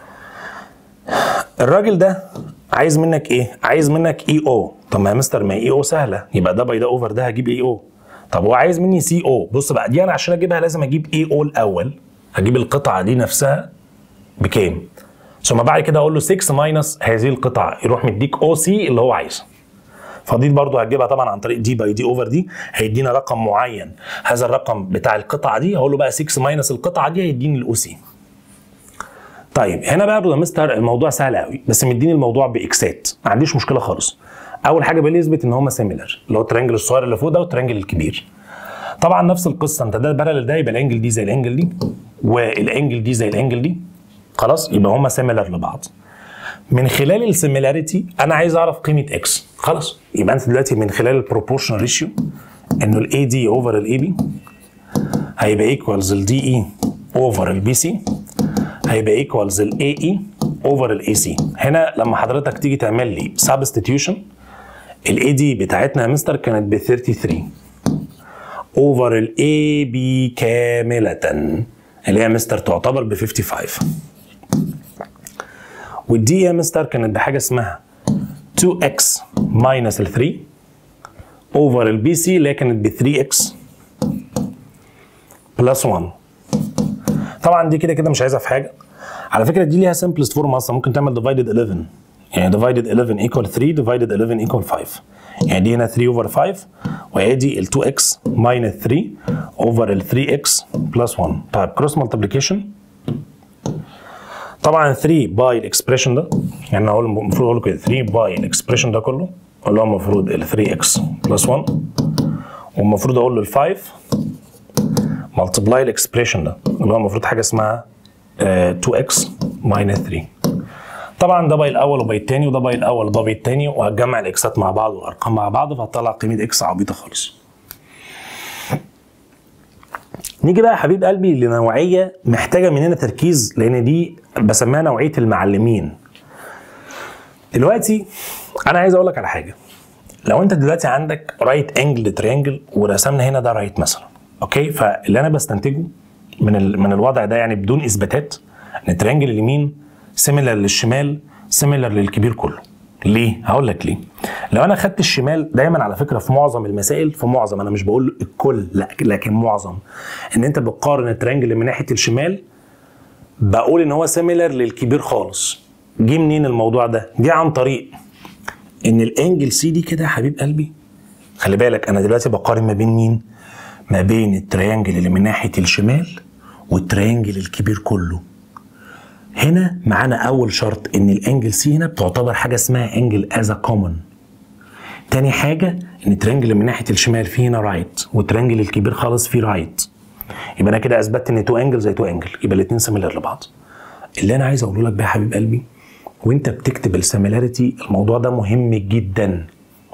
الراجل ده عايز منك ايه؟ عايز منك اي او طب ما يا مستر ما اي او سهله يبقى ده باي ده اوفر ده هجيب اي او طب هو عايز مني سي او بص بقى دي انا عشان اجيبها لازم اجيب اي او الاول هجيب القطعه دي نفسها بكام؟ ثم بعد كده اقول له 6 ماينس هذه القطعه يروح مديك او سي اللي هو عايزه فدي برضو هتجيبها طبعا عن طريق دي باي دي اوفر دي هيدينا رقم معين هذا الرقم بتاع القطعه دي هقول له بقى 6 ماينس القطعه دي هيديني الاو سي طيب هنا بقى يا مستر الموضوع سهل قوي بس مديني الموضوع باكسات ما عنديش مشكله خالص اول حاجه بيقول لي يثبت ان هم سيميلر اللي هو الترينجل الصغير اللي فوق ده والترينجل الكبير طبعا نفس القصه انت ده بارل ده يبقى الانجل دي زي الانجل دي والانجل دي زي الانجل دي خلاص يبقى هم سيميلر لبعض من خلال السيميلاريتي انا عايز اعرف قيمه اكس خلاص يبقى انت دلوقتي من خلال البروبورشنال ريشيو انه الاي دي اوفر الاي بي هيبقى ايكوالز الدي اي اوفر البي سي هيبقى ايكوالز الاي اي اوفر الاي سي هنا لما حضرتك تيجي تعمل لي سبستيتيوشن الاي دي بتاعتنا يا مستر كانت ب 33 اوفر الاي بي كامله اللي هي مستر تعتبر ب 55 والدي يا مستر كانت بحاجه اسمها 2x ماينس ال 3 اوفر البي سي اللي هي كانت ب 3x بلس 1 طبعا دي كده كده مش عايزها في حاجه على فكره دي ليها سمبلست فورم اصلا ممكن تعمل ديفايدد 11 يعني ديفايدد 11 ايكوال 3 ديفايدد 11 ايكوال 5 يعني دي هنا 3 اوفر 5 وادي ال 2x ماينس 3 اوفر ال 3x بلس 1 طيب كروس مالتيبليكيشن طبعا 3 باي الاكسبريشن ده يعني انا اقول المفروض اقول كده 3 باي الاكسبريشن ده كله اللي هو المفروض ال 3x بلس 1 والمفروض اقول له ال 5 ملتبلاي الاكسبريشن ده اللي هو المفروض حاجه اسمها uh, 2x minus 3 طبعا ده باي الاول وباي الثاني وده باي الاول وده باي الثاني وهتجمع الاكسات مع بعض والارقام مع بعض فهتطلع قيمه اكس عبيطه خالص نيجي بقى يا حبيب قلبي لنوعيه محتاجه مننا تركيز لان دي بسميها نوعيه المعلمين دلوقتي انا عايز اقول لك على حاجه لو انت دلوقتي عندك رايت انجل تريانجل ورسمنا هنا ده رايت مثلا اوكي فاللي انا بستنتجه من ال- من الوضع ده يعني بدون اثباتات ان التريانجل اليمين سيميلر للشمال سيميلر للكبير كله ليه؟ هقول لك ليه. لو انا خدت الشمال دايما على فكره في معظم المسائل في معظم انا مش بقول الكل لا لكن معظم ان انت بتقارن التريانجل من ناحيه الشمال بقول ان هو سيميلر للكبير خالص. جه منين الموضوع ده؟ جه عن طريق ان الانجل سي دي كده يا حبيب قلبي خلي بالك انا دلوقتي بقارن ما بين مين؟ ما بين التريانجل اللي من ناحيه الشمال والتريانجل الكبير كله. هنا معانا اول شرط ان الانجل سي هنا بتعتبر حاجه اسمها انجل از كومن. تاني حاجه ان التريانجل اللي من ناحيه الشمال فيه هنا رايت والتريانجل الكبير خالص فيه رايت. يبقى انا كده اثبتت ان تو انجل زي تو انجل يبقى الاثنين سيميلر لبعض. اللي انا عايز اقوله لك بقى يا حبيب قلبي وانت بتكتب السيميلاريتي الموضوع ده مهم جدا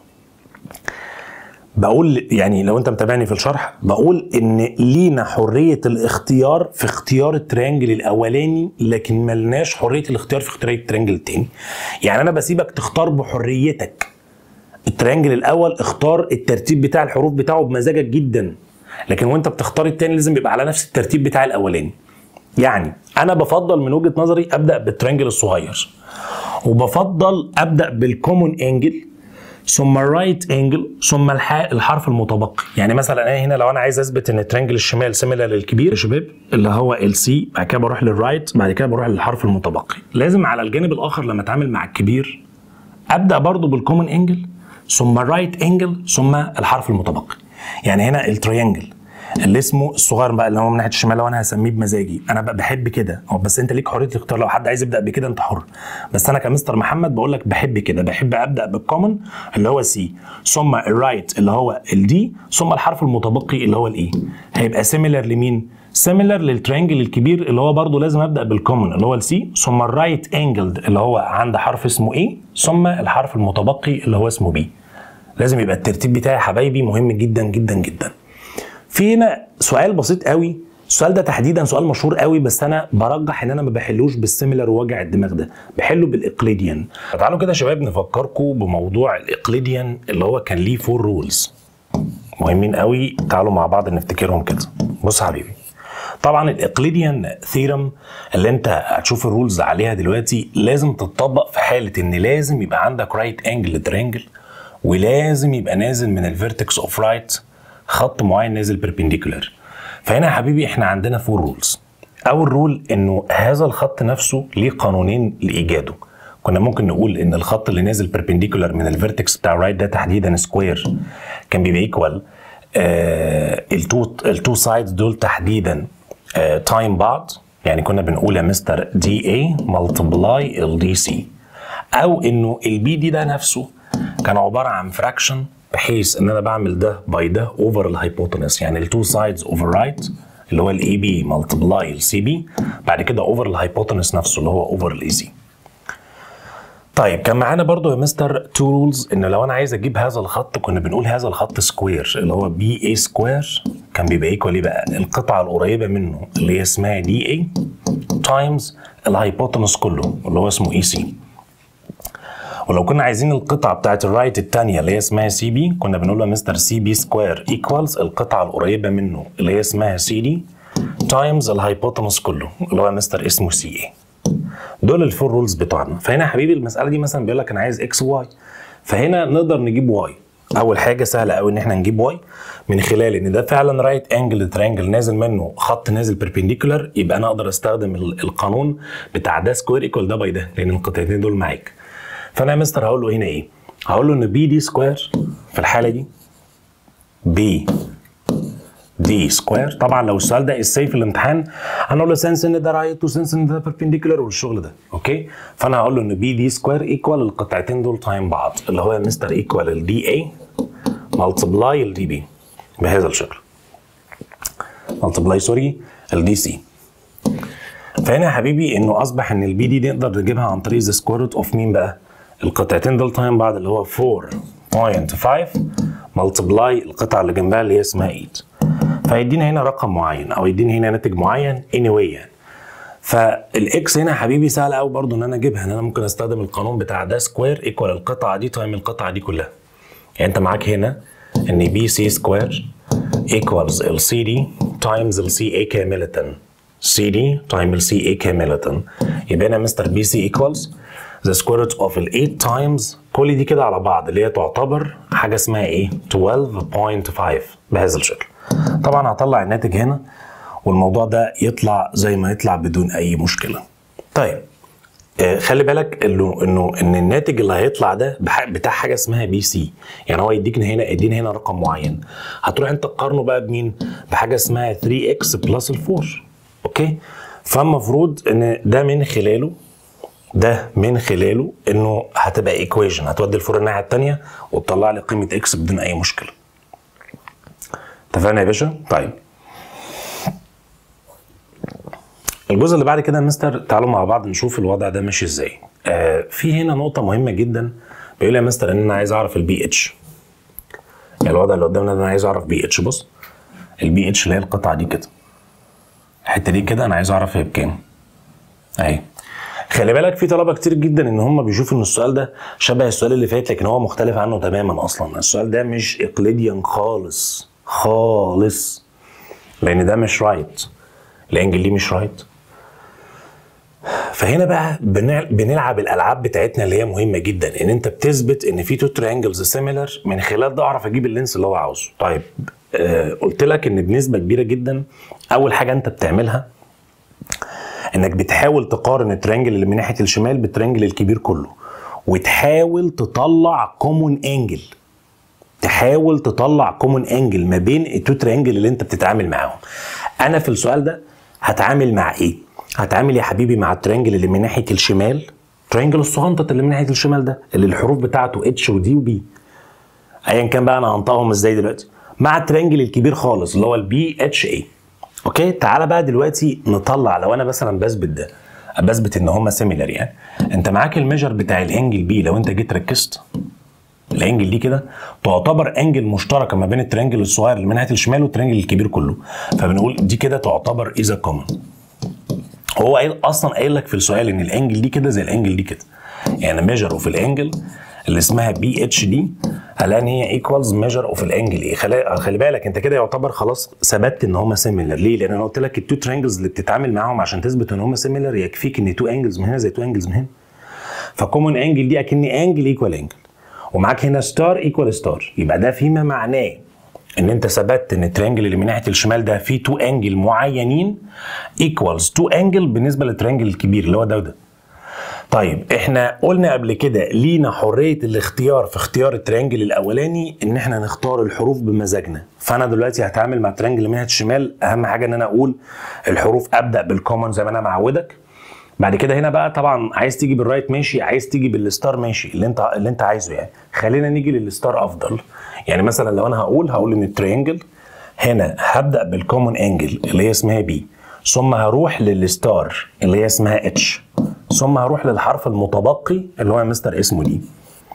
بقول يعني لو انت متابعني في الشرح بقول ان لينا حريه الاختيار في اختيار التريانجل الاولاني لكن ملناش حريه الاختيار في اختيار التريانجل التاني يعني انا بسيبك تختار بحريتك التريانجل الاول اختار الترتيب بتاع الحروف بتاعه بمزاجك جدا لكن وانت بتختار التاني لازم يبقى على نفس الترتيب بتاع الاولاني يعني انا بفضل من وجهه نظري ابدا بالتريانجل الصغير وبفضل ابدا بالكومون انجل ثم الرايت انجل ثم الح... الحرف المتبقي يعني مثلا انا هنا لو انا عايز اثبت ان التريانجل الشمال سيميلر للكبير يا شباب اللي هو السي بعد كده بروح للرايت بعد كده بروح للحرف المتبقي لازم على الجانب الاخر لما اتعامل مع الكبير ابدا برضو بالكومون انجل ثم الرايت انجل ثم الحرف المتبقي يعني هنا التريانجل اللي اسمه الصغير بقى اللي هو من ناحيه الشمال لو انا هسميه بمزاجي انا بقى بحب كده هو بس انت ليك حريه الاختيار لو حد عايز يبدا بكده انت حر بس انا كمستر محمد بقول لك بحب كده بحب ابدا بالكومن اللي هو سي ثم الرايت اللي هو الدي ثم الحرف المتبقي اللي هو الاي هيبقى سيميلر لمين سيميلر للترينجل الكبير اللي هو برضو لازم ابدا بالكومن اللي هو السي ثم الرايت انجلد اللي هو عند حرف اسمه اي ثم الحرف المتبقي اللي هو اسمه بي لازم يبقى الترتيب بتاعي يا حبايبي مهم جدا جدا جدا في هنا سؤال بسيط قوي السؤال ده تحديدا سؤال مشهور قوي بس انا برجح ان انا ما بحلوش بالسيميلر ووجع الدماغ ده بحله بالاقليديان تعالوا كده يا شباب نفكركم بموضوع الاقليديان اللي هو كان ليه فور رولز مهمين قوي تعالوا مع بعض نفتكرهم كده بص يا حبيبي طبعا الاقليديان ثيرم اللي انت هتشوف الرولز عليها دلوقتي لازم تتطبق في حاله ان لازم يبقى عندك رايت انجل ترينجل ولازم يبقى نازل من الفيرتكس اوف رايت خط معين نازل بيربنديكولار فهنا يا حبيبي احنا عندنا فور رولز اول رول انه هذا الخط نفسه ليه قانونين لايجاده كنا ممكن نقول ان الخط اللي نازل بيربنديكولار من الفيرتكس بتاع الرايت ده تحديدا سكوير كان بيبقى ايكوال التو التو سايدز دول تحديدا تايم بعض يعني كنا بنقول يا مستر دي اي ملتبلاي الدي سي او انه البي دي ده نفسه كان عباره عن فراكشن بحيث ان انا بعمل ده باي ده اوفر الهايبوتنس يعني التو سايدز اوفر رايت اللي هو الاي بي ملتبلاي السي بي بعد كده اوفر الهايبوتنس نفسه اللي هو اوفر الاي سي طيب كان معانا برضو يا مستر تو رولز ان لو انا عايز اجيب هذا الخط كنا بنقول هذا الخط سكوير اللي هو بي اي سكوير كان بيبقى ايكوال ايه بقى القطعه القريبه منه اللي هي اسمها دي اي تايمز الهايبوتنس كله اللي هو اسمه اي سي ولو كنا عايزين القطعه بتاعت الرايت الثانيه اللي هي اسمها سي بي كنا بنقول له مستر سي بي سكوير ايكوالز القطعه القريبه منه اللي هي اسمها سي دي تايمز الهايبوتنس كله اللي هو مستر اسمه سي اي دول الفور رولز بتوعنا فهنا يا حبيبي المساله دي مثلا بيقول لك انا عايز اكس واي فهنا نقدر نجيب واي اول حاجه سهله قوي ان احنا نجيب واي من خلال ان ده فعلا رايت انجل ترينجل نازل منه خط نازل بيربنديكولار يبقى انا اقدر استخدم القانون بتاع ده سكوير ايكوال ده باي ده لان القطعتين دول معاك فانا يا مستر هقول له هنا ايه هقول له ان بي دي سكوير في الحاله دي بي دي سكوير طبعا لو السؤال ده ازاي في الامتحان هنقول له سنس ان ده رايت وسنس ان ده بيربنديكولار والشغل ده اوكي فانا هقول له ان بي دي سكوير ايكوال القطعتين دول تايم بعض اللي هو يا مستر ايكوال الدي اي ملتبلاي الدي بي بهذا الشكل ملتبلاي سوري الدي سي فهنا يا حبيبي انه اصبح ان البي دي نقدر نجيبها عن طريق ذا سكوير روت اوف مين بقى؟ القطعتين دول تايم بعض اللي هو 4.5 ملتبلاي القطعه اللي جنبها اللي هي اسمها 8 فيدينا هنا رقم معين او يديني هنا ناتج معين anyway يعني فالاكس هنا يا حبيبي سهل قوي برضو ان انا اجيبها ان انا ممكن استخدم القانون بتاع ده سكوير ايكوال القطعه دي تايم القطعه دي كلها يعني انت معاك هنا ان بي سي سكوير ايكوالز ال سي دي تايمز ال سي اي كامله سي دي تايم ال سي اي كامله يبقى هنا مستر بي سي ايكوالز ذا سكوير روت اوف ال 8 تايمز كل دي كده على بعض اللي هي تعتبر حاجه اسمها ايه 12.5 بهذا الشكل طبعا هطلع الناتج هنا والموضوع ده يطلع زي ما يطلع بدون اي مشكله طيب آه خلي بالك انه انه ان الناتج اللي هيطلع ده بتاع حاجه اسمها بي سي يعني هو يديك هنا يدينا هنا رقم معين هتروح انت تقارنه بقى بمين بحاجه اسمها 3 اكس بلس ال 4 اوكي فالمفروض ان ده من خلاله ده من خلاله انه هتبقى ايكويشن هتودي الفور الناحيه الثانيه وتطلع لي قيمه اكس بدون اي مشكله اتفقنا يا باشا طيب الجزء اللي بعد كده يا مستر تعالوا مع بعض نشوف الوضع ده ماشي ازاي آه في هنا نقطه مهمه جدا بيقول لي يا مستر ان انا عايز اعرف البي اتش يعني الوضع اللي قدامنا ده انا عايز اعرف بي اتش بص البي اتش اللي هي القطعه دي كده الحته دي كده انا عايز اعرف هي بكام اهي خلي بالك في طلبه كتير جدا ان هم بيشوفوا ان السؤال ده شبه السؤال اللي فات لكن هو مختلف عنه تماما اصلا السؤال ده مش اقليديا خالص خالص لان ده مش رايت الانجل دي مش رايت فهنا بقى بنلعب الالعاب بتاعتنا اللي هي مهمه جدا ان انت بتثبت ان في تو تريانجلز سيميلر من خلال ده اعرف اجيب اللينس اللي هو عاوزه طيب آه قلت لك ان بنسبه كبيره جدا اول حاجه انت بتعملها انك بتحاول تقارن التريانجل اللي من ناحيه الشمال بالتريانجل الكبير كله وتحاول تطلع كومون انجل تحاول تطلع كومون انجل ما بين التو تريانجل اللي انت بتتعامل معاهم انا في السؤال ده هتعامل مع ايه هتعامل يا حبيبي مع التريانجل اللي من ناحيه الشمال تريانجل الصغنطط اللي من ناحيه الشمال ده اللي الحروف بتاعته اتش ودي وبي ايا كان بقى انا هنطقهم ازاي دلوقتي مع التريانجل الكبير خالص اللي هو البي اتش اي اوكي تعالى بقى دلوقتي نطلع لو انا مثلا بثبت ده بثبت ان هم سيميلر يعني انت معاك الميجر بتاع الانجل بي لو انت جيت ركزت الانجل دي كده تعتبر انجل مشتركه ما بين الترينجل الصغير اللي من ناحيه الشمال والترينجل الكبير كله فبنقول دي كده تعتبر اذا كومن هو قايل اصلا قايل لك في السؤال ان الانجل دي كده زي الانجل دي كده يعني ميجر اوف الانجل اللي اسمها بي اتش دي الان هي ايكوالز ميجر اوف الانجل ايه خلي, خلي بالك انت كده يعتبر خلاص ثبتت ان هم سيميلر ليه؟ لان انا قلت لك التو ترينجلز اللي بتتعامل معاهم عشان تثبت ان هم سيميلر يكفيك ان تو انجلز من هنا زي تو انجلز من هنا فكومون انجل دي اكني انجل ايكوال انجل ومعاك هنا ستار ايكوال ستار يبقى ده فيما معناه ان انت ثبتت ان الترينجل اللي من ناحيه الشمال ده فيه تو انجل معينين ايكوالز تو انجل بالنسبه للترينجل الكبير اللي هو ده وده طيب احنا قلنا قبل كده لينا حريه الاختيار في اختيار الترينجل الاولاني ان احنا نختار الحروف بمزاجنا فانا دلوقتي هتعامل مع الترينجل اللي من ناحيه الشمال اهم حاجه ان انا اقول الحروف ابدا بالكومن زي ما انا معودك بعد كده هنا بقى طبعا عايز تيجي بالرايت ماشي عايز تيجي بالستار ماشي اللي انت اللي انت عايزه يعني خلينا نيجي للستار افضل يعني مثلا لو انا هقول هقول ان الترينجل هنا هبدا بالكومن انجل اللي هي اسمها بي ثم هروح للستار اللي هي اسمها اتش ثم هروح للحرف المتبقي اللي هو مستر اسمه دي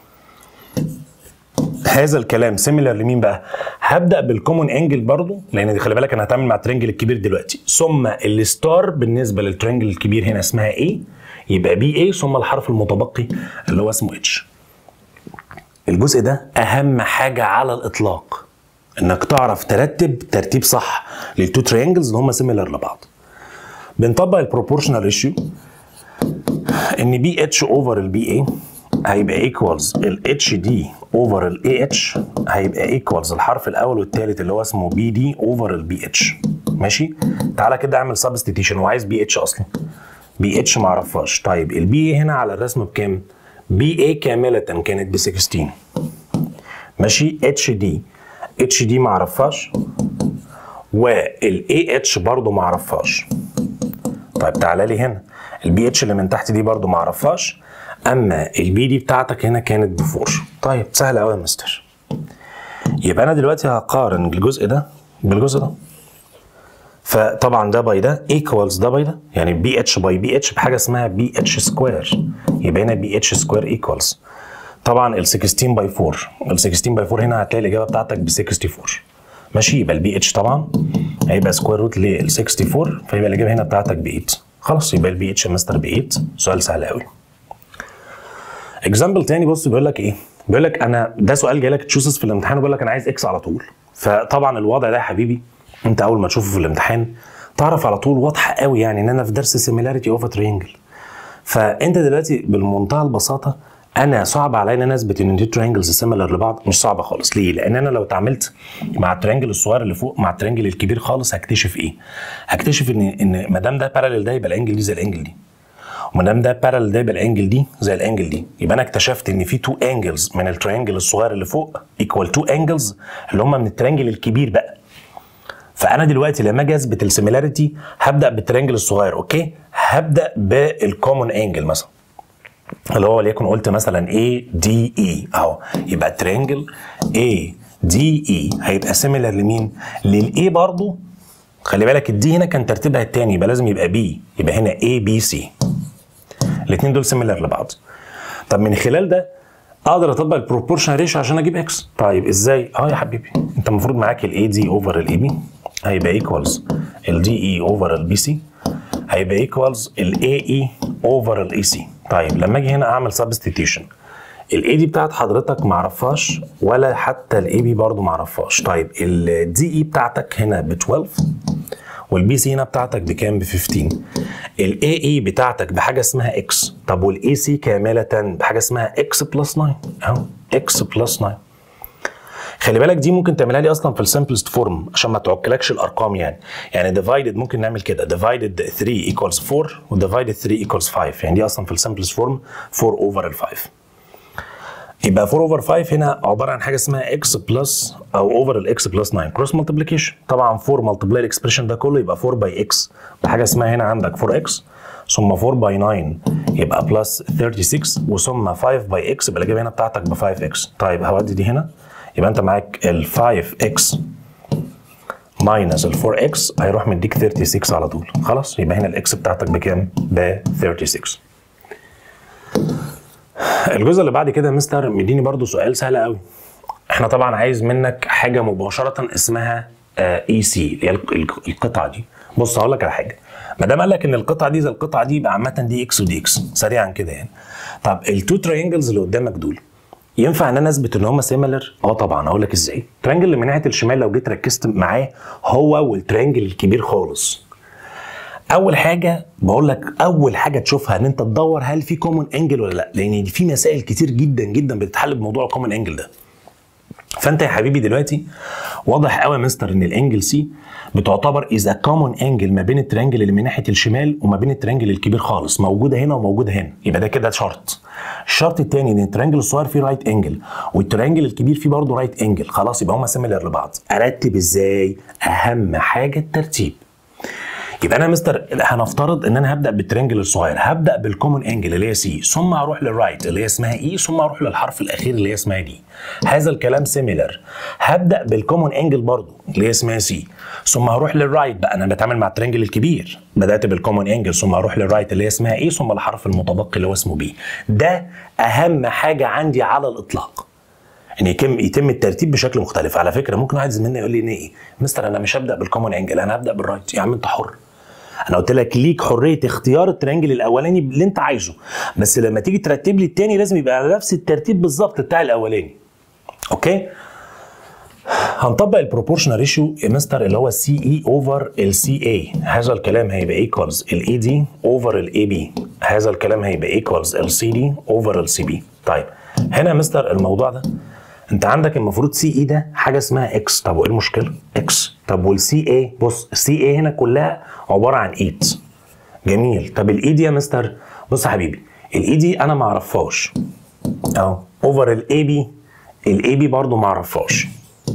هذا الكلام سيميلر لمين بقى؟ هبدا بالكومون انجل برضو لان خلي بالك انا هتعامل مع الترينجل الكبير دلوقتي ثم الستار بالنسبه للترينجل الكبير هنا اسمها ايه؟ يبقى بي ايه ثم الحرف المتبقي اللي هو اسمه اتش. الجزء ده اهم حاجه على الاطلاق انك تعرف ترتب ترتيب صح للتو ترينجلز اللي هم سيميلر لبعض. بنطبق البروبورشنال ريشيو ان بي اتش اوفر البي اي هيبقى ايكوالز الاتش دي اوفر الاي اتش هيبقى ايكوالز الحرف الاول والثالث اللي هو اسمه بي دي اوفر البي اتش ماشي تعالى كده اعمل سبستيتيوشن هو عايز بي اتش اصلا بي اتش ما اعرفهاش طيب البي هنا على الرسمه بكام بي اي كامله كانت ب 16 ماشي اتش دي اتش دي ما اعرفهاش والاي اتش برضه ما اعرفهاش طيب تعالى لي هنا البي اتش اللي من تحت دي برضو ما اعرفهاش اما البي دي بتاعتك هنا كانت بفور طيب سهل قوي يا مستر يبقى انا دلوقتي هقارن الجزء ده بالجزء ده فطبعا ده باي ده ايكوالز ده باي ده يعني بي اتش باي بي اتش بحاجه اسمها بي اتش سكوير يبقى هنا بي اتش سكوير ايكوالز طبعا ال 16 باي 4 ال 16 باي 4 هنا هتلاقي الاجابه بتاعتك ب 64 ماشي يبقى البي اتش طبعا هيبقى سكوير روت لل 64 فيبقى الاجابه هنا بتاعتك ب 8 خلاص يبقى البي اتش مستر ب 8 سؤال سهل قوي اكزامبل تاني بص بيقول لك ايه بيقول لك انا ده سؤال جاي لك تشوزز في الامتحان وبيقول لك انا عايز اكس على طول فطبعا الوضع ده يا حبيبي انت اول ما تشوفه في الامتحان تعرف على طول واضحه قوي يعني ان انا في درس سيميلاريتي اوف ترينجل فانت دلوقتي بمنتهى البساطه انا صعب عليا ان انا اثبت ان التو ترينجلز سيميلر لبعض مش صعبه خالص ليه؟ لان انا لو اتعاملت مع الترينجل الصغير اللي فوق مع الترينجل الكبير خالص هكتشف ايه؟ هكتشف ان ان ما دام ده باراليل ده يبقى الانجل دي زي الانجل دي وما دام ده باراليل ده يبقى الانجل دي زي الانجل دي يبقى انا اكتشفت ان في تو انجلز من الترينجل الصغير اللي فوق ايكوال تو انجلز اللي هم من الترينجل الكبير بقى فانا دلوقتي لما اجي اثبت السيميلاريتي هبدا بالترينجل الصغير اوكي هبدا بالكومون انجل مثلا اللي هو وليكن قلت مثلا A D E اهو يبقى ترينجل A D E هيبقى سيميلر لمين؟ للA برضو خلي بالك الدي هنا كان ترتيبها الثاني يبقى لازم يبقى B يبقى هنا A B C الاثنين دول سيميلر لبعض طب من خلال ده اقدر اطبق البروبورشن ريشيو عشان اجيب اكس طيب ازاي اه يا حبيبي انت المفروض معاك الاي دي اوفر الاي بي هيبقى ايكوالز الدي اي اوفر البي سي هيبقى ايكوالز الاي اي اوفر الاي سي طيب لما اجي هنا اعمل سبستيتيوشن الاي دي بتاعت حضرتك ما اعرفهاش ولا حتى الاي بي برضه ما اعرفهاش طيب الدي اي بتاعتك هنا ب 12 والبي سي هنا بتاعتك بكام ب 15 الاي اي بتاعتك بحاجه اسمها اكس طب والاي سي كامله بحاجه اسمها اكس بلس 9 اهو اكس بلس 9 خلي بالك دي ممكن تعملها لي اصلا في السمبلست فورم عشان ما تعكلكش الارقام يعني يعني ديفايدد ممكن نعمل كده ديفايدد 3 ايكوالز 4 وديفايدد 3 ايكوالز 5 يعني دي اصلا في السمبلست فورم 4 اوفر ال 5 يبقى 4 اوفر 5 هنا عباره عن حاجه اسمها اكس بلس او اوفر الاكس بلس 9 كروس مالتيبليكيشن طبعا 4 مالتيبلاي الاكسبريشن ده كله يبقى 4 باي اكس بحاجه اسمها هنا عندك 4 اكس ثم 4 باي 9 يبقى بلس 36 وثم 5 باي اكس يبقى الاجابه هنا بتاعتك ب 5 اكس طيب هودي دي هنا يبقى انت معاك ال 5 اكس ماينس ال 4 اكس هيروح مديك 36 على طول خلاص يبقى هنا الاكس بتاعتك بكام؟ ب 36 الجزء اللي بعد كده مستر مديني برضو سؤال سهل قوي احنا طبعا عايز منك حاجه مباشره اسمها اي سي اللي هي القطعه دي بص هقول لك على حاجه ما دام قال لك ان القطعه دي زي القطعه دي يبقى عامه دي اكس ودي اكس سريعا كده يعني طب التو ترينجلز اللي قدامك دول ينفع ان انا اثبت ان هم سيميلر؟ اه طبعا اقول لك ازاي؟ الترينجل اللي من ناحيه الشمال لو جيت ركزت معاه هو والترينجل الكبير خالص. اول حاجه بقول لك اول حاجه تشوفها ان انت تدور هل في كومن انجل ولا لا لان في مسائل كتير جدا جدا بتتحل بموضوع الكومن انجل ده. فانت يا حبيبي دلوقتي واضح قوي يا مستر ان الانجل سي بتعتبر اذا كومون انجل ما بين الترينجل اللي من ناحيه الشمال وما بين الترينجل الكبير خالص موجوده هنا وموجوده هنا يبقى ده كده شرط الشرط الثاني ان الترينجل الصغير فيه رايت انجل والترينجل الكبير فيه برضه رايت انجل خلاص يبقى هما سيميلر لبعض ارتب ازاي اهم حاجه الترتيب يبقى انا مستر هنفترض ان انا هبدا بالترينجل الصغير هبدا بالكومون انجل اللي هي سي ثم هروح للرايت اللي هي اسمها اي ثم هروح للحرف الاخير اللي هي اسمها دي هذا الكلام سيميلر هبدا بالكومون انجل برضو اللي هي اسمها سي ثم هروح للرايت بقى انا بتعامل مع الترينجل الكبير بدات بالكومون انجل ثم هروح للرايت اللي هي اسمها اي ثم الحرف المتبقي اللي هو اسمه بي ده اهم حاجه عندي على الاطلاق ان يتم يتم الترتيب بشكل مختلف على فكره ممكن واحد زميلنا يقول لي ان ايه مستر انا مش هبدا بالكومون انجل انا هبدا بالرايت يا عم انت حر انا قلت لك ليك حريه اختيار الترينجل الاولاني اللي انت عايزه بس لما تيجي ترتب لي التاني لازم يبقى على نفس الترتيب بالظبط بتاع الاولاني اوكي هنطبق البروبورشنال ريشيو مستر اللي هو السي اي اوفر السي اي هذا الكلام هيبقى ايكوالز الاي دي اوفر الاي بي هذا الكلام هيبقى ايكوالز السي دي اوفر السي بي طيب هنا مستر الموضوع ده انت عندك المفروض سي اي ده حاجه اسمها اكس طب وايه المشكله اكس طب والسي اي بص السي اي هنا كلها عباره عن 8 جميل طب الاي دي يا مستر بص يا حبيبي الاي دي انا ما اعرفهاش اهو اوفر الاي بي الاي بي برضه ما اعرفهاش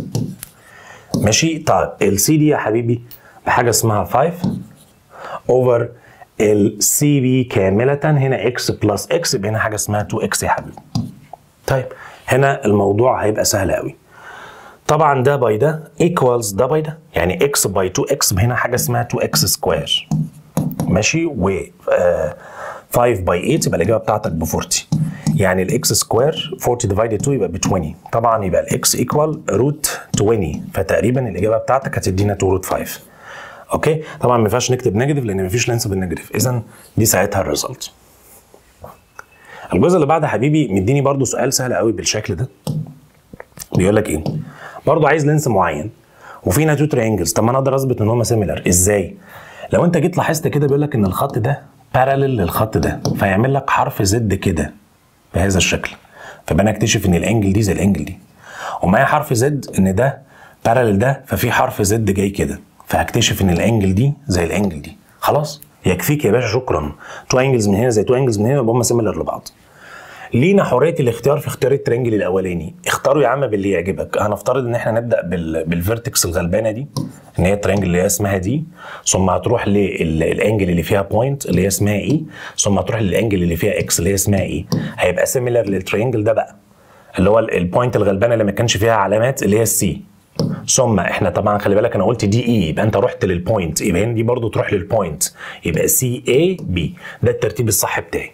ماشي طيب السي دي يا حبيبي بحاجه اسمها 5 اوفر السي بي كامله هنا اكس بلس اكس يبقى هنا حاجه اسمها 2 اكس يا حبيبي طيب هنا الموضوع هيبقى سهل قوي طبعا ده باي ده ايكوالز ده باي ده يعني اكس باي 2 اكس هنا حاجه اسمها 2 اكس سكوير ماشي و آه 5 باي 8 يبقى الاجابه بتاعتك ب 40 يعني الاكس سكوير 40 ديفايدد 2 يبقى ب 20 طبعا يبقى الاكس ايكوال روت 20 فتقريبا الاجابه بتاعتك هتدينا 2 روت 5 اوكي طبعا ما ينفعش نكتب نيجاتيف لان ما فيش لينس بالنيجاتيف اذا دي ساعتها الريزلت الجزء اللي بعد حبيبي مديني برضو سؤال سهل قوي بالشكل ده بيقول لك ايه برضو عايز لينس معين وفينا تو ترينجلز طب ما انا اقدر اثبت ان هم سيميلر ازاي لو انت جيت لاحظت كده بيقول لك ان الخط ده بارالل للخط ده فيعمل لك حرف زد كده بهذا الشكل فبقى اكتشف ان الانجل دي زي الانجل دي ومعايا حرف زد ان ده بارالل ده ففي حرف زد جاي كده فهكتشف ان الانجل دي زي الانجل دي خلاص يكفيك يا باشا شكرا تو انجلز من هنا زي تو انجلز من هنا يبقى هم سيميلر لبعض لينا حريه الاختيار في اختيار الترنجل الاولاني اختاروا يا عم باللي يعجبك هنفترض ان احنا نبدا بال... بالفيرتكس الغلبانه دي ان هي الترنجل اللي هي اسمها دي ثم هتروح للانجل اللي فيها بوينت اللي هي اسمها اي ثم هتروح للانجل اللي فيها اكس اللي هي اسمها اي هيبقى سيميلر للترينجل ده بقى اللي هو البوينت الغلبانه اللي ما كانش فيها علامات اللي هي السي ثم احنا طبعا خلي بالك انا قلت دي اي يبقى انت رحت للبوينت يبقى هنا دي برضو تروح للبوينت يبقى سي اي بي ده الترتيب الصح بتاعي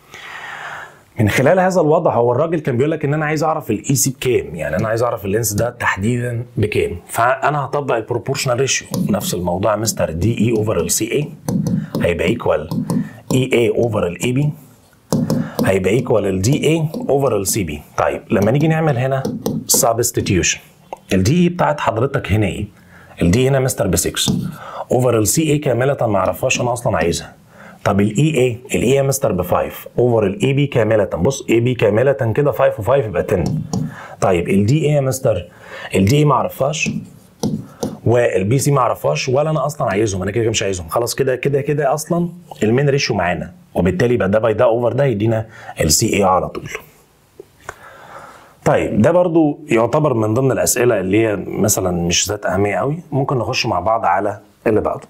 من خلال هذا الوضع هو الراجل كان بيقول لك ان انا عايز اعرف الاي سي بكام يعني انا عايز اعرف اللينس ده تحديدا بكام فانا هطبق البروبورشنال ريشيو نفس الموضوع مستر دي اي اوفر السي اي هيبقى ايكوال اي اي اوفر الاي بي هيبقى ايكوال الدي اي اوفر السي بي طيب لما نيجي نعمل هنا سبستيتيوشن الدي اي بتاعت حضرتك هنا ايه الدي هنا مستر ب 6 اوفر السي اي كامله ما اعرفهاش انا اصلا عايزها طب الاي اي الاي يا مستر ب 5 اوفر الاي بي كامله بص اي بي كامله كده 5 و5 يبقى 10 طيب الدي اي يا مستر الدي اي ما اعرفهاش والبي سي ما اعرفهاش ولا انا اصلا عايزهم انا كده مش عايزهم خلاص كده كده كده اصلا المين ريشيو معانا وبالتالي يبقى ده باي ده اوفر ده يدينا السي اي على طول طيب ده برضو يعتبر من ضمن الاسئله اللي هي مثلا مش ذات اهميه قوي ممكن نخش مع بعض على اللي بعده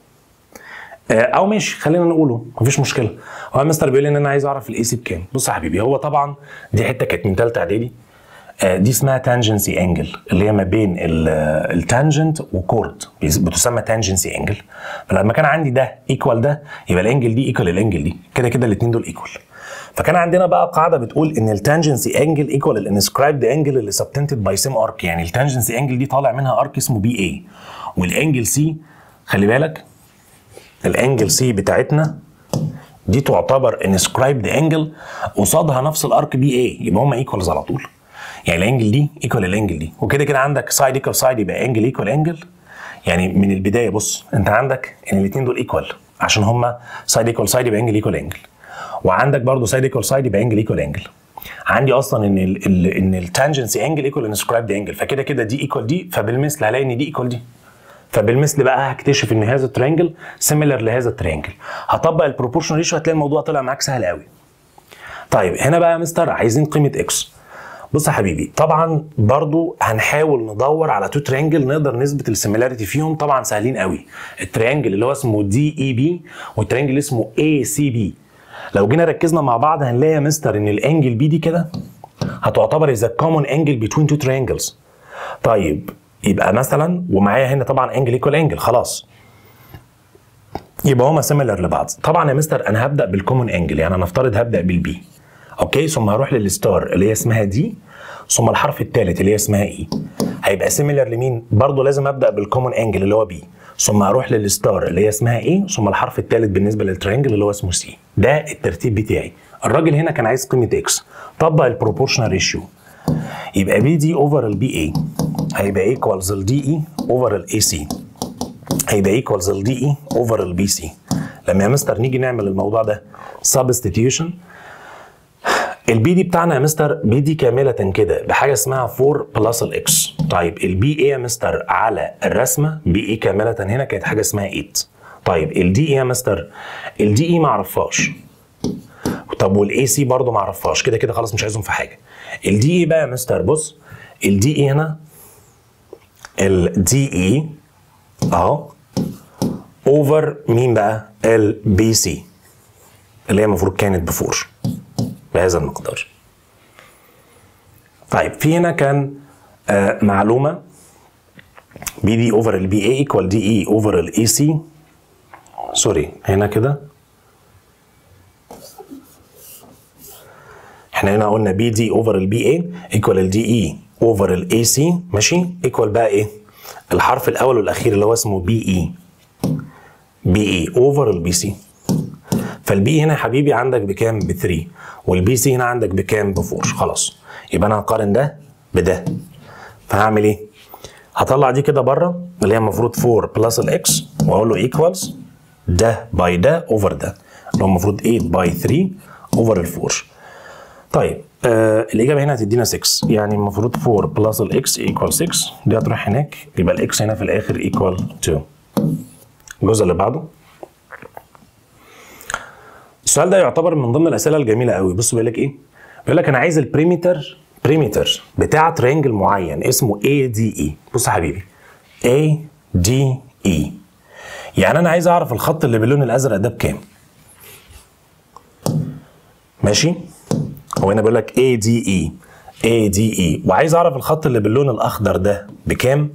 او ماشي خلينا نقوله مفيش مشكله هو مستر بيقول لي ان انا عايز اعرف الاي سي بكام بص يا حبيبي هو طبعا دي حته كانت من ثالثه اعدادي دي اسمها تانجنسي انجل اللي هي ما بين التانجنت وكورد بتسمى تانجنسي انجل فلما كان عندي ده ايكوال ده يبقى الانجل دي ايكوال الانجل دي كده كده الاثنين دول ايكوال فكان عندنا بقى قاعده بتقول ان التانجنسي انجل ايكوال الانسكرايبد انجل اللي سبتنتد باي سيم ارك يعني التانجنسي انجل دي طالع منها ارك اسمه بي اي والانجل سي خلي بالك الانجل سي بتاعتنا دي تعتبر انسكرايبد انجل قصادها نفس الارك بي اي يبقى هم ايكوالز على طول يعني الانجل دي ايكوال الانجل دي وكده كده عندك سايد ايكوال سايد يبقى انجل ايكوال انجل يعني من البدايه بص انت عندك ان الاثنين دول ايكوال عشان هم سايد ايكوال سايد يبقى انجل ايكوال انجل وعندك برضه سايد ايكوال سايد يبقى انجل ايكوال انجل عندي اصلا ان ال ال ان التانجنسي انجل ايكوال انسكرايبد انجل فكده كده دي ايكوال دي فبالمثل هلاقي ان دي ايكوال دي فبالمثل بقى هكتشف ان هذا الترينجل سيميلر لهذا الترينجل هطبق البروبورشن ريشيو هتلاقي الموضوع طلع معاك سهل قوي طيب هنا بقى يا مستر عايزين قيمه اكس بص يا حبيبي طبعا برضو هنحاول ندور على تو ترينجل نقدر نثبت السيميلاريتي فيهم طبعا سهلين قوي الترينجل اللي هو اسمه دي اي بي والترينجل اللي اسمه اي سي بي لو جينا ركزنا مع بعض هنلاقي يا مستر ان الانجل بي دي كده هتعتبر از كومون انجل بتوين تو ترينجلز طيب يبقى مثلا ومعايا هنا طبعا انجل ايكوال انجل خلاص يبقى هما سيميلر لبعض طبعا يا مستر انا هبدا بالكومون انجل يعني نفترض هبدا بالبي اوكي ثم هروح للستار اللي هي اسمها دي ثم الحرف الثالث اللي هي اسمها اي هيبقى سيميلر لمين برضه لازم ابدا بالكومون انجل اللي هو بي ثم هروح للستار اللي هي اسمها ايه ثم الحرف الثالث بالنسبه للترينجل اللي هو اسمه سي ده الترتيب بتاعي الراجل هنا كان عايز قيمه اكس طبق البروبورشنال ريشيو يبقى بي دي اوفر البي اي هيبقى ايكوالز الدي اي اوفر الاي سي هيبقى ايكوالز الدي اي اوفر البي سي لما يا مستر نيجي نعمل الموضوع ده سبستيتيوشن البي دي بتاعنا يا مستر بي دي كاملة كده بحاجة اسمها 4 بلس الاكس طيب البي اي يا مستر على الرسمة بي اي كاملة هنا كانت حاجة اسمها 8 طيب الدي اي يا مستر الدي اي ما اعرفهاش طب والاي سي برضه ما اعرفهاش كده كده خلاص مش عايزهم في حاجة الدي اي بقى يا مستر بص الدي اي هنا الدي اي اهو اوفر مين بقى البي سي اللي هي المفروض كانت بفور بهذا المقدار طيب في هنا كان آه معلومه بي دي اوفر البي اي ايكوال دي اي اوفر الاي سي سوري هنا كده احنا هنا قلنا بي دي اوفر البي اي ايكوال الدي اي اوفر الاي سي ماشي ايكوال بقى ايه الحرف الاول والاخير اللي هو اسمه بي اي بي اي اوفر البي سي فالبي هنا يا حبيبي عندك بكام ب 3 والبي سي هنا عندك بكام ب 4 خلاص يبقى انا هقارن ده بده فهعمل ايه هطلع دي كده بره اللي هي المفروض 4 بلس الاكس واقول له ايكوالز ده باي ده اوفر ده اللي هو المفروض 8 باي 3 اوفر ال 4 طيب آه الاجابه هنا هتدينا 6 يعني المفروض 4 بلس الاكس ايكوال 6 دي هتروح هناك يبقى الاكس هنا في الاخر ايكوال 2 الجزء اللي بعده السؤال ده يعتبر من ضمن الاسئله الجميله قوي بص بيقول لك ايه بيقول لك انا عايز البريمتر بريمتر بتاع ترينجل معين اسمه اي دي اي بص يا حبيبي اي دي اي يعني انا عايز اعرف الخط اللي باللون الازرق ده بكام ماشي هو هنا بيقول لك اي دي اي اي دي اي وعايز اعرف الخط اللي باللون الاخضر ده بكام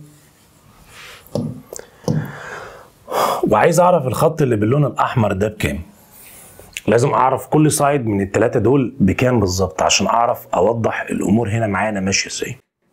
وعايز اعرف الخط اللي باللون الاحمر ده بكام لازم اعرف كل سايد من الثلاثه دول بكام بالظبط عشان اعرف اوضح الامور هنا معانا ماشيه ازاي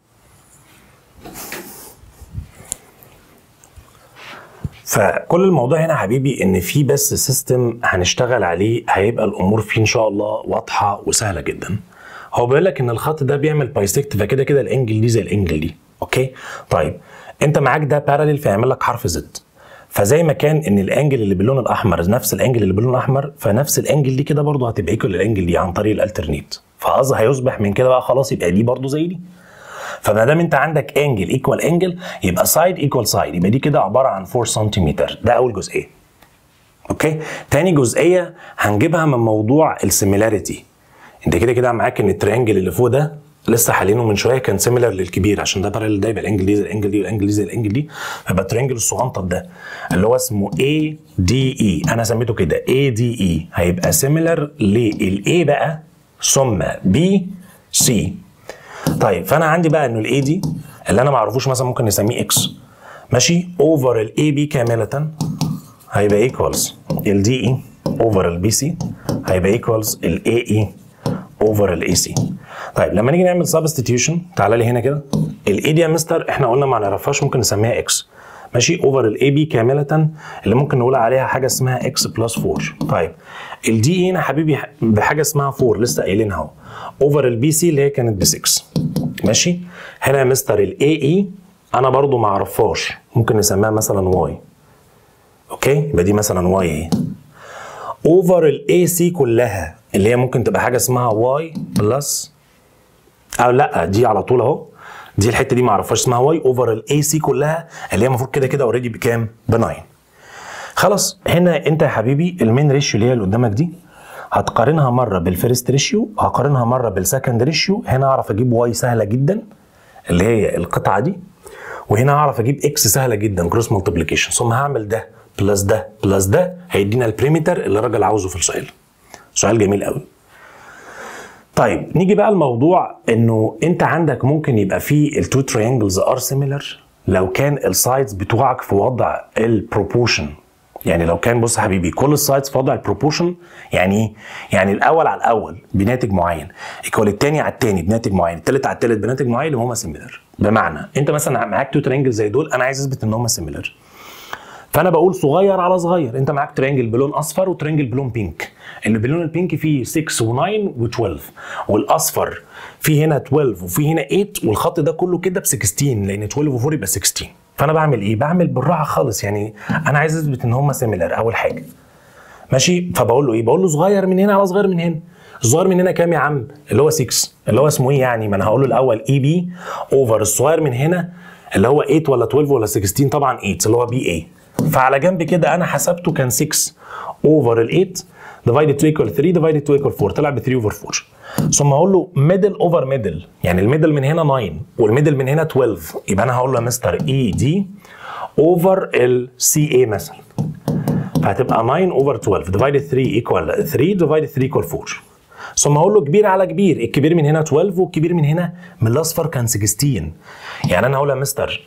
فكل الموضوع هنا يا حبيبي ان في بس سيستم هنشتغل عليه هيبقى الامور فيه ان شاء الله واضحه وسهله جدا هو بيقول لك ان الخط ده بيعمل بايسكت فكده كده الانجل دي زي الانجل دي اوكي طيب انت معاك ده باراليل فيعمل لك حرف زد فزي ما كان ان الانجل اللي باللون الاحمر نفس الانجل اللي باللون الاحمر فنفس الانجل دي كده برضه هتبقى ايكوال للانجل دي عن طريق الالترنيت فقصدي هيصبح من كده بقى خلاص يبقى دي برضه زي دي فما دام انت عندك انجل ايكوال انجل يبقى سايد ايكوال سايد يبقى دي كده عباره عن 4 سنتيمتر ده اول جزئيه اوكي تاني جزئيه هنجيبها من موضوع السيميلاريتي انت كده كده معاك ان التريانجل اللي فوق ده لسه حالينه من شويه كان سيميلر للكبير عشان ده بارل ده يبقى الانجل دي زي الانجل دي والانجل دي زي الانجل دي فيبقى التريانجل الصغنطط ده اللي هو اسمه اي دي اي انا سميته كده اي دي اي هيبقى سيميلر للاي بقى ثم بي سي طيب فانا عندي بقى انه الاي دي اللي انا ما اعرفوش مثلا ممكن نسميه اكس ماشي اوفر الاي بي كامله هيبقى ايكوالز الدي اي اوفر البي سي هيبقى ايكوالز الاي اي اوفر الاي سي طيب لما نيجي نعمل سبستيتيوشن تعالى لي هنا كده الاي دي يا مستر احنا قلنا ما نعرفهاش ممكن نسميها اكس ماشي اوفر الاي بي كامله اللي ممكن نقول عليها حاجه اسمها اكس بلس 4 طيب الدي هنا حبيبي بحاجه اسمها 4 لسه قايلينها اهو اوفر البي سي اللي هي كانت ب 6 ماشي هنا يا مستر الاي اي انا برضو ما اعرفهاش ممكن نسميها مثلا واي اوكي يبقى دي مثلا واي اهي اوفر الاي سي كلها اللي هي ممكن تبقى حاجه اسمها واي بلس او لا دي على طول اهو دي الحته دي ما اعرفهاش اسمها واي اوفر الاي سي كلها اللي هي المفروض كده كده اوريدي بكام؟ ب 9 خلاص هنا انت يا حبيبي المين ريشيو اللي هي اللي قدامك دي هتقارنها مره بالفيرست ريشيو هقارنها مره بالسكند ريشيو هنا اعرف اجيب واي سهله جدا اللي هي القطعه دي وهنا هعرف اجيب اكس سهله جدا كروس مالتيبليكيشن ثم هعمل ده بلس ده بلس ده هيدينا البريمتر اللي الراجل عاوزه في السؤال سؤال جميل قوي طيب نيجي بقى الموضوع انه انت عندك ممكن يبقى في التو تريانجلز ار سيميلر لو كان السايدز بتوعك في وضع البروبوشن يعني لو كان بص يا حبيبي كل السايدز في وضع البروبوشن يعني ايه؟ يعني الاول على الاول بناتج معين ايكوال الثاني على الثاني بناتج معين الثالث على الثالث بناتج معين اللي هم سيميلر بمعنى انت مثلا معاك تو تريانجل زي دول انا عايز اثبت ان هم سيميلر فانا بقول صغير على صغير انت معاك ترينجل بلون اصفر وترينجل بلون بينك اللي باللون البينك فيه 6 و9 و12 والاصفر فيه هنا 12 وفيه هنا 8 والخط ده كله كده ب 16 لان 12 و4 يبقى 16 فانا بعمل ايه بعمل بالراحه خالص يعني انا عايز اثبت ان هم سيميلر اول حاجه ماشي فبقول له ايه بقول له صغير من هنا على صغير من هنا الصغير من هنا كام يا عم اللي هو 6 اللي هو اسمه ايه يعني ما انا هقول له الاول اي بي اوفر الصغير من هنا اللي هو 8 ولا 12 ولا 16 طبعا 8 اللي هو بي اي فعلى جنب كده انا حسبته كان 6 اوفر ال 8 divided to equal 3 divided to equal 4 طلع ب 3 اوفر 4 ثم اقول له ميدل اوفر ميدل يعني الميدل من هنا 9 والميدل من هنا 12 يبقى انا هقول له يا مستر اي دي اوفر السي اي مثلا فهتبقى 9 اوفر 12 divided 3 equal 3 divided 3 equal 4 ثم اقول له كبير على كبير الكبير من هنا 12 والكبير من هنا من الاصفر كان 16 يعني انا هقول يا مستر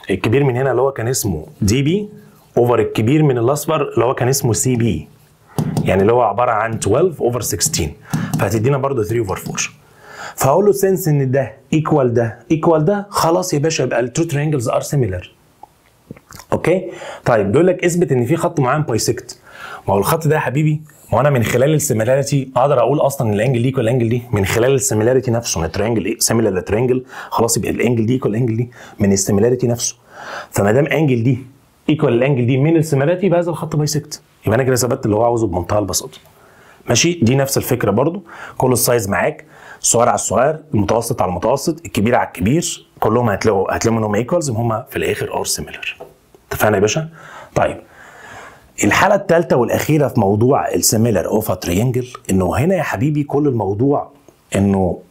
الكبير من هنا اللي هو كان اسمه دي بي اوفر الكبير من الاصفر اللي هو كان اسمه سي بي يعني اللي هو عباره عن 12 اوفر 16 فهتدينا برضه 3 اوفر 4 فاقول له سنس ان ده ايكوال ده ايكوال ده خلاص يا باشا يبقى التو ترينجلز ار سيميلر اوكي طيب بيقول لك اثبت ان في خط معين بايسكت ما هو الخط ده يا حبيبي ما هو انا من خلال السيميلاريتي اقدر اقول اصلا ان الانجل دي ايكوال الانجل دي من خلال السيميلاريتي نفسه من الترينجل ايه سيميلار للترينجل خلاص يبقى الانجل دي ايكوال الانجل دي من السيميلاريتي نفسه فما دام انجل دي ايكوال الانجل دي من السيميلاريتي يبقى هذا الخط بايسكت يبقى انا كده ثبت اللي هو عاوزه بمنتهى البساطه ماشي دي نفس الفكره برضو كل السايز معاك الصغير على الصغير المتوسط على المتوسط الكبير على الكبير كلهم هتلاقوا هتلاقوا انهم ايكوالز هم في الاخر ار سيميلر اتفقنا يا باشا طيب الحاله الثالثه والاخيره في موضوع السيميلر اوف ترينجل انه هنا يا حبيبي كل الموضوع انه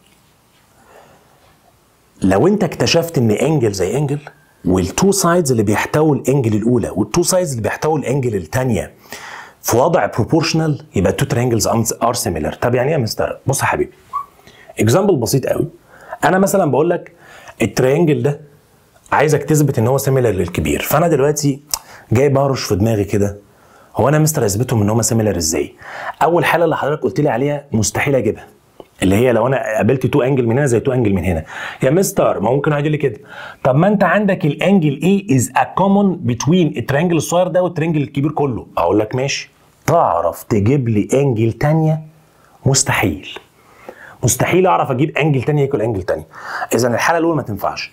لو انت اكتشفت ان انجل زي انجل والتو سايدز اللي بيحتووا الانجل الاولى والتو سايدز اللي بيحتووا الانجل الثانيه في وضع بروبورشنال يبقى التو ترينجلز ار سيميلر طب يعني ايه يا مستر بص يا حبيبي اكزامبل بسيط قوي انا مثلا بقول لك الترينجل ده عايزك تثبت ان هو سيميلر للكبير فانا دلوقتي جاي بهرش في دماغي كده هو انا مستر اثبتهم ان هم سيميلر ازاي اول حاله اللي حضرتك قلت لي عليها مستحيل اجيبها اللي هي لو انا قابلت تو انجل من هنا زي تو انجل من هنا يا مستر ما ممكن واحد يقول لي كده طب ما انت عندك الانجل ايه از ا كومون بتوين الترينجل الصغير ده والترينجل الكبير كله اقول لك ماشي تعرف تجيب لي انجل تانية مستحيل مستحيل اعرف اجيب انجل تانية ياكل انجل تانية اذا الحاله الاولى ما تنفعش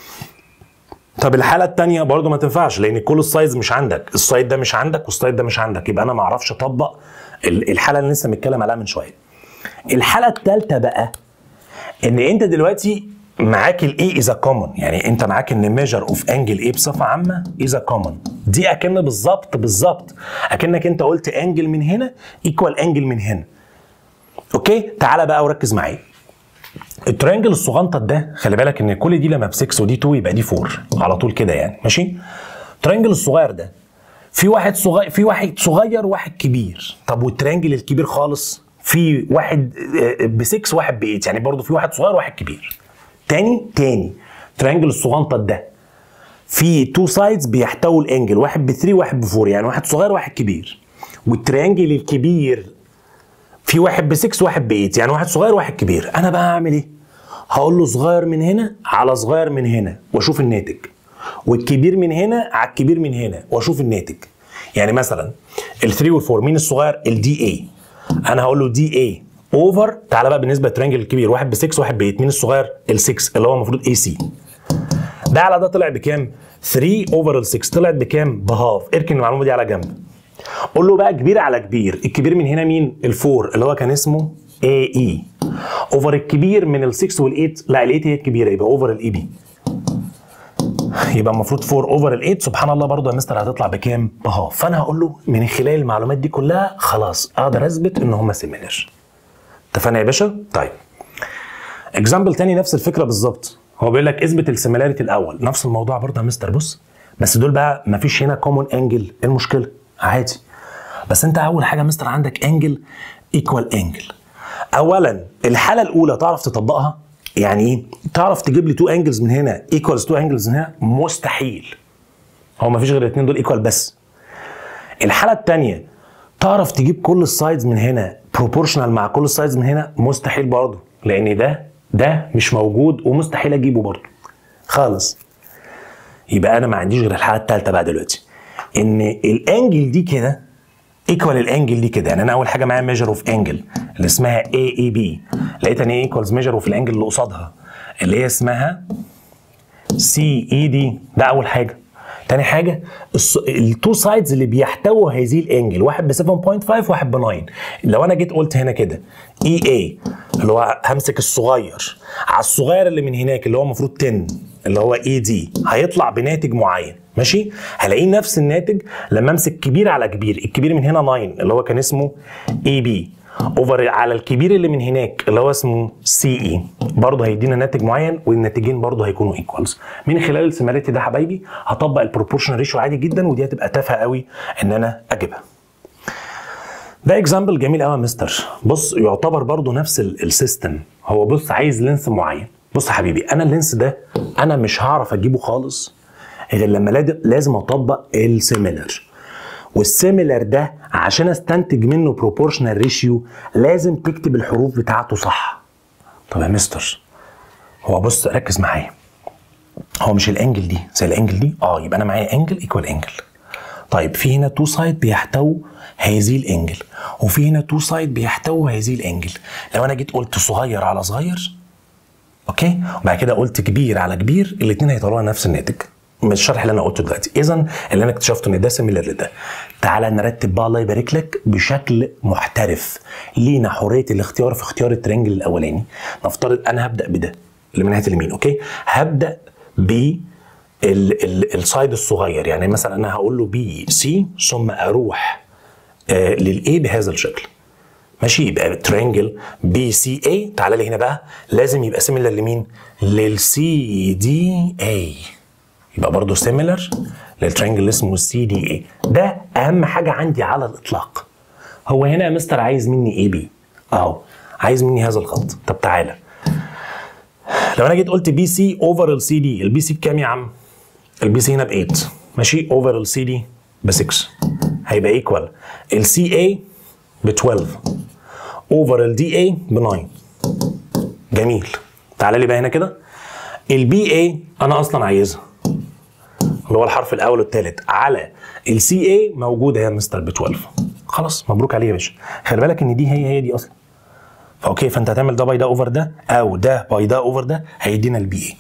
طب الحاله الثانيه برضو ما تنفعش لان كل السايز مش عندك السايد ده مش عندك والسايد ده مش عندك يبقى انا ما اعرفش اطبق الحاله اللي لسه متكلم عليها من شويه الحاله الثالثه بقى ان انت دلوقتي معاك الاي از كومن يعني انت معاك ان ميجر اوف انجل ايه بصفه عامه از كومن دي اكن بالظبط بالظبط اكنك انت قلت انجل من هنا ايكوال انجل من هنا اوكي تعالى بقى وركز معايا الترينجل الصغنطط ده خلي بالك ان كل دي لما ب 6 ودي 2 يبقى دي 4 على طول كده يعني ماشي الترينجل الصغير ده في واحد صغير في واحد صغير وواحد كبير طب والترينجل الكبير خالص في واحد ب 6 واحد ب 8 يعني برضه في واحد صغير وواحد كبير تاني تاني الترينجل الصغنطط ده في تو سايدز بيحتووا الانجل واحد ب 3 وواحد ب 4 يعني واحد صغير وواحد كبير والترينجل الكبير في واحد ب 6 واحد ب 8 يعني واحد صغير واحد كبير انا بقى هعمل ايه هقول له صغير من هنا على صغير من هنا واشوف الناتج والكبير من هنا على الكبير من هنا واشوف الناتج يعني مثلا ال 3 وال 4 مين الصغير الدي اي انا هقول له دي اي اوفر تعالى بقى بالنسبه للترينجل الكبير واحد ب 6 واحد ب 8 مين الصغير ال 6 اللي هو المفروض اي سي ده على ده طلع بكام 3 اوفر ال 6 طلعت بكام بهاف اركن المعلومه دي على جنب قول له بقى كبير على كبير الكبير من هنا مين الفور اللي هو كان اسمه اي اي اوفر الكبير من ال6 وال8 لا ال8 هي الكبيره يبقى اوفر الاي بي يبقى المفروض 4 اوفر ال8 سبحان الله برضه يا مستر هتطلع بكام؟ بهاف فانا هقول له من خلال المعلومات دي كلها خلاص اقدر اثبت ان هم سيميلر اتفقنا يا باشا؟ طيب اكزامبل تاني نفس الفكره بالظبط هو بيقول لك اثبت السيميلاريتي الاول نفس الموضوع برضه يا مستر بص بس دول بقى ما فيش هنا كومون انجل ايه المشكله؟ عادي بس انت اول حاجه مستر عندك انجل ايكوال انجل اولا الحاله الاولى تعرف تطبقها يعني ايه تعرف تجيب لي تو انجلز من هنا ايكوالز تو انجلز من هنا مستحيل هو ما فيش غير الاثنين دول ايكوال بس الحاله الثانيه تعرف تجيب كل السايدز من هنا بروبورشنال مع كل السايدز من هنا مستحيل برضه لان ده ده مش موجود ومستحيل اجيبه برضه خالص يبقى انا ما عنديش غير الحاله الثالثه بقى دلوقتي ان الانجل دي كده ايكوال الانجل دي كده يعني انا اول حاجه معايا ميجر اوف انجل اللي اسمها اي اي بي لقيت ان ايكوالز ميجر اوف الانجل اللي قصادها اللي هي اسمها سي اي دي ده اول حاجه تاني حاجه التو سايدز اللي بيحتووا هذه الانجل واحد ب 7.5 واحد ب 9 لو انا جيت قلت هنا كده اي اي اللي هو همسك الصغير على الصغير اللي من هناك اللي هو المفروض 10 اللي هو اي دي هيطلع بناتج معين ماشي هلاقيه نفس الناتج لما امسك كبير على كبير الكبير من هنا 9 اللي هو كان اسمه اي بي اوفر على الكبير اللي من هناك اللي هو اسمه سي اي برضه هيدينا ناتج معين والناتجين برضه هيكونوا ايكوالز من خلال السيميلاريتي ده حبايبي هطبق البروبورشنال ريشيو عادي جدا ودي هتبقى تافهه قوي ان انا اجيبها ده اكزامبل جميل قوي يا مستر بص يعتبر برضه نفس السيستم هو بص عايز لينس معين بص يا حبيبي انا اللينس ده انا مش هعرف اجيبه خالص غير لما لاد- لازم اطبق السيميلر والسيميلر ده عشان استنتج منه بروبورشنال ريشيو لازم تكتب الحروف بتاعته صح طب يا مستر هو بص ركز معايا هو مش الانجل دي زي الانجل دي اه يبقى انا معايا انجل ايكوال انجل طيب في هنا تو سايد بيحتووا هذه الانجل وفي هنا تو سايد بيحتووا هذه الانجل لو انا جيت قلت صغير على صغير اوكي وبعد كده قلت كبير على كبير الاثنين هيطلعوا نفس الناتج من الشرح اللي انا قلته دلوقتي اذا اللي انا اكتشفته ان ده سيميلر لده تعالى نرتب بقى الله يبارك لك بشكل محترف لينا حريه الاختيار في اختيار الترنجل الاولاني نفترض انا هبدا بده اللي من ناحيه اليمين اوكي هبدا ب ال- ال- السايد الصغير يعني مثلا انا هقول له بي سي ثم اروح آه للاي بهذا الشكل ماشي يبقى ترينجل بي سي اي تعالى لي هنا بقى لازم يبقى سيميلر لمين؟ للسي دي اي يبقى برضه سيميلر للترينجل اللي اسمه السي دي اي ده اهم حاجه عندي على الاطلاق هو هنا يا مستر عايز مني اي بي اهو عايز مني هذا الخط طب تعالى لو انا جيت قلت بي سي اوفر السي دي البي سي بكام يا عم؟ البي سي هنا ب 8 ماشي اوفر السي دي ب 6 هيبقى ايكوال السي اي ب 12 اوفر الدي اي ب 9 جميل تعالى لي بقى هنا كده البي اي انا اصلا عايزها اللي هو الحرف الاول والثالث على السي اي موجوده يا مستر ب 12 خلاص مبروك عليه يا باشا خلي بالك ان دي هي هي دي اصلا فاوكي فانت هتعمل ده باي ده اوفر ده او ده باي ده اوفر ده هيدينا البي اي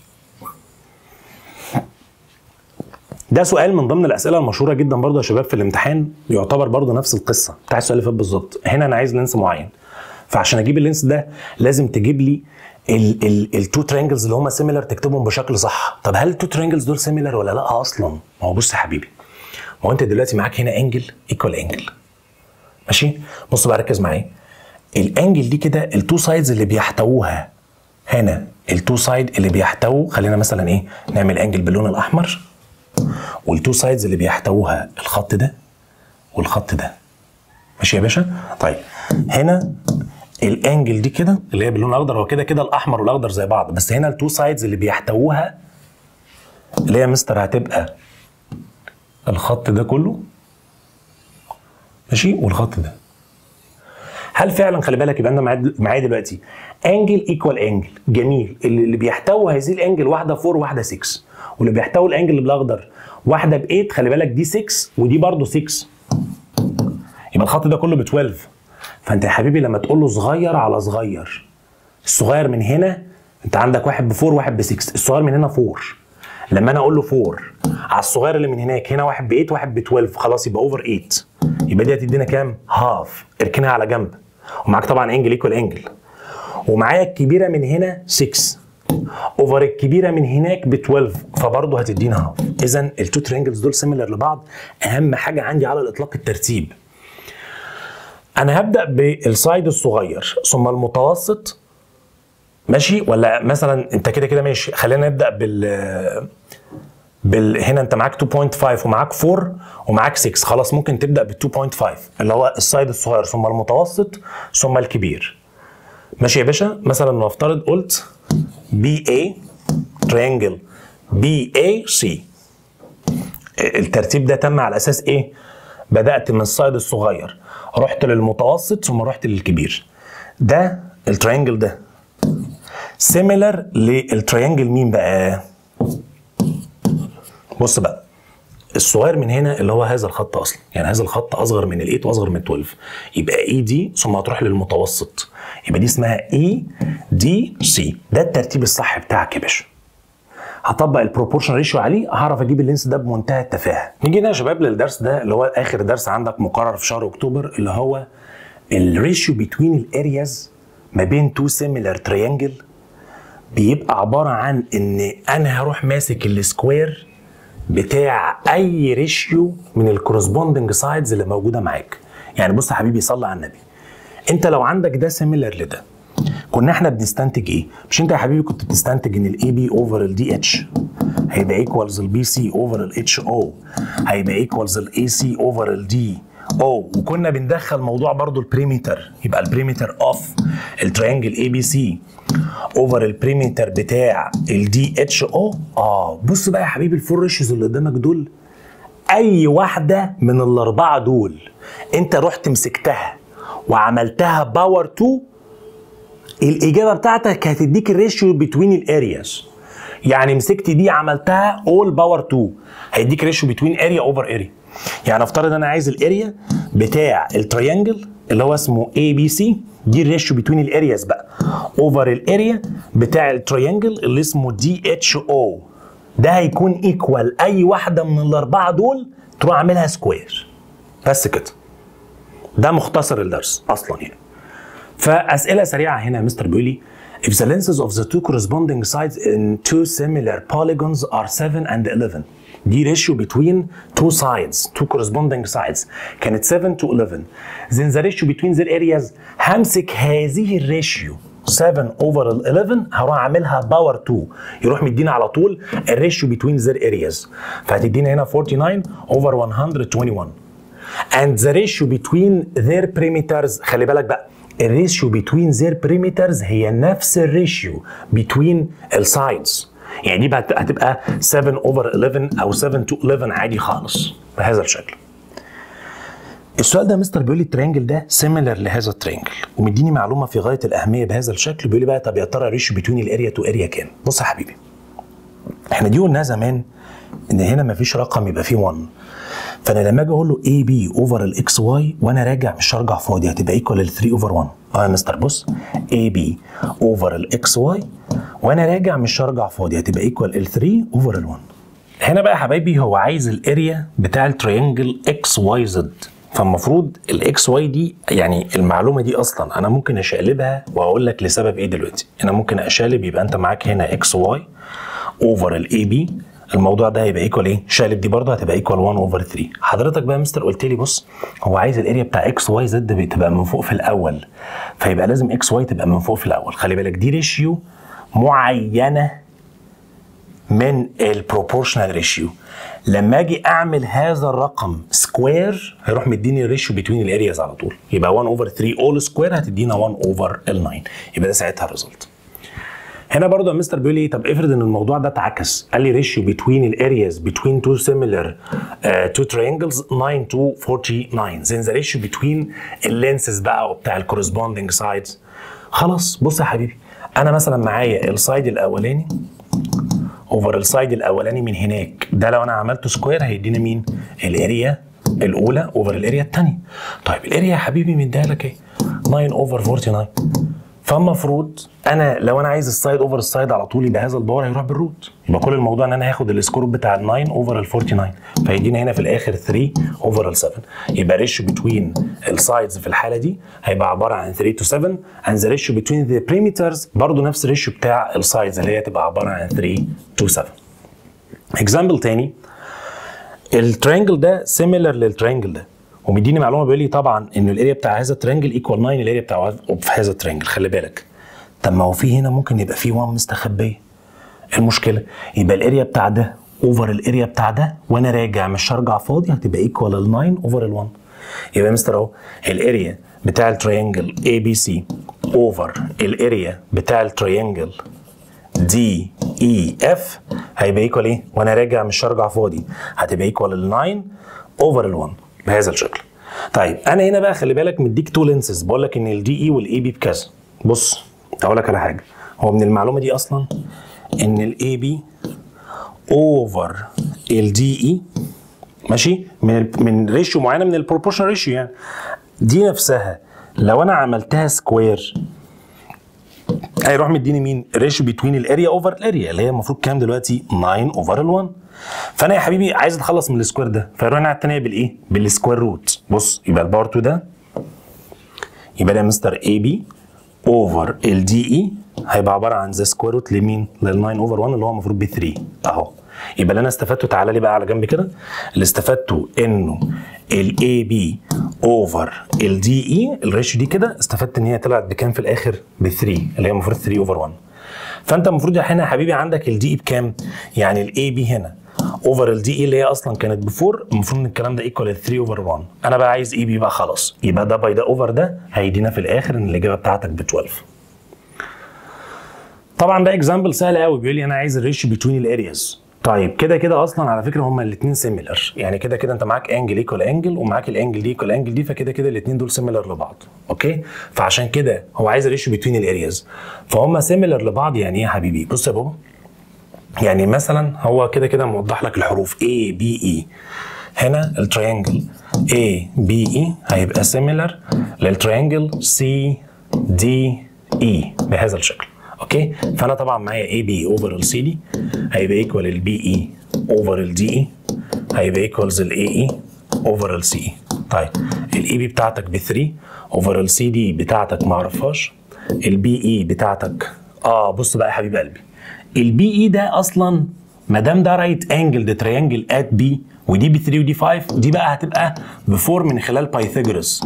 ده سؤال من ضمن الاسئله المشهوره جدا برضه يا شباب في الامتحان يعتبر برضه نفس القصه بتاع السؤال اللي فات بالظبط هنا انا عايز لينس معين فعشان اجيب اللينس ده لازم تجيب لي التو ترينجلز اللي هم سيميلر تكتبهم بشكل صح طب هل التو ترينجلز دول سيميلر ولا لا اصلا ما هو بص يا حبيبي ما هو انت دلوقتي معاك هنا انجل ايكوال انجل ماشي بص بقى ركز معايا الانجل دي كده التو سايدز اللي بيحتووها هنا التو سايد اللي بيحتووا خلينا مثلا ايه نعمل انجل باللون الاحمر والتو سايدز اللي بيحتووها الخط ده والخط ده ماشي يا باشا طيب هنا الانجل دي كده اللي هي باللون الاخضر هو كده كده الاحمر والاخضر زي بعض بس هنا التو سايدز اللي بيحتووها اللي هي مستر هتبقى الخط ده كله ماشي والخط ده هل فعلا خلي بالك يبقى انا معايا معايا دلوقتي انجل ايكوال انجل جميل اللي اللي بيحتوي هذه الانجل واحده 4 وواحده 6 واللي بيحتوي الانجل اللي بالاخضر واحده ب 8 خلي بالك دي 6 ودي برضه 6 يبقى الخط ده كله ب 12 فانت يا حبيبي لما تقول له صغير على صغير الصغير من هنا انت عندك واحد ب 4 وواحد ب 6 الصغير من هنا 4 لما انا اقول له 4 على الصغير اللي من هناك هنا واحد ب 8 واحد ب 12 خلاص يبقى اوفر 8 يبقى دي هتدينا كام؟ هاف اركنها على جنب ومعاك طبعا انجل ايكوال انجل ومعايا الكبيره من هنا 6 اوفر الكبيره من هناك ب 12 فبرضه هتدينا هاف اذا التو ترينجلز دول سيميلر لبعض اهم حاجه عندي على الاطلاق الترتيب انا هبدا بالسايد الصغير ثم المتوسط ماشي ولا مثلا انت كده كده ماشي خلينا نبدا بال بال هنا انت معاك 2.5 ومعاك 4 ومعاك 6 خلاص ممكن تبدا بال 2.5 اللي هو السايد الصغير ثم المتوسط ثم الكبير ماشي يا باشا مثلا نفترض قلت بي اي ترينجل بي اي سي الترتيب ده تم على اساس ايه بدات من السايد الصغير رحت للمتوسط ثم رحت للكبير ده الترينجل ده سيميلر للترينجل مين بقى بص بقى الصغير من هنا اللي هو هذا الخط اصلا يعني هذا الخط اصغر من ال8 واصغر من ال12 يبقى اي دي ثم هتروح للمتوسط يبقى دي اسمها اي دي سي ده الترتيب الصح بتاعك يا باشا هطبق البروبورشن ريشيو عليه هعرف اجيب اللينس ده بمنتهى التفاهه نيجي هنا يا شباب للدرس ده اللي هو اخر درس عندك مقرر في شهر اكتوبر اللي هو الريشيو بين الارياز ما بين تو سيميلر تريانجل بيبقى عباره عن ان انا هروح ماسك السكوير بتاع اي ريشيو من الكورسبوندنج سايدز اللي موجوده معاك يعني بص يا حبيبي صلي على النبي انت لو عندك ده سيميلر لده كنا احنا بنستنتج ايه مش انت يا حبيبي كنت بتستنتج ان الاي بي اوفر الدي اتش هيبقى ايكوالز البي سي اوفر الاتش او هيبقى ايكوالز الاي سي اوفر الدي او وكنا بندخل موضوع برضو البريمتر يبقى البريمتر اوف التريانجل اي بي سي اوفر البريمتر بتاع الدي اتش او اه بص بقى يا حبيبي الفور ريشيوز اللي قدامك دول اي واحده من الاربعه دول انت رحت مسكتها وعملتها باور 2 الاجابه بتاعتك هتديك الريشيو بتوين الارياز يعني مسكت دي عملتها اول باور 2 هيديك ريشيو بتوين اريا اوفر اريا يعني افترض انا عايز الاريا بتاع التريانجل اللي هو اسمه اي بي سي دي الريشيو بتوين الارياز بقى اوفر الاريا بتاع التريانجل اللي اسمه دي اتش او ده هيكون ايكوال اي واحده من الاربعه دول تروح عاملها سكوير بس كده ده مختصر الدرس اصلا يعني فاسئله سريعه هنا يا مستر بيقول لي if the lenses of the two corresponding sides in two similar polygons are 7 and 11 دي ratio between two sides two corresponding sides كانت 7 to 11 then the ratio between their areas همسك هذه الريشيو 7 اوفر ال 11 هروح اعملها باور 2 يروح مدينا على طول الريشيو between their areas فهتدينا هنا 49 اوفر 121 and the ratio between their perimeters خلي بالك بقى الريشيو between their perimeters هي نفس الريشيو between السايدز يعني دي بقى هتبقى 7 اوفر 11 او 7 to 11 عادي خالص بهذا الشكل السؤال ده مستر بيقول لي الترينجل ده سيميلر لهذا الترينجل ومديني معلومه في غايه الاهميه بهذا الشكل بيقول لي بقى طب يا ترى الريشيو بتوين الاريا تو اريا كام؟ بص يا حبيبي احنا دي قلناها زمان ان هنا مفيش رقم يبقى فيه 1 فانا لما اجي اقول له اي بي اوفر الاكس واي وانا راجع مش هرجع فاضي هتبقى ايكوال ل 3 اوفر 1 اه يا مستر بص اي بي اوفر الاكس واي وانا راجع مش هرجع فاضي هتبقى ايكوال ل 3 اوفر ال 1 هنا بقى يا حبايبي هو عايز الاريا بتاع الترينجل اكس واي زد فالمفروض الاكس واي دي يعني المعلومه دي اصلا انا ممكن اشقلبها واقول لك لسبب ايه دلوقتي انا ممكن اشقلب يبقى انت معاك هنا اكس واي اوفر الاي بي الموضوع ده هيبقى ايكوال ايه؟ شقلب دي برضه هتبقى ايكوال 1 اوفر 3 حضرتك بقى يا مستر قلت لي بص هو عايز الاريا بتاع اكس واي زد تبقى من فوق في الاول فيبقى لازم اكس واي تبقى من فوق في الاول خلي بالك دي ريشيو معينه من البروبورشنال ريشيو لما اجي اعمل هذا الرقم سكوير هيروح مديني الريشيو بتوين الارياز على طول يبقى 1 اوفر 3 اول سكوير هتدينا 1 اوفر ال 9 يبقى ده ساعتها الريزلت هنا برضه يا مستر بيقول لي طب افرض ان الموضوع ده اتعكس قال لي ريشيو بتوين الارياز بتوين تو سيميلر تو ترينجلز 9 تو 49 then the ratio between اللينسز بقى وبتاع الكورسبوندينج سايدز خلاص بص يا حبيبي انا مثلا معايا السايد الاولاني اوفر السايد الاولاني من هناك ده لو انا عملته سكوير هيدينا مين الاريا الاولى اوفر الاريا الثانيه طيب الاريا يا حبيبي مديها لك ايه 9 اوفر 49 فالمفروض انا لو انا عايز السايد اوفر السايد على طول يبقى هذا الباور هيروح بالروت يبقى كل الموضوع ان انا هاخد السكور بتاع ال 9 اوفر ال 49 فيدينا هنا في الاخر 3 اوفر ال 7 يبقى ريشيو بتوين السايدز في الحاله دي هيبقى عباره عن 3 تو 7 and the ratio between the perimeters برضه نفس الريشيو بتاع السايدز اللي هي تبقى عباره عن 3 تو 7 اكزامبل تاني الترينجل ده سيميلر للترينجل ده ومديني معلومه بيقول لي طبعا ان الاريا بتاع هذا الترينجل ايكوال 9 الاريا بتاع في هذا الترينجل خلي بالك طب ما هو في هنا ممكن يبقى في 1 مستخبيه المشكله يبقى الاريا بتاع ده اوفر الاريا بتاع ده وانا راجع مش هرجع فاضي هتبقى ايكوال ال 9 اوفر ال 1 يبقى يا مستر اهو الاريا بتاع الترينجل اي بي سي اوفر الاريا بتاع الترينجل دي اي اف هيبقى ايكوال ايه؟ وانا راجع مش هرجع فاضي هتبقى ايكوال ال 9 اوفر ال 1 بهذا الشكل. طيب انا هنا بقى خلي بالك مديك تو لينسز بقول لك ان الدي اي والاي بي بكذا. بص اقول لك على حاجه هو من المعلومه دي اصلا ان الاي بي اوفر الدي اي ماشي من ال من ريشيو معينه من البروبورشنال ريشيو يعني دي نفسها لو انا عملتها سكوير هيروح مديني مين؟ ريشيو بتوين الاريا اوفر الاريا اللي هي المفروض كام دلوقتي؟ 9 اوفر ال 1 فانا يا حبيبي عايز اتخلص من السكوير ده فيروح على الثانيه بالايه؟ بالسكوير روت بص يبقى الباور 2 ده يبقى ده مستر اي بي اوفر الدي اي هيبقى عباره عن ذا سكوير روت لمين؟ لل 9 اوفر 1 اللي هو المفروض ب 3 اهو يبقى اللي انا استفدته تعالى لي بقى على جنب كده اللي استفدته انه الاي بي اوفر الدي اي الريشيو دي كده استفدت ان هي طلعت بكام في الاخر؟ ب 3 اللي هي المفروض 3 اوفر 1 فانت المفروض هنا يا حبيبي عندك الدي اي بكام؟ يعني الاي بي هنا اوفر الدي اي اللي هي اصلا كانت بفور المفروض ان الكلام ده ايكوال 3 اوفر 1 انا بقى عايز اي بي بقى خلاص يبقى ده باي ده اوفر ده هيدينا في الاخر ان الاجابه بتاعتك ب 12 طبعا ده اكزامبل سهل قوي بيقول لي انا عايز الريشيو بتوين الارياز طيب كده كده اصلا على فكره هما الاثنين سيميلر يعني كده كده انت معاك انجل ايكوال انجل ومعاك الانجل دي ايكوال انجل دي فكده كده الاثنين دول سيميلر لبعض اوكي فعشان كده هو عايز الريشيو بتوين الارياز فهم سيميلر لبعض يعني ايه يا حبيبي بص يا بابا يعني مثلا هو كده كده موضح لك الحروف A B E هنا التريانجل A B E هيبقى سيميلر للتريانجل C D E بهذا الشكل اوكي فانا طبعا معايا اي بي اوفر السي دي هيبقى ايكوال البي اي اوفر الدي اي هيبقى ايكوالز الاي اي اوفر السي اي طيب الاي بي بتاعتك ب 3 اوفر السي دي بتاعتك ما اعرفهاش البي اي بتاعتك اه بص بقى يا حبيب قلبي البي اي ده اصلا ما دام ده رايت انجل ده تريانجل ات بي ودي ب 3 ودي 5 دي بقى هتبقى ب 4 من خلال بايثاغورس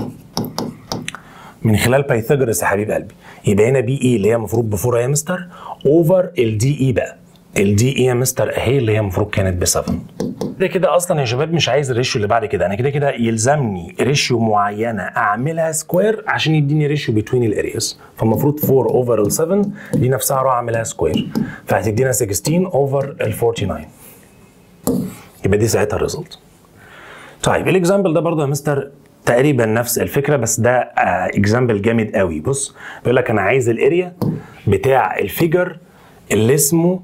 من خلال بايثاغورس يا حبيب قلبي يبقى هنا بي اي اللي هي المفروض بفور يا مستر اوفر الدي اي بقى الدي اي يا مستر اهي اللي هي المفروض كانت ب 7 كده كده اصلا يا شباب مش عايز الريشيو اللي بعد كده انا كده كده يلزمني ريشيو معينه اعملها سكوير عشان يديني ريشيو بتوين الارياز فالمفروض 4 اوفر ال 7 دي نفسها اروح اعملها سكوير فهتدينا 16 اوفر ال 49 يبقى دي ساعتها الريزلت طيب الاكزامبل ده برضه يا مستر تقريبا نفس الفكره بس ده اكزامبل جامد قوي بص بيقول لك انا عايز الاريا بتاع الفيجر اللي اسمه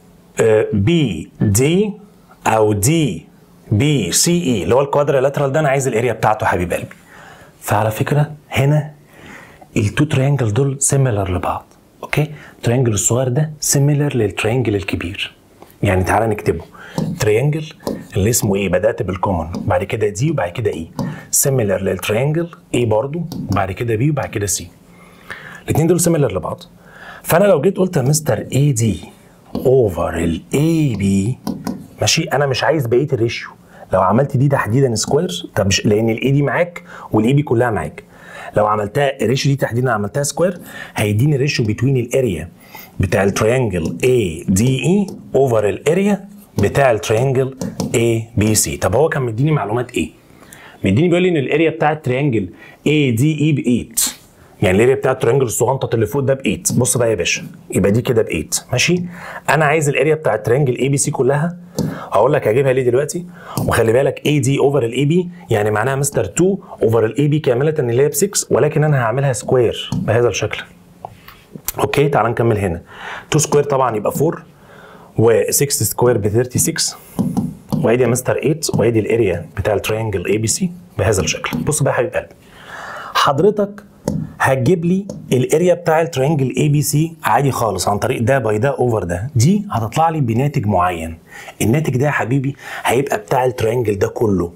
بي دي او دي بي سي اي اللي هو الكوادريلاترال ده انا عايز الاريا بتاعته حبيب قلبي فعلى فكره هنا التو تريانجل دول سيميلر لبعض اوكي التريانجل الصغير ده سيميلر للتريانجل الكبير يعني تعالى نكتبه تريانجل اللي اسمه ايه بدات بالكومن بعد كده دي وبعد كده اي سيميلر للتريانجل اي برضو وبعد كده بي وبعد كده سي الاثنين دول سيميلر لبعض فانا لو جيت قلت يا مستر اي دي اوفر الاي بي ماشي انا مش عايز بقيه الريشيو لو عملت دي تحديدا سكوير طب مش لان الاي دي معاك والاي بي كلها معاك لو عملتها الريشيو دي تحديدا عملتها سكوير هيديني الريشيو بتوين الاريا بتاع التريانجل اي دي اي اوفر الاريا بتاع التريانجل اي بي سي طب هو كان مديني معلومات ايه مديني بيقول لي ان الاريا بتاع التريانجل اي دي اي ب 8 يعني الاريا بتاع التريانجل الصغنطط اللي فوق ده ب 8 بص بقى يا باشا يبقى دي كده ب 8 ماشي انا عايز الاريا بتاع التريانجل اي بي سي كلها هقول لك هجيبها ليه دلوقتي وخلي بالك اي دي اوفر الاي بي يعني معناها مستر 2 اوفر الاي بي كامله اللي هي ب 6 ولكن انا هعملها سكوير بهذا الشكل اوكي تعال نكمل هنا 2 سكوير طبعا يبقى 4 و6 سكوير ب 36 وادي يا مستر 8 وادي الاريا بتاع التريانجل اي بي سي بهذا الشكل بص بقى يا حبيب قلبي حضرتك هتجيب لي الاريا بتاع التريانجل اي بي سي عادي خالص عن طريق ده باي ده اوفر ده دي هتطلع لي بناتج معين الناتج ده يا حبيبي هيبقى بتاع التريانجل ده كله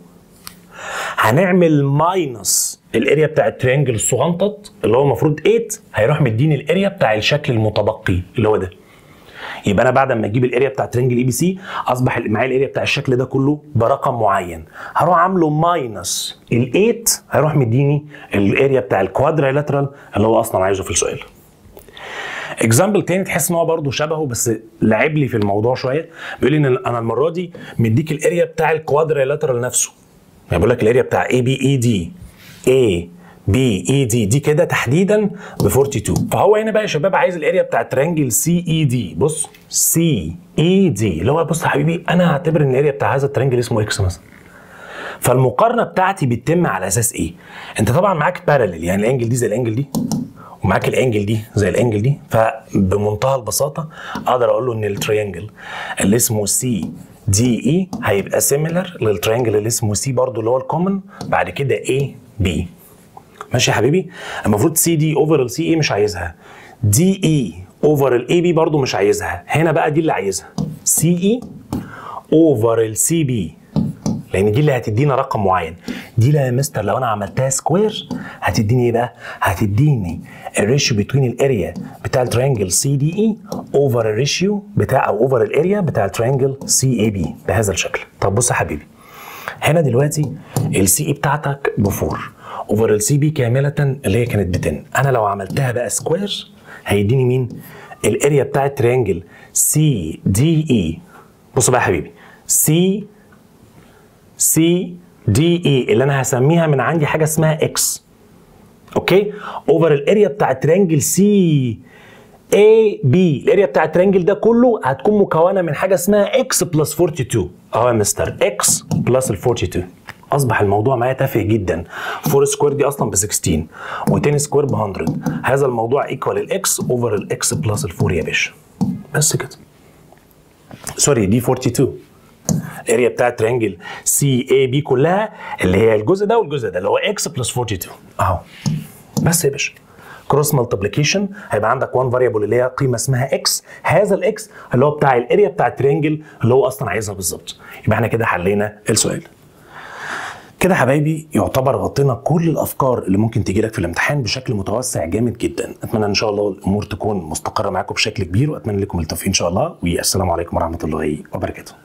هنعمل ماينس الاريا بتاع التريانجل الصغنطط اللي هو المفروض 8 هيروح مديني الاريا بتاع الشكل المتبقي اللي هو ده يبقى انا بعد ما اجيب الاريا بتاع ترينجل اي بي سي اصبح معايا الاريا بتاع الشكل ده كله برقم معين هروح عامله ماينس ال8 هيروح مديني الاريا بتاع الكوادريلاترال اللي هو اصلا عايزه في السؤال اكزامبل تاني تحس ان هو برضه شبهه بس لعب لي في الموضوع شويه بيقول لي ان انا المره دي مديك الاريا بتاع الكوادريلاترال نفسه يعني بيقول لك الاريا بتاع اي بي اي دي اي بي اي دي دي كده تحديدا ب 42 فهو هنا بقى يا شباب عايز الاريا بتاع ترانجل سي اي دي بص سي اي دي اللي هو بص يا حبيبي انا هعتبر ان الاريا بتاع هذا الترانجل اسمه اكس مثلا فالمقارنه بتاعتي بتتم على اساس ايه؟ انت طبعا معاك بارلل يعني الانجل دي زي الانجل دي ومعاك الانجل دي زي الانجل دي فبمنتهى البساطه اقدر اقول له ان التريانجل اللي اسمه سي دي اي هيبقى سيميلر للتريانجل اللي اسمه سي برضو اللي هو الكومن بعد كده اي بي ماشي يا حبيبي المفروض سي دي اوفر السي اي مش عايزها دي اي اوفر الاي بي برضو مش عايزها هنا بقى دي اللي عايزها سي اي اوفر السي بي لان دي اللي هتدينا رقم معين دي لا يا مستر لو انا عملتها سكوير هتديني ايه بقى هتديني الريشيو بتوين الاريا بتاع التريانجل سي دي اي اوفر الريشيو بتاع او اوفر الاريا بتاع التريانجل سي اي بي بهذا الشكل طب بص يا حبيبي هنا دلوقتي السي اي بتاعتك بفور اوفر السي بي كامله اللي هي كانت ب 10 انا لو عملتها بقى سكوير هيديني مين الاريا بتاع التريانجل سي دي اي بص بقى يا حبيبي سي سي دي اي اللي انا هسميها من عندي حاجه اسمها اكس اوكي اوفر الاريا بتاع ترينجل سي اي بي الاريا بتاع الترينجل ده كله هتكون مكونه من حاجه اسمها اكس بلس 42 اه يا مستر اكس بلس ال 42 اصبح الموضوع معايا تافه جدا 4 سكوير دي اصلا ب 16 و10 سكوير ب 100 هذا الموضوع ايكوال الاكس اوفر الاكس بلس ال 4 يا باشا بس كده سوري دي 42 الاريا بتاع ترينجل سي اي بي كلها اللي هي الجزء ده والجزء ده اللي هو اكس بلس 42 اهو بس يا باشا كروس مالتيبليكيشن هيبقى عندك 1 فاريبل اللي هي قيمه اسمها اكس هذا الاكس اللي هو بتاع الاريا بتاع الترينجل اللي هو اصلا عايزها بالظبط يبقى احنا كده حلينا السؤال كده حبايبي يعتبر غطينا كل الافكار اللي ممكن تجي لك في الامتحان بشكل متوسع جامد جدا اتمنى ان شاء الله الامور تكون مستقره معاكم بشكل كبير واتمنى لكم التوفيق ان شاء الله والسلام عليكم ورحمه الله وبركاته